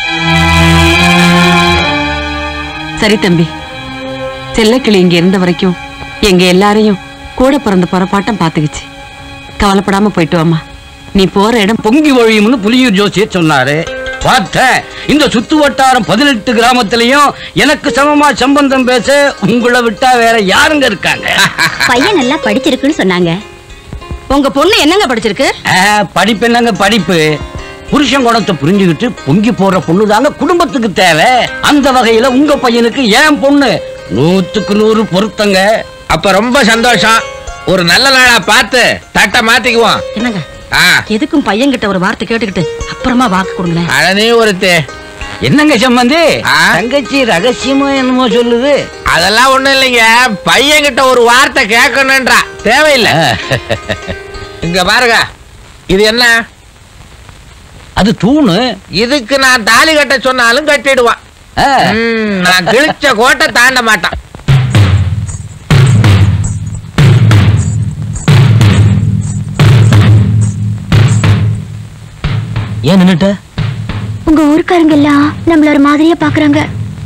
சரி தம்பி செல்லக்கிளி இங்க இருந்த வரைக்கும் எங்க எல்லாரையும் கூட பிறந்த புறப்பாட்டம் பாத்துக்குச்சு கவலைப்படாம போயிட்டு வாமா நீ போற இடம் பொங்கி வழியும்னு புலியூர் ஜோசியர் சொன்னாரு பார்த்தேன் இந்த சுத்து வட்டாரம் பதினெட்டு கிராமத்திலையும் எனக்கு சமமா சம்பந்தம் பேச உங்களை விட்டா வேற யாருங்க இருக்காங்க பையன் நல்லா படிச்சிருக்குன்னு சொன்னாங்க உங்க பொண்ணு என்னங்க படிச்சிருக்கு ஆ, படிப்பு என்னங்க படிப்பு புருஷன் குணத்தை புரிஞ்சுக்கிட்டு பொங்கி போற பொண்ணு தாங்க குடும்பத்துக்கு தேவை அந்த வகையில உங்க பையனுக்கு ஏன் பொண்ணு நூத்துக்கு நூறு பொருத்தங்க அப்ப ரொம்ப சந்தோஷம் ஒரு நல்ல நாளா பார்த்து தட்டை மாத்திக்குவோம் என்னங்க ஆ எதுக்கும் பையன்கிட்ட ஒரு வார்த்தை கேட்டுக்கிட்டு அப்புறமா வாக்கு கொடுங்களேன் அட நீ ஒருத்தே என்னங்க சம்பந்தி தங்கச்சி ரகசியமா என்னமோ சொல்லுது அதெல்லாம் ஒண்ணும் இல்லைங்க பையன்கிட்ட ஒரு வார்த்தை கேட்கணுன்றா தேவையில்லை இங்க பாருங்க இது என்ன அது தூணு இதுக்கு நான் தாலி கட்ட சொன்னாலும் கட்டிடுவான் ம், நான் கிழிச்ச கோட்டை தாண்ட மாட்டான் ஏன் நின்னுட்ட உங்க ஊர்க்காரங்க எல்லாம் நம்மள ஒரு மாதிரியா பாக்குறாங்க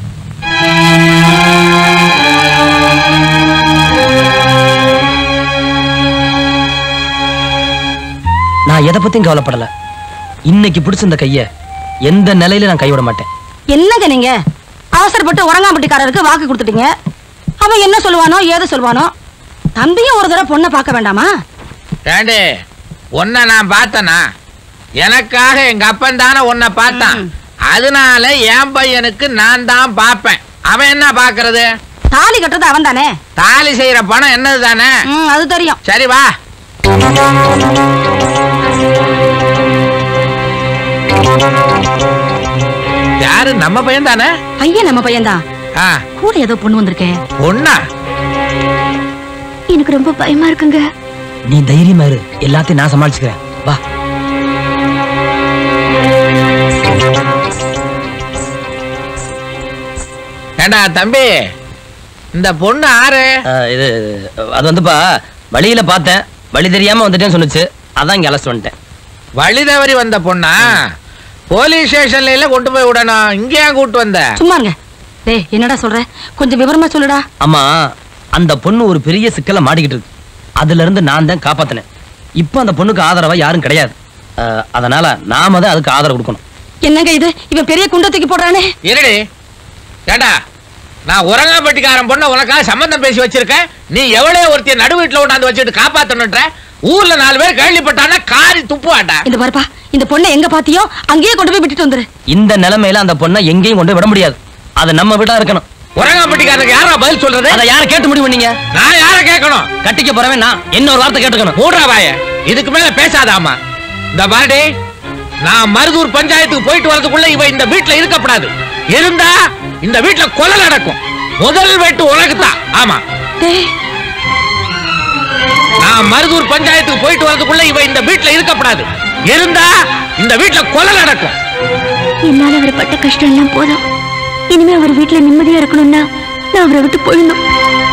நான் எதை பத்தியும் கவலைப்படல இன்னைக்கு பிடிச்ச இந்த கைய எந்த நிலையில நான் கைவிட மாட்டேன் என்னங்க நீங்க அவசரப்பட்டு உறங்காம்பட்டிக்காரருக்கு வாக்கு கொடுத்துட்டீங்க அவன் என்ன சொல்லுவானோ ஏது சொல்லுவானோ தம்பியும் ஒரு தடவை பொண்ணை பார்க்க வேண்டாமா ஏண்டி உன்னை நான் பார்த்தனா எனக்காக எங்க அப்பன் தானே உன்னை பார்த்தான் அதனால என் பையனுக்கு நான் தான் பார்ப்பேன் அவன் என்ன பாக்குறது தாலி கட்டுறது அவன் தானே தாலி செய்யற பணம் என்னது தானே அது தெரியும் சரி வா யாரு நம்ம பையன் தானே பையன் நம்ம பையன்தான் ஆ கூட ஏதோ பொண்ணு வந்திருக்கேன் பொண்ணா எனக்கு ரொம்ப பயமா இருக்குங்க நீ தைரியமா இரு எல்லாத்தையும் நான் சமாளிச்சுக்கிறேன் வா ஏண்டா தம்பி இந்த பொண்ணு ஆறு இது அது வந்துப்பா வழியில பார்த்தேன் வழி தெரியாம வந்துட்டேன்னு சொன்னுச்சு அதான் இங்க அலசிட்டு வந்துட்டேன் வழி தவறி வந்த பொண்ணா போலீஸ் ஸ்டேஷன்ல இல்ல கொண்டு போய் விடணும் இங்க ஏன் கூட்டு வந்த சும்மா இருங்க டேய் என்னடா சொல்ற கொஞ்சம் விவரமா சொல்லுடா ஆமா அந்த பொண்ணு ஒரு பெரிய சிக்கலை மாட்டிக்கிட்டு இருக்கு அதுல இருந்து நான் தான் காப்பாத்தினேன் இப்போ அந்த பொண்ணுக்கு ஆதரவா யாரும் கிடையாது அஹ், அதனால நாம தான் அதுக்கு ஆதரவு கொடுக்கணும் என்னங்க இது இவன் பெரிய குண்டை தூக்கி போடுறானே இருடி ஏண்டா நான் உரங்காம்பட்டிக்காரன் பொண்ண உனக்காக சம்பந்தம் பேசி வச்சிருக்கேன் நீ எவ்வளவு ஒருத்திய நடு வீட்டுல கொண்டாந்து வச்சுட்டு காப்பாத்தணுன்ற ஊர்ல நாலு பேர் கேள்விப்பட்டானா காரி துப்புவாண்டா இந்த பாருப்பா இந்த பொண்ணை எங்க பாத்தியோ அங்கேயே கொண்டு போய் விட்டுட்டு வந்துரு இந்த நிலைமையில அந்த பொண்ணை எங்கேயும் கொண்டு விட முடியாது அது நம்ம வீடா இருக்கணும் உரங்காம்பட்டிக்காரனுக்கு யாரா பதில் சொல்றது அதை யார கேட்டு முடிவு பண்ணீங்க நான் யார கேட்கணும் கட்டிக்க போறவன் நான் என்ன ஒரு வார்த்தை கேட்டுக்கணும் மூடுறா வாய இதுக்கு மேல பேசாதாமா இந்த பாருடி நான் மருதூர் பஞ்சாயத்துக்கு போயிட்டு வரதுக்குள்ள இவ இந்த வீட்டுல இருக்கப்படாது இருந்தா இந்த வீட்டுல கொலை நடக்கும் முதல் வெட்டு உனக்கு தான் ஆமா நான் மருதூர் பஞ்சாயத்துக்கு போயிட்டு வரதுக்குள்ள இவ இந்த வீட்டுல இருக்கப்படாது இருந்தா இந்த வீட்டுல கொலை நடக்கும் என்னால அவர் பட்ட கஷ்டம் எல்லாம் போதும் இனிமே அவர் வீட்டுல நிம்மதியா இருக்கணும்னா நான் அவரை விட்டு போயிடணும்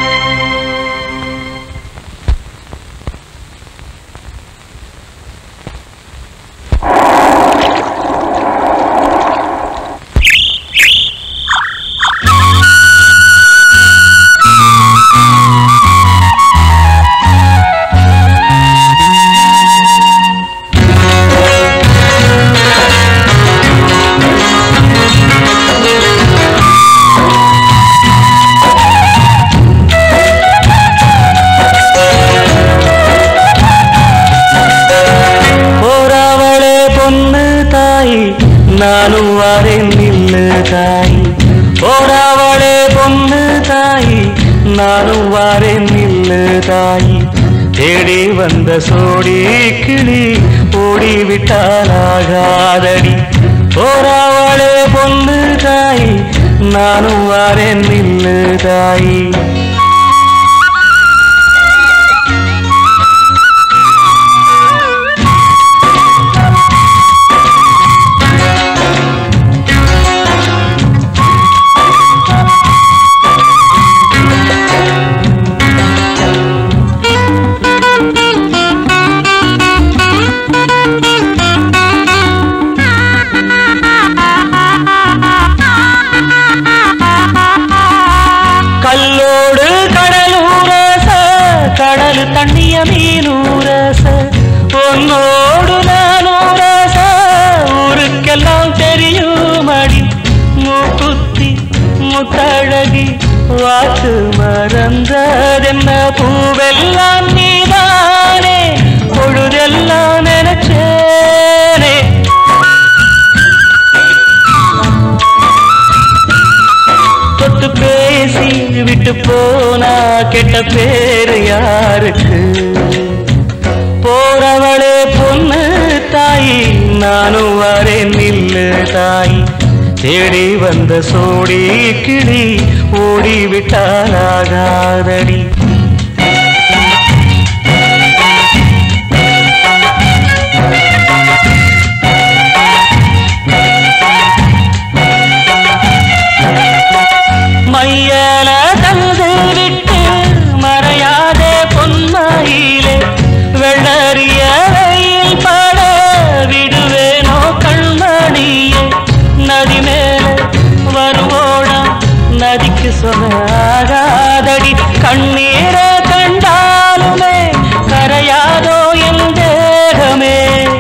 போறாவளே பொண்ணு தாய் நானும் வரேன் நில்லு தாய் போறாவளே பொண்ணு தாய் நானும் வரேன் நில்லு தாய் தேடி வந்த சோடி கிளி ஓடிவிட்டாலாகாதடி போறாவளே பொண்ணு தாய் நானும் வரேன் நில்லு தாய் தந்ததென்ன பூவெல்லாம் நீதானே பொழுதெல்லாம் நினைச்சேனே தொட்டு பேசி விட்டு போனா கெட்ட பேரு யாருக்கு போறவளே பொண்ணு தாயி நானும் வரேன் நில்லு தாய் தேடி வந்த சோடி கிளி ஓடி விட்டாலாகாதடி மையல தந்து விட்டு மறையாதே பொன்மாயிலே வெள்ளறிய வெயில் பட விடுவேனோ கண்மணியே நதி மேல வருவோடா நதிக்கு சொல்லாகாதடி கண்ணீரை கண்டாலுமே கரையாதோ என் தேகமே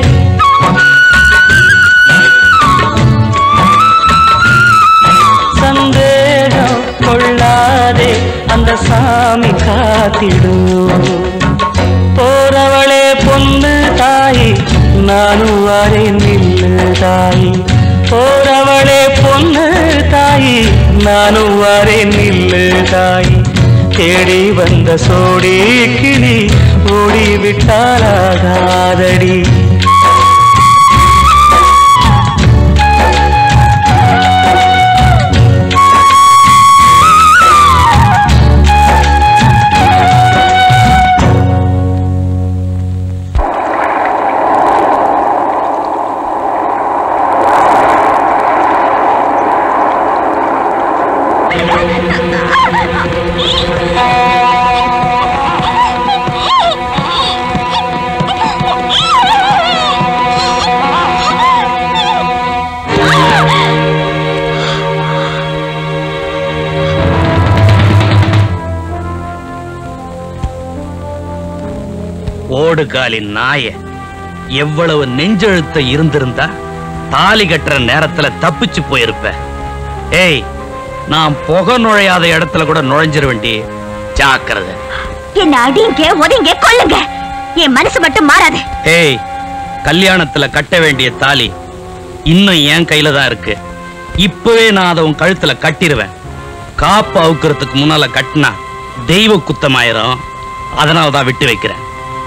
சந்தேகம் கொள்ளாதே அந்த சாமி காத்திடும் போறவளே பொண்ணு தாயி நானும் வரேன் நில்லு தாயி போறவளே பொண்ணு தாயி நானும் வரேன் நில்லு தாயி தேடி வந்த சோடி கிளி ஓடி விட்டாலாகாதடி ஓடுகாலின் நாய எவ்வளவு நெஞ்செழுத்த இருந்திருந்தா தாலி கட்டுற நேரத்துல தப்பிச்சு போயிருப்ப ஏய் நான் புகை நுழையாத இடத்துல கூட நுழைஞ்சிட வேண்டி ஜாக்கிரதை என்ன அடிங்க ஒதிங்க கொல்லுங்க என் மனசு மட்டும் மாறாது ஏய் கல்யாணத்துல கட்ட வேண்டிய தாலி இன்னும் என் கையில தான் இருக்கு இப்பவே நான் அதை உன் கழுத்துல கட்டிடுவேன் காப்பு அவுக்கிறதுக்கு முன்னால கட்டினா தெய்வ குத்தமாயிரும் அதனால தான் விட்டு வைக்கிறேன்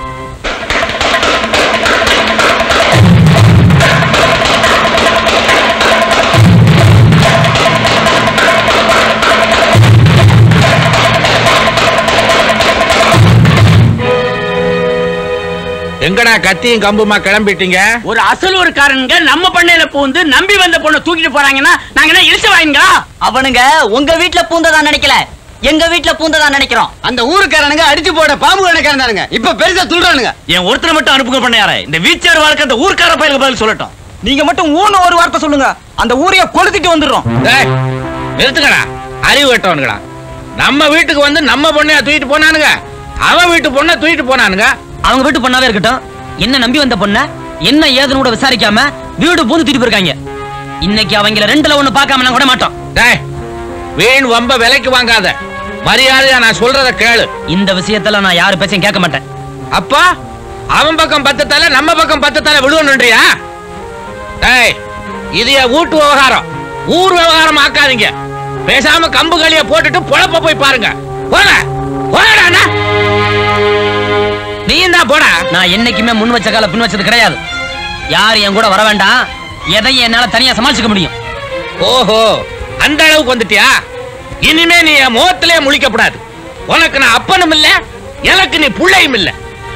எங்கடா கத்தியும் கம்புமா கிளம்பிட்டீங்க ஒரு அசலூர்காரனுங்க நம்ம பண்ணையில பூந்து நம்பி வந்த பொண்ணை தூக்கிட்டு போறாங்கன்னா நாங்க என்ன இழிச்சு வாங்க அவனுங்க உங்க வீட்ல பூந்ததா நினைக்கல எங்க வீட்ல பூந்ததா நினைக்கிறோம் அந்த ஊருக்காரனுங்க அடிச்சு போட பாம்பு கணக்காரனாருங்க இப்ப பெருசா துள்றானுங்க என் ஒருத்தரை மட்டும் அனுப்புங்க பண்ணையாரே இந்த வீச்சர் வாழ்க்கை அந்த ஊர்க்கார பயிலுக்கு பதில் சொல்லட்டும் நீங்க மட்டும் ஊன்னு ஒரு வார்த்தை சொல்லுங்க அந்த ஊரைய கொளுத்திட்டு வந்துடுறோம் டேய், நிறுத்துங்கடா அறிவு கட்டவனுங்கடா நம்ம வீட்டுக்கு வந்து நம்ம பொண்ணையா தூக்கிட்டு போனானுங்க அவன் வீட்டு பொண்ணை தூக்கிட்டு போனானுங்க அவங்க வீட்டு பொண்ணாவே இருக்கட்டும் என்ன நம்பி வந்த பொண்ண என்ன ஏதுன்னு கூட விசாரிக்காம வீடு பூந்து தூக்கிட்டு போயிருக்காங்க இன்னைக்கு அவங்கள ரெண்டுல ஒண்ணு பார்க்காம நான் கூட மாட்டோம் டேய் வீண் வம்ப விலைக்கு வாங்காத மரியாதையா நான் சொல்றத கேளு இந்த விஷயத்துல நான் யாரு பேச்சையும் கேட்க மாட்டேன் அப்பா அவன் பக்கம் பத்து தலை நம்ம பக்கம் பத்து தலை விடுவனுன்றியா டேய் இது என் வீட்டு விவகாரம் ஊர் விவகாரம் ஆக்காதீங்க பேசாம கம்பு களிய போட்டுட்டு பொழப்ப போய் பாருங்க போட போடா அண்ணா. நீயும் தான் போடா நான் என்னைக்குமே முன் வச்ச கால பின் வச்சது கிடையாது யார் என் கூட வர வேண்டாம் எதையும் என்னால தனியா சமாளிச்சுக்க முடியும் ஓஹோ அந்த அளவுக்கு வந்துட்டியா இனிமே நீ என் முகத்திலே முழிக்கப்படாது உனக்கு நான் அப்பனும் இல்ல எனக்கு நீ புள்ளையும் இல்ல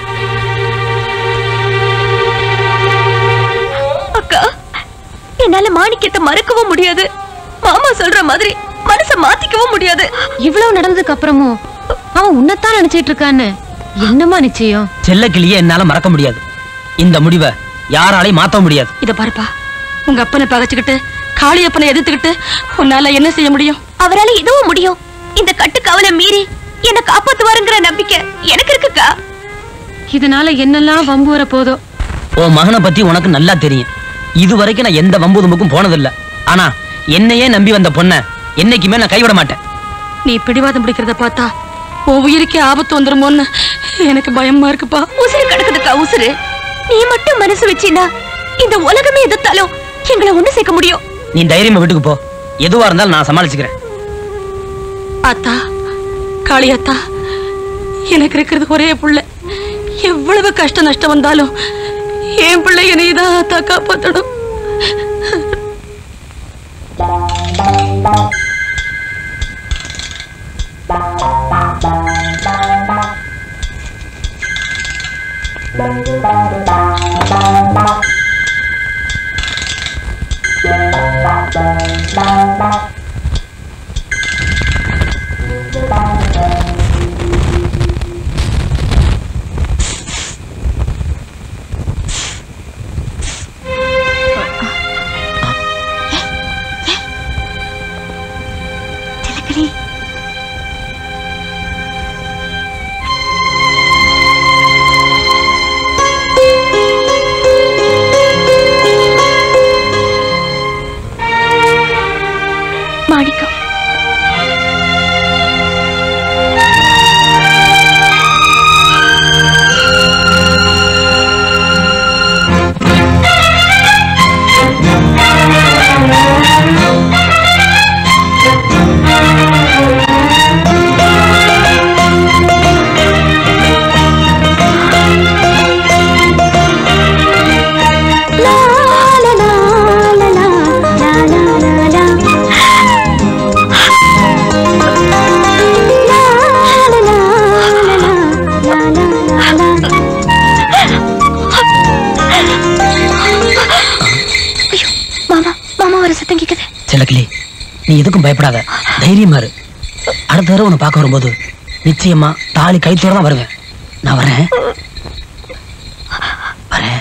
அக்கா என்னால மாணிக்கத்தை மறக்கவும் முடியாது மாமா சொல்ற மாதிரி மனச மாத்திக்கவும் முடியாது இவ்வளவு நடந்ததுக்கு அப்புறமும் அவன் உன்னைத்தான் நினைச்சிட்டு இருக்கான்னு என்னமா நிச்சயம் செல்லக்கிளியே என்னால மறக்க முடியாது இந்த முடிவை யாராலையும் மாத்த முடியாது இத பாருப்பா உங்க அப்பனை பகைச்சுக்கிட்டு காளியப்பனை எதிர்த்துக்கிட்டு உன்னால என்ன செய்ய முடியும் அவரால இதுவும் முடியும் இந்த கட்டுக்காவலை மீறி என்ன காப்பாத்துவாருங்கிற நம்பிக்கை எனக்கு இருக்குக்கா இதனால என்னெல்லாம் வம்பு வர போதோ உன் மகனை பத்தி உனக்கு நல்லா தெரியும் இது வரைக்கும் நான் எந்த வம்பு தும்புக்கும் போனதில்ல ஆனா என்னையே நம்பி வந்த பொண்ண என்னைக்குமே நான் கைவிட மாட்டேன் நீ பிடிவாதம் பிடிக்கிறத பார்த்தா உன் உயிருக்கே ஆபத்து வந்துருமோன்னு எனக்கு பயமா இருக்குப்பா உசுறு கிடக்குதுக்கா உசுறு நீ மட்டும் மனசு வச்சினா இந்த உலகமே எதிர்த்தாலும் எங்களை ஒண்ணு சேர்க்க முடியும் நீ தைரியமா வீட்டுக்கு போ எதுவா இருந்தாலும் நான் சமாளிச்சுக்கிறேன் அத்தா காளியாத்தா எனக்கு இருக்கிறது ஒரே புள்ள எவ்வளவு கஷ்ட நஷ்டம் வந்தாலும் என் பிள்ளை என்னை தான் அத்தா காப்பாத்தணும் திலகரி மாணிக்கம் மாமா மாமா ஒரு சத்தம் கேக்குது சிலக்கிளி நீ எதுக்கும் பயப்படாத தைரியமா இரு அடுத்த தடவை உன்னை பார்க்க வரும்போது நிச்சயமா தாலி கழுத்தோட தான் வருவேன் நான் வரேன் வரேன்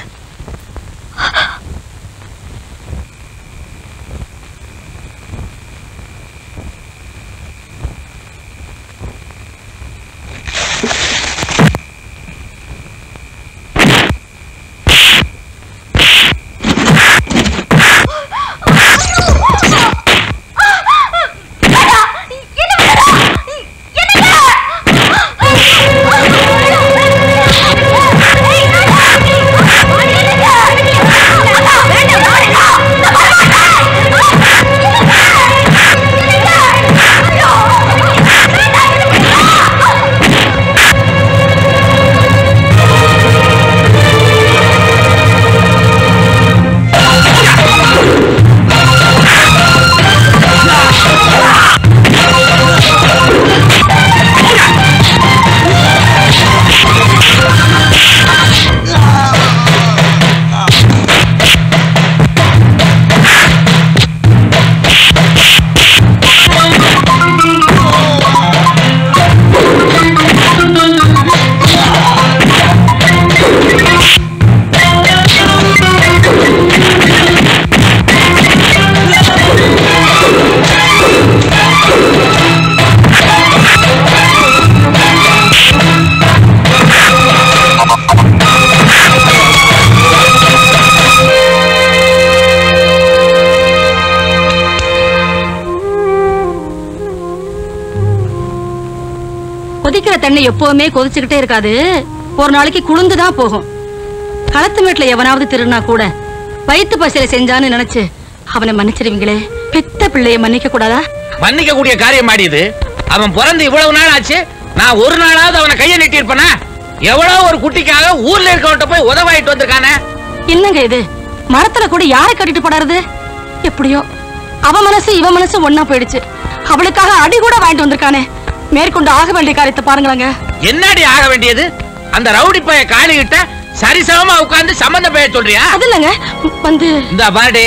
கொதிக்கிற தண்ணி எப்பவுமே கொதிச்சுக்கிட்டே இருக்காது ஒரு நாளைக்கு குளிர்ந்து தான் போகும் களத்து மேட்ல எவனாவது திருடினா கூட வயிற்று பசியில செஞ்சான்னு நினைச்சு அவனை மன்னிச்சிடுவீங்களே பெத்த பிள்ளைய மன்னிக்க கூடாதா மன்னிக்க கூடிய காரியம் ஆடியது அவன் பிறந்து இவ்வளவு நாள் ஆச்சு நான் ஒரு நாளாவது அவனை கையை நீட்டியிருப்பேனா எவ்வளவு ஒரு குட்டிக்காக ஊர்ல இருக்கவன்ட்ட போய் உதவாயிட்டு வந்திருக்கானே என்னங்க இது மரத்துல கூட யாரை கட்டிட்டு போடாருது எப்படியோ அவ மனசு இவ மனசு ஒன்னா போயிடுச்சு அவளுக்காக அடி கூட வாங்கிட்டு வந்திருக்கானே மேற்கொண்டு ஆக வேண்டிய காரியத்தை பாருங்களேங்க என்னடி ஆக வேண்டியது அந்த ரவுடி பைய காலிகிட்ட சரிசமமா உட்கார்ந்து சம்பந்தம் பேச சொல்றியா அது இல்லைங்க வந்து இந்த பாருடி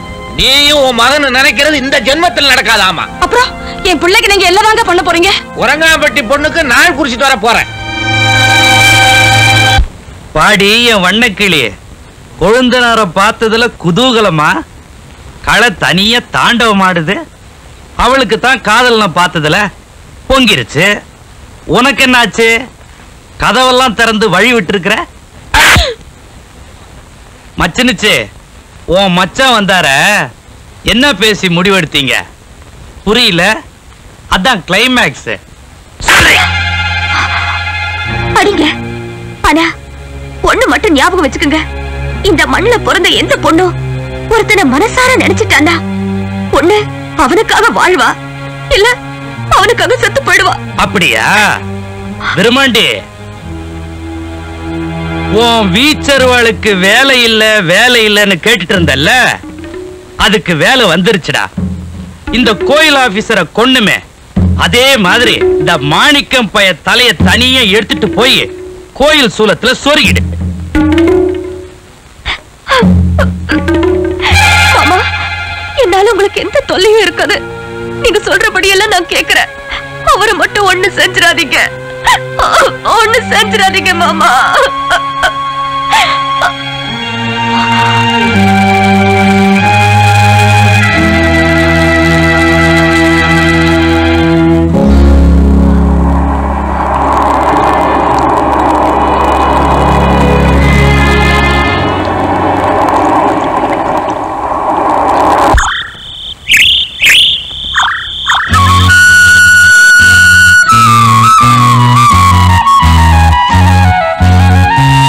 நீயும் உன் மகன் நினைக்கிறது இந்த ஜென்மத்தில் நடக்காதாமா அப்புறம் என் பிள்ளைக்கு நீங்க எல்லாதாங்க பண்ண போறீங்க உரங்காம்பட்டி பொண்ணுக்கு நாள் குறிச்சிட்டு வர போறேன் பாடி என் வண்ணக்கிளி கொழுந்தனார பார்த்ததுல குதூகலமா களை தனிய தாண்டவம் ஆடுது அவளுக்கு தான் காதல் நான் பார்த்ததுல பொங்கிருச்சு உனக்கு என்னாச்சு கதவெல்லாம் திறந்து வழி விட்டுருக்கிற மச்சனுச்சு உன் மச்சான் வந்தார என்ன பேசி முடிவெடுத்தீங்க புரியல அதான் கிளைமேக்ஸ் அடிங்க ஆனா பொண்ணு மட்டும் ஞாபகம் வச்சுக்கோங்க இந்த மண்ணுல பிறந்த எந்த பொண்ணும் ஒருத்தனை மனசார நினைச்சிட்டான்னா பொண்ணு அவனுக்காக வாழ்வா இல்ல அவனுக்காக செத்து போயிடுவா அப்படியா விருமாண்டி உன் வீச்சருவாளுக்கு வேலை இல்ல வேலை இல்லைன்னு கேட்டுட்டு இருந்தல்ல அதுக்கு வேலை வந்துருச்சுடா இந்த கோயில் ஆபீசரை கொன்னுமே அதே மாதிரி இந்த மாணிக்கம் பைய தலைய தனியா எடுத்துட்டு போய் கோயில் சூலத்துல சொருகிடு மாமா என்னால உங்களுக்கு எந்த தொல்லையும் இருக்காது நீங்க சொல்றபடி எல்லாம் நான் கேக்குறேன் அவரை மட்டும் ஒண்ணு செஞ்சிடாதீங்க ஒண்ணு செஞ்சிடாதீங்க மாமா ஆ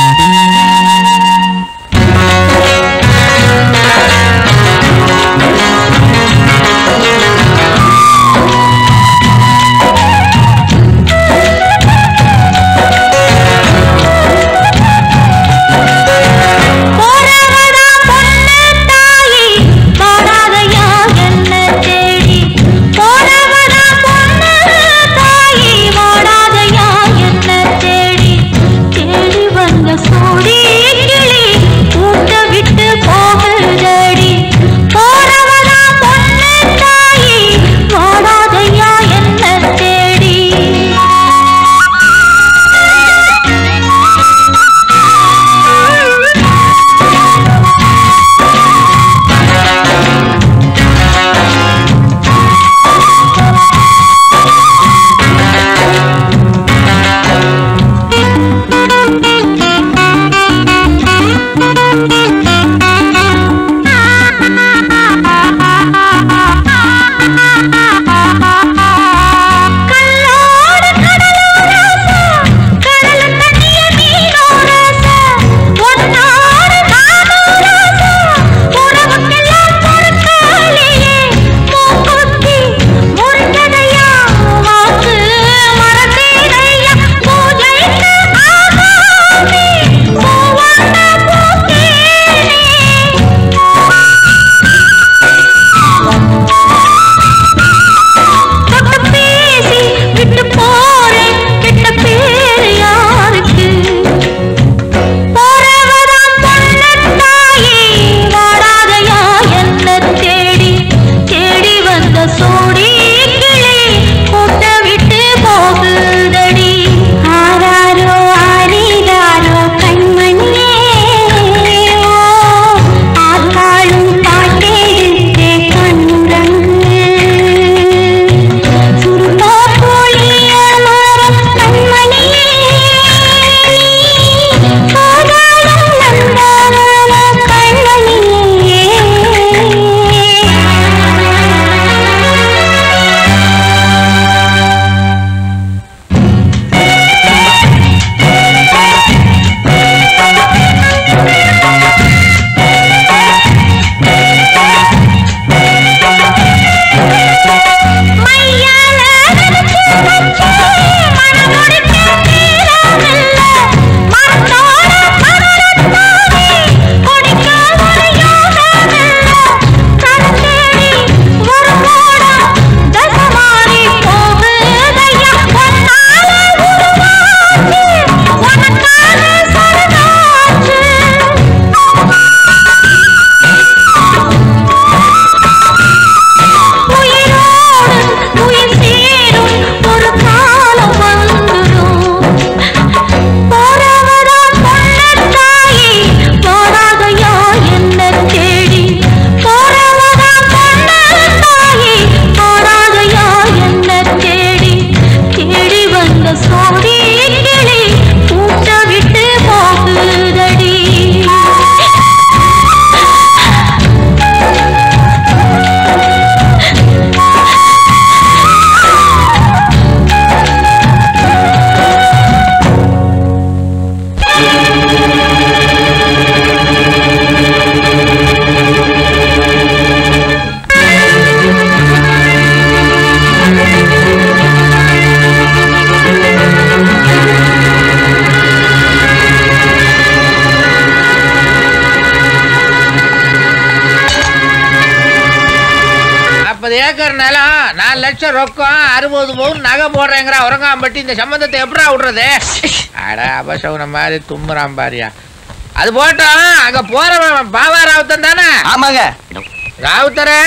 ஐம்பது ஏக்கர் நிலம் நாலு லட்சம் ரொக்கம் அறுபது பவுன் நகை போடுறேங்கிற உறங்காம்பட்டி இந்த சம்பந்தத்தை எப்படா விடுறது அட அபசகுன மாதிரி தும்முறான் பாரியா அது போட்டோம் அங்க போறவன் பாபா ராவுத்தன் தானே ஆமாங்க ராவுத்தரே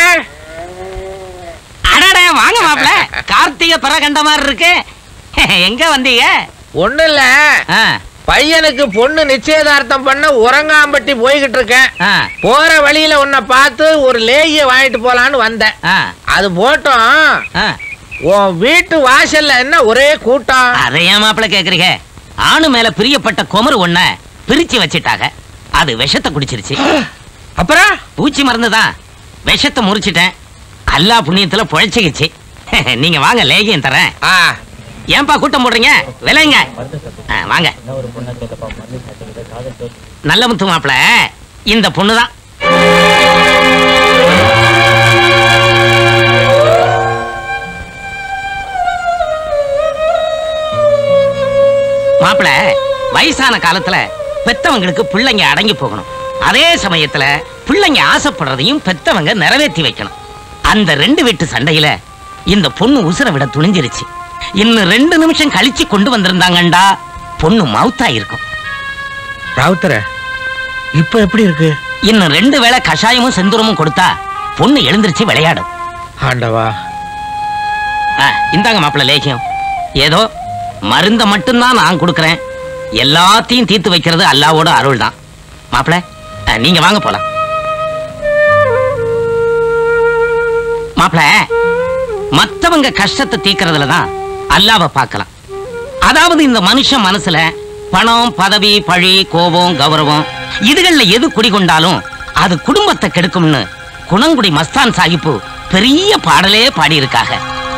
அடடே வாங்க மாப்ள கார்த்திகை பிற கண்ட மாதிரி இருக்கு எங்க வந்தீங்க ஒண்ணு இல்ல பையனுக்கு பொண்ணு நிச்சயதார்த்தம் பண்ண உறங்காம்பட்டி போய்கிட்டு இருக்கேன் போற வழியில உன்னை பார்த்து ஒரு லேகிய வாங்கிட்டு போலான்னு வந்தேன் அது போட்டோம் உன் வீட்டு வாசல்ல என்ன ஒரே கூட்டம் அதை ஏன் மாப்பிள கேக்குறீங்க ஆணு மேல பிரியப்பட்ட குமரு ஒண்ண பிரிச்சு வச்சிட்டாங்க அது விஷத்தை குடிச்சிருச்சு அப்புறம் பூச்சி மருந்துதான் விஷத்தை முறிச்சிட்டேன் அல்லா புண்ணியத்துல பொழைச்சிக்கிச்சு நீங்க வாங்க லேகியம் தரேன் ஏன்பா கூட்டம் போடுறீங்க விலைங்க ஆ, வாங்க நல்ல முத்து மாப்பிள இந்த பொண்ணுதான் மாப்பிள வயசான காலத்துல பெத்தவங்களுக்கு பிள்ளைங்க அடங்கி போகணும் அதே சமயத்துல பிள்ளைங்க ஆசைப்படுறதையும் பெத்தவங்க நிறைவேற்றி வைக்கணும் அந்த ரெண்டு வீட்டு சண்டையில இந்த பொண்ணு உசுர விட துணிஞ்சிருச்சு இன்னும் ரெண்டு நிமிஷம் கழிச்சு கொண்டு வந்திருந்தாங்கண்டா பொண்ணு மவுத்தா இருக்கும் ராவுத்தர இப்ப எப்படி இருக்கு இன்னும் ரெண்டு வேளை கஷாயமும் செந்தூரமும் கொடுத்தா பொண்ணு எழுந்திருச்சு விளையாடும் ஆண்டவா ஆ, இந்தாங்க மாப்பிள்ள லேகியம் ஏதோ மருந்த மட்டும்தான் நான் கொடுக்கறேன் எல்லாத்தையும் தீர்த்து வைக்கிறது அல்லாவோட அருள் தான் மாப்பிள்ள ஆ, நீங்க வாங்க போலாம் மாப்பிள்ள மத்தவங்க கஷ்டத்தை தீர்க்கறதுல தான் அல்லாவை பார்க்கலாம் அதாவது இந்த மனுஷன் மனசுல பணம் பதவி பழி கோபம் கௌரவம் இதுகள்ல எது குடிகொண்டாலும் அது குடும்பத்தை கெடுக்கும்னு குணங்குடி மஸ்தான் சாஹிப்பு பெரிய பாடலே பாடியிருக்காங்க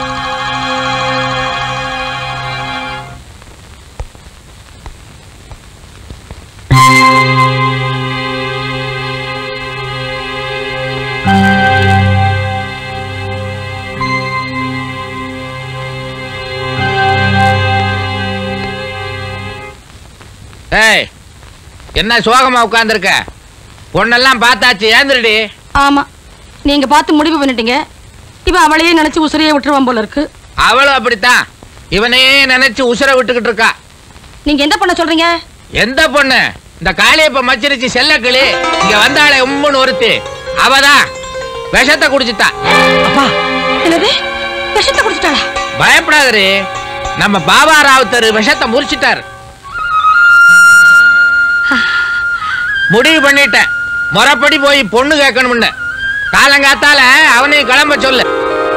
ஏய் என்ன சோகமா உட்கார்ந்திருக்க பொண்ணெல்லாம் பார்த்தாச்சு ஏந்திரடி ஆமா நீங்க பார்த்து முடிவு பண்ணிட்டீங்க இவன் அவளையே நினைச்சு உசிரியை விட்டுருவான் போல இருக்கு அவளும் அப்படித்தான் இவனையே நினைச்சு உசுர விட்டுக்கிட்டு இருக்கா நீங்க என்ன பண்ண சொல்றீங்க எந்த பொண்ணு இந்த காளியப்ப மச்சிருச்சு செல்லக்கிளி இங்க வந்தாளே உம்முன்னு ஒருத்தி அவதான் விஷத்தை குடிச்சுட்டா என்னது விஷத்தை குடிச்சிட்டாளா பயப்படாதரு நம்ம பாபா ராவுத்தர் விஷத்தை முறிச்சிட்டார் முடிவு பண்ணிட்டேன் முறைப்படி போய் பொண்ணு கேட்கணும்னு காலங்காத்தால அவனையும் கிளம்ப சொல்லு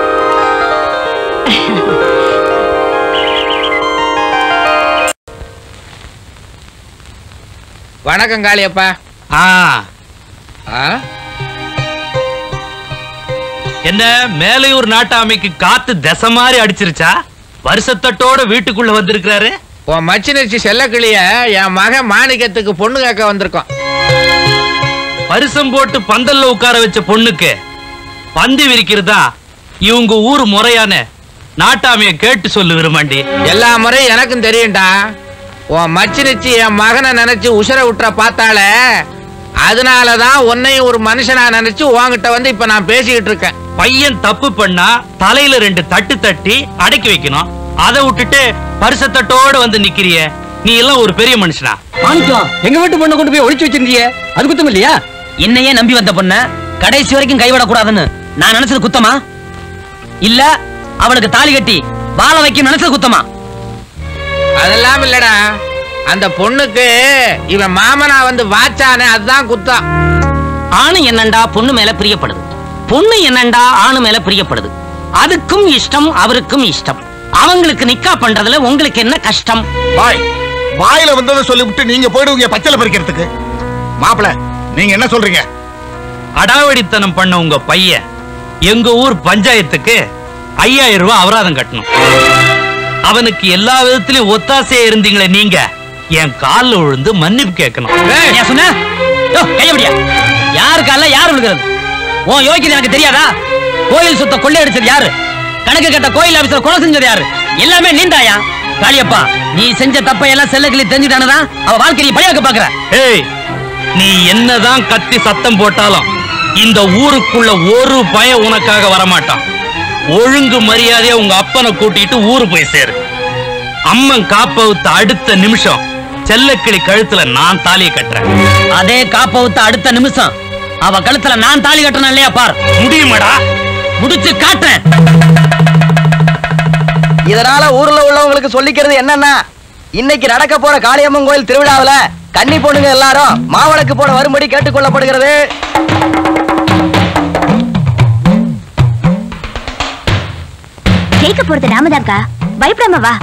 வணக்கம் காளியப்பா ஆ ஆ என்ன மேலையூர் நாட்டாமைக்கு காத்து திசை மாதிரி அடிச்சிருச்சா வருஷத்தட்டோட வீட்டுக்குள்ள வந்திருக்கிறாரு உன் மச்சினிச்சு செல்லக்கிளிய என் மகன் மாணிக்கத்துக்கு பொண்ணு கேட்க வந்திருக்கோம் பரிசம் போட்டு பந்தல்ல உட்கார வச்ச பொண்ணுக்கு பந்தி விரிக்கிறதா இவங்க ஊர் முறையான நாட்டாமைய கேட்டு சொல்லு விரும்பாண்டி எல்லா முறையும் எனக்கும் தெரியும்டா உன் மச்சினிச்சு என் மகனை நினைச்சு உசுர விட்டுற பார்த்தாலே அதனாலதான் உன்னையும் ஒரு மனுஷனா நினைச்சு உன்கிட்ட வந்து இப்ப நான் பேசிக்கிட்டு இருக்கேன் பையன் தப்பு பண்ணா தலையில ரெண்டு தட்டு தட்டி அடக்கி வைக்கணும் அதை விட்டுட்டு பரிசத்தட்டோட வந்து நிக்கிறிய நீ எல்லாம் ஒரு பெரிய மனுஷனா மாணிக்கம் எங்க வீட்டு பொண்ணை கொண்டு போய் ஒளிச்சு வச்சிருந்தியே அது குத்தம் இல்லையா என்னையே நம்பி வந்த பொண்ண கடைசி வரைக்கும் கைவிடக்கூடாதுன்னு நான் நினைச்சது குத்தமா இல்ல அவனுக்கு தாலி கட்டி வாழ வைக்க நினைச்சது குத்தமா அதெல்லாம் இல்லடா அந்த பொண்ணுக்கு இவன் மாமனா வந்து வாச்சானே அதுதான் குத்தம் ஆணு என்னண்டா பொண்ணு மேல பிரியப்படுது பொண்ணு என்னண்டா ஆணு மேல பிரியப்படுது அதுக்கும் இஷ்டம் அவருக்கும் இஷ்டம் அவங்களுக்கு நிக்கா பண்றதுல உங்களுக்கு என்ன கஷ்டம் பாய் வாயில வந்ததை சொல்லிவிட்டு நீங்க போயிடுவீங்க பச்சளை பறிக்கிறதுக்கு மாப்பிள நீங்க என்ன சொல்றீங்க அடாவடித்தனம் பண்ண உங்க பையன் எங்க ஊர் பஞ்சாயத்துக்கு ஐயாயிரம் ரூபாய் அபராதம் கட்டணும் அவனுக்கு எல்லா விதத்திலயும் ஒத்தாசையா இருந்தீங்களே நீங்க என் கால்ல விழுந்து மன்னிப்பு கேட்கணும் ஏன் சொன்ன யோ, கைய விடியா யாரு கால யார் விழுகிறது உன் யோகியது எனக்கு தெரியாதா கோயில் சுத்த கொள்ளையடிச்சது யாரு கணக்கு கட்ட கோயில் ஆபீஸ்ல கொலை செஞ்சது யாரு எல்லாமே நீந்தாயா காளியப்பா நீ செஞ்ச தப்பை எல்லாம் செல்லக்கிளி தெரிஞ்சுட்டானதான் அவ வாழ்க்கையை பழையாக்க பாக்குற ஏய் நீ என்னதான் கத்தி சத்தம் போட்டாலும் இந்த ஊருக்குள்ள ஒரு பயம் உனக்காக வரமாட்டான் ஒழுங்கு மரியாதையா உங்க அப்பனை கூட்டிட்டு ஊரு போய் சேரு அம்மன் காப்பவுத்த அடுத்த நிமிஷம் செல்லக்கிளி கழுத்துல நான் தாலியை கட்டுறேன் அதே காப்பவுத்த அடுத்த நிமிஷம் அவ கழுத்துல நான் தாலி கட்டணும் இல்லையா பார் முடியுமாடா முடிச்சு காட்டுறேன் இதனால ஊர்ல உள்ளவங்களுக்கு சொல்லிக்கிறது என்னன்னா இன்னைக்கு நடக்க போற காளியம்மன் கோயில் திருவிழாவுல கன்னி பொண்ணுங்க எல்லாரும் மாவளக்கு போட வரும்படி கேட்டுக்கொள்ளப்படுகிறது ஜெயிக்க போறது நாமதான்க்கா பயப்படாம வா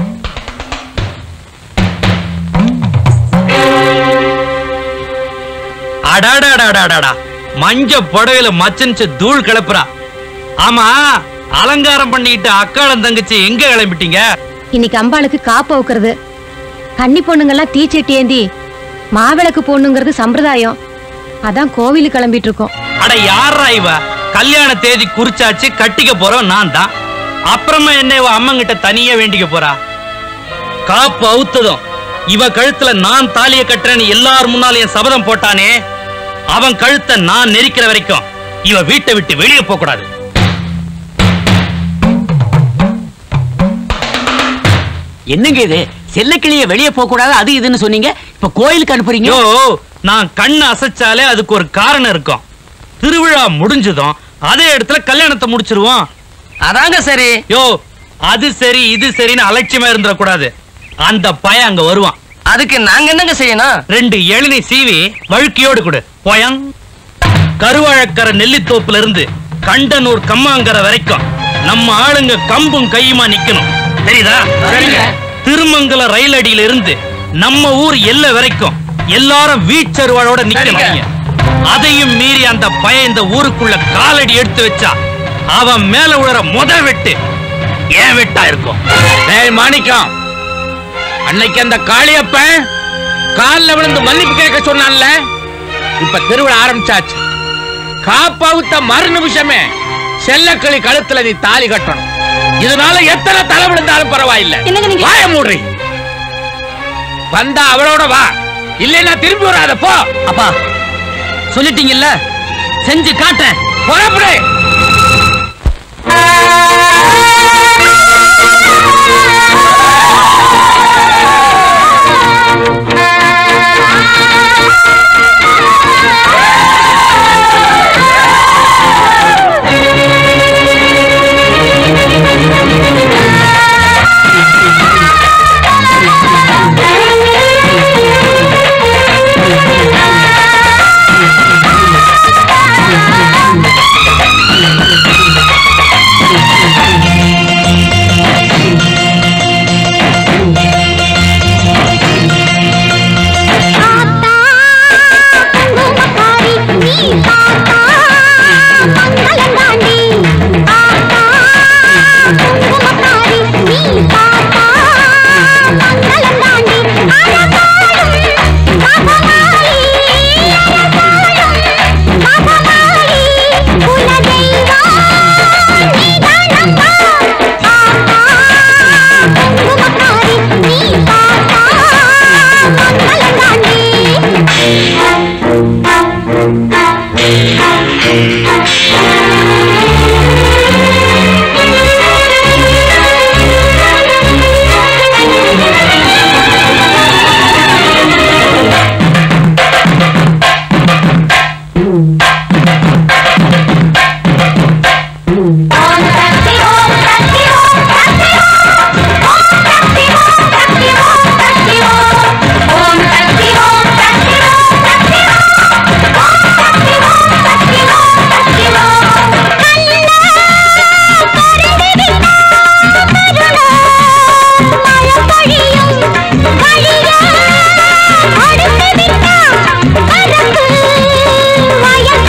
அடாடாடாடாடா மஞ்ச புடவையில மச்சனிச்ச தூள் கிளப்புறா ஆமா அலங்காரம் பண்ணிட்டு அக்காளம் தங்கச்சி எங்க கிளம்பிட்டீங்க இன்னைக்கு அம்பாளுக்கு காப்பு வைக்கிறது கன்னி பொண்ணுங்கெல்லாம் தீச்சட்டி ஏந்தி மாவிளக்கு போடணுங்கிறது சம்பிரதாயம் அதான் கோவிலுக்கு கிளம்பிட்டு இருக்கோம் அட யாரா இவ கல்யாண தேதி குறிச்சாச்சு கட்டிக்க போறோம் நான் தான் அப்புறமா என்ன இவ அம்மங்கிட்ட தனியா வேண்டிக்க போறா காப்பு அவுத்ததும் இவ கழுத்துல நான் தாலிய கட்டுறேன்னு எல்லார் முன்னாலும் என் சபதம் போட்டானே அவன் கழுத்தை நான் நெரிக்கிற வரைக்கும் இவ வீட்டை விட்டு வெளியே போக கூடாது என்னங்க இது செல்லக்கிளிய வெளியே போக கூடாது அது இதுன்னு சொன்னீங்க இப்ப கோயிலுக்கு அனுப்புறீங்க யோ நான் கண்ணு அசைச்சாலே அதுக்கு ஒரு காரணம் இருக்கும் திருவிழா முடிஞ்சதும் அதே இடத்துல கல்யாணத்தை முடிச்சிருவோம் அதாங்க சரி யோ அது சரி இது சரின்னு அலட்சியமா இருந்துடக்கூடாது அந்த பையன் அங்க வருவான் அதுக்கு நாங்க என்னங்க செய்யணும் ரெண்டு எழினி சீவி வழுக்கியோடு கொடு போயங் கருவாழக்கரை நெல்லித்தோப்புல இருந்து கண்டனூர் கம்மாங்கரை வரைக்கும் நம்ம ஆளுங்க கம்பும் கையுமா நிக்கணும் தெரியுதா சரிங்க. திருமங்கலம் ரயில் அடியில இருந்து நம்ம ஊர் எல்லை வரைக்கும் எல்லாரும் வீச்சருவாளோட நிக்கணும் அதையும் மீறி அந்த பையன் இந்த ஊருக்குள்ள காலடி எடுத்து வச்சா அவன் மேல விழுற முத வெட்டு ஏன் வெட்டா இருக்கும் டேய் மாணிக்கம் அன்னைக்கு அந்த காளியப்பன் கால்ல விழுந்து மன்னிப்பு கேட்க சொன்னான்ல இப்ப திருவிழா ஆரம்பிச்சாச்சு காப்பாவுத்த மறு நிமிஷமே செல்லக்கிளி கழுத்துல நீ தாலி கட்டணும் இதனால எத்தனை தலை விழுந்தாலும் பரவாயில்லை வாய மூடுறி வந்தா அவளோட வா இல்லைன்னா திரும்பி வராத போ அப்பா சொல்லிட்டீங்கல்ல செஞ்சு காட்டேன் புறப்படு வயல்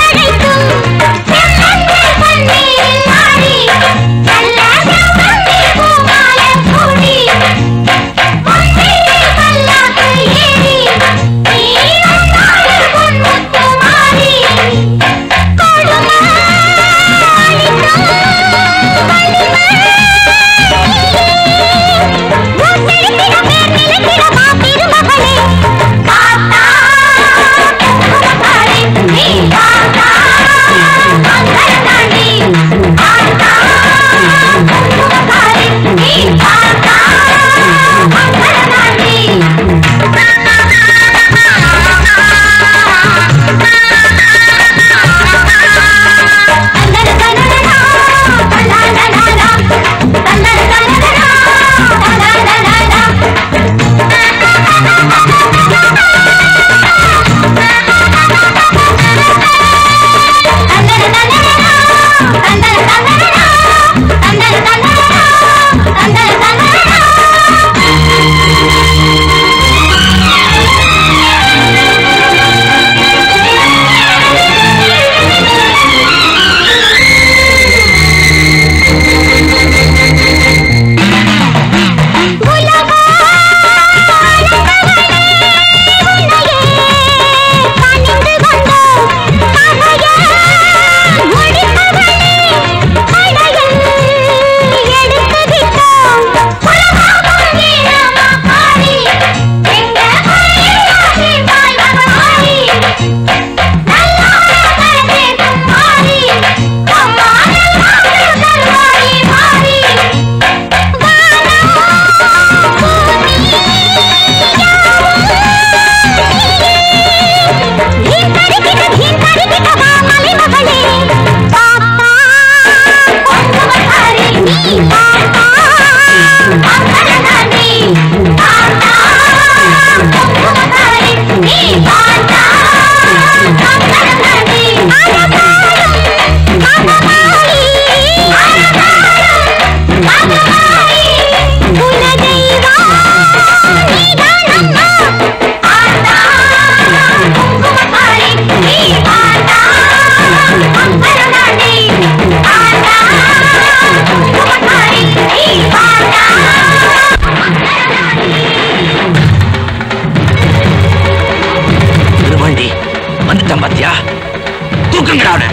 பாத்தியா தூக்குங்கடா அவனை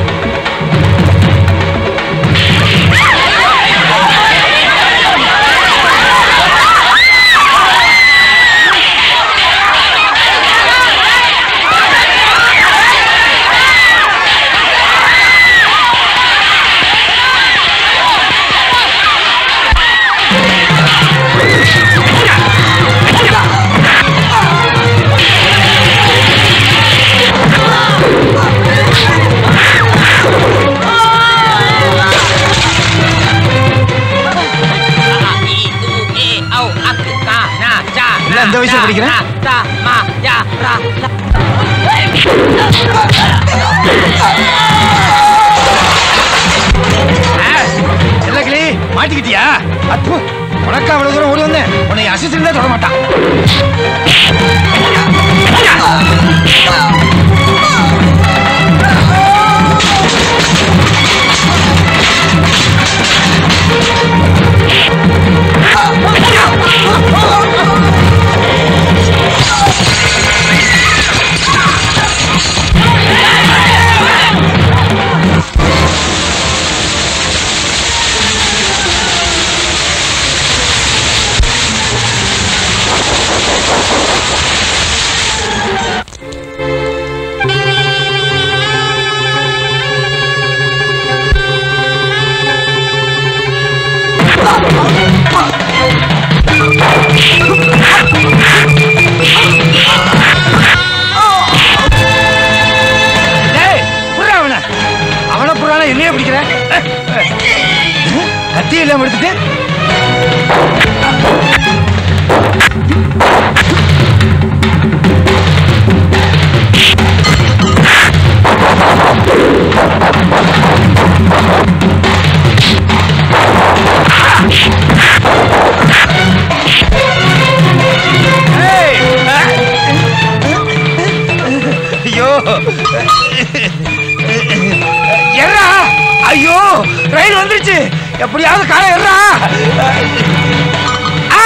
இல்ல இந்த வயசுல படிக்கிறேன் கிளி மாட்டிக்கிட்டியா அப்பு உனக்கா அவ்வளவு தூரம் ஓடி வந்தேன் உன்னை அசிஸ்டன்ட் தான் தொட மாட்டான் டேய், புர்றா அவனை அவனை புறான என்னையே பிடிக்கிற கத்தி இல்லாம எடுத்துட்டு ஏய், ஐயோ எர்றா ஐயோ ரயில் வந்துருச்சு எப்படியாவது காலை எர்றா ஆ!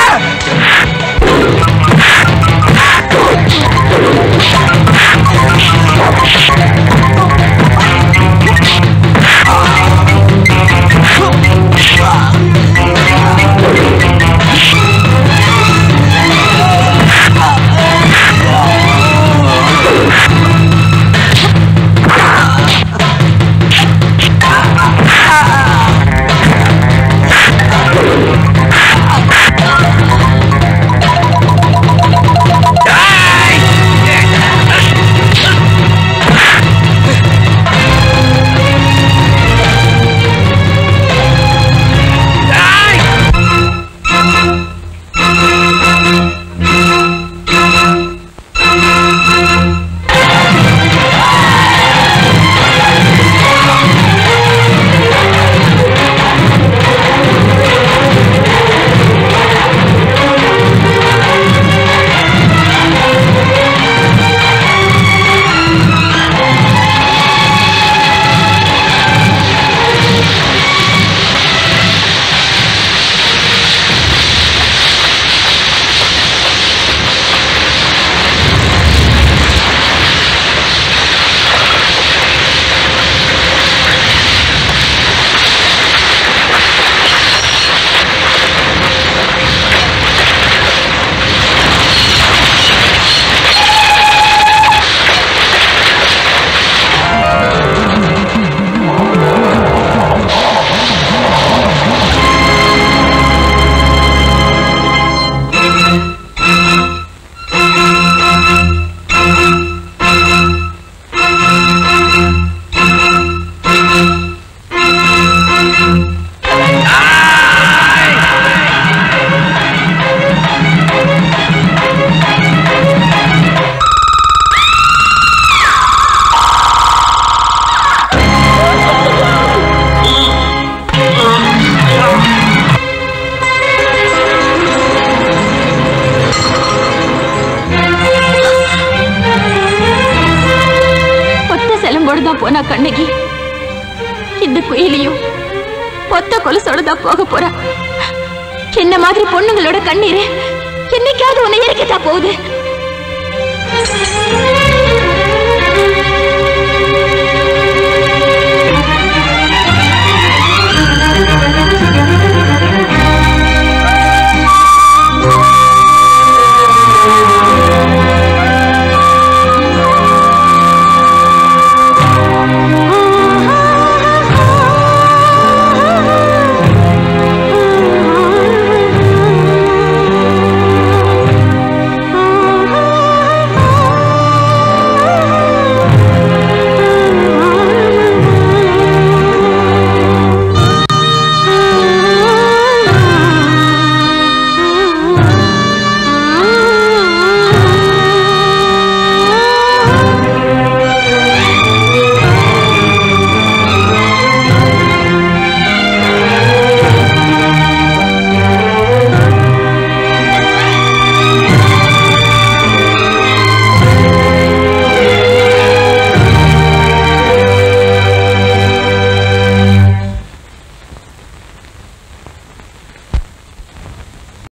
ஒத்த செலம்போடு தான் போனா கண்ணகி இந்த குயிலையும் ஒத்த கொலுசோட தான் போக போறா என்ன மாதிரி பொண்ணுங்களோட கண்ணீர் என்னைக்காவது உன்னை இறக்கத்தான் போகுது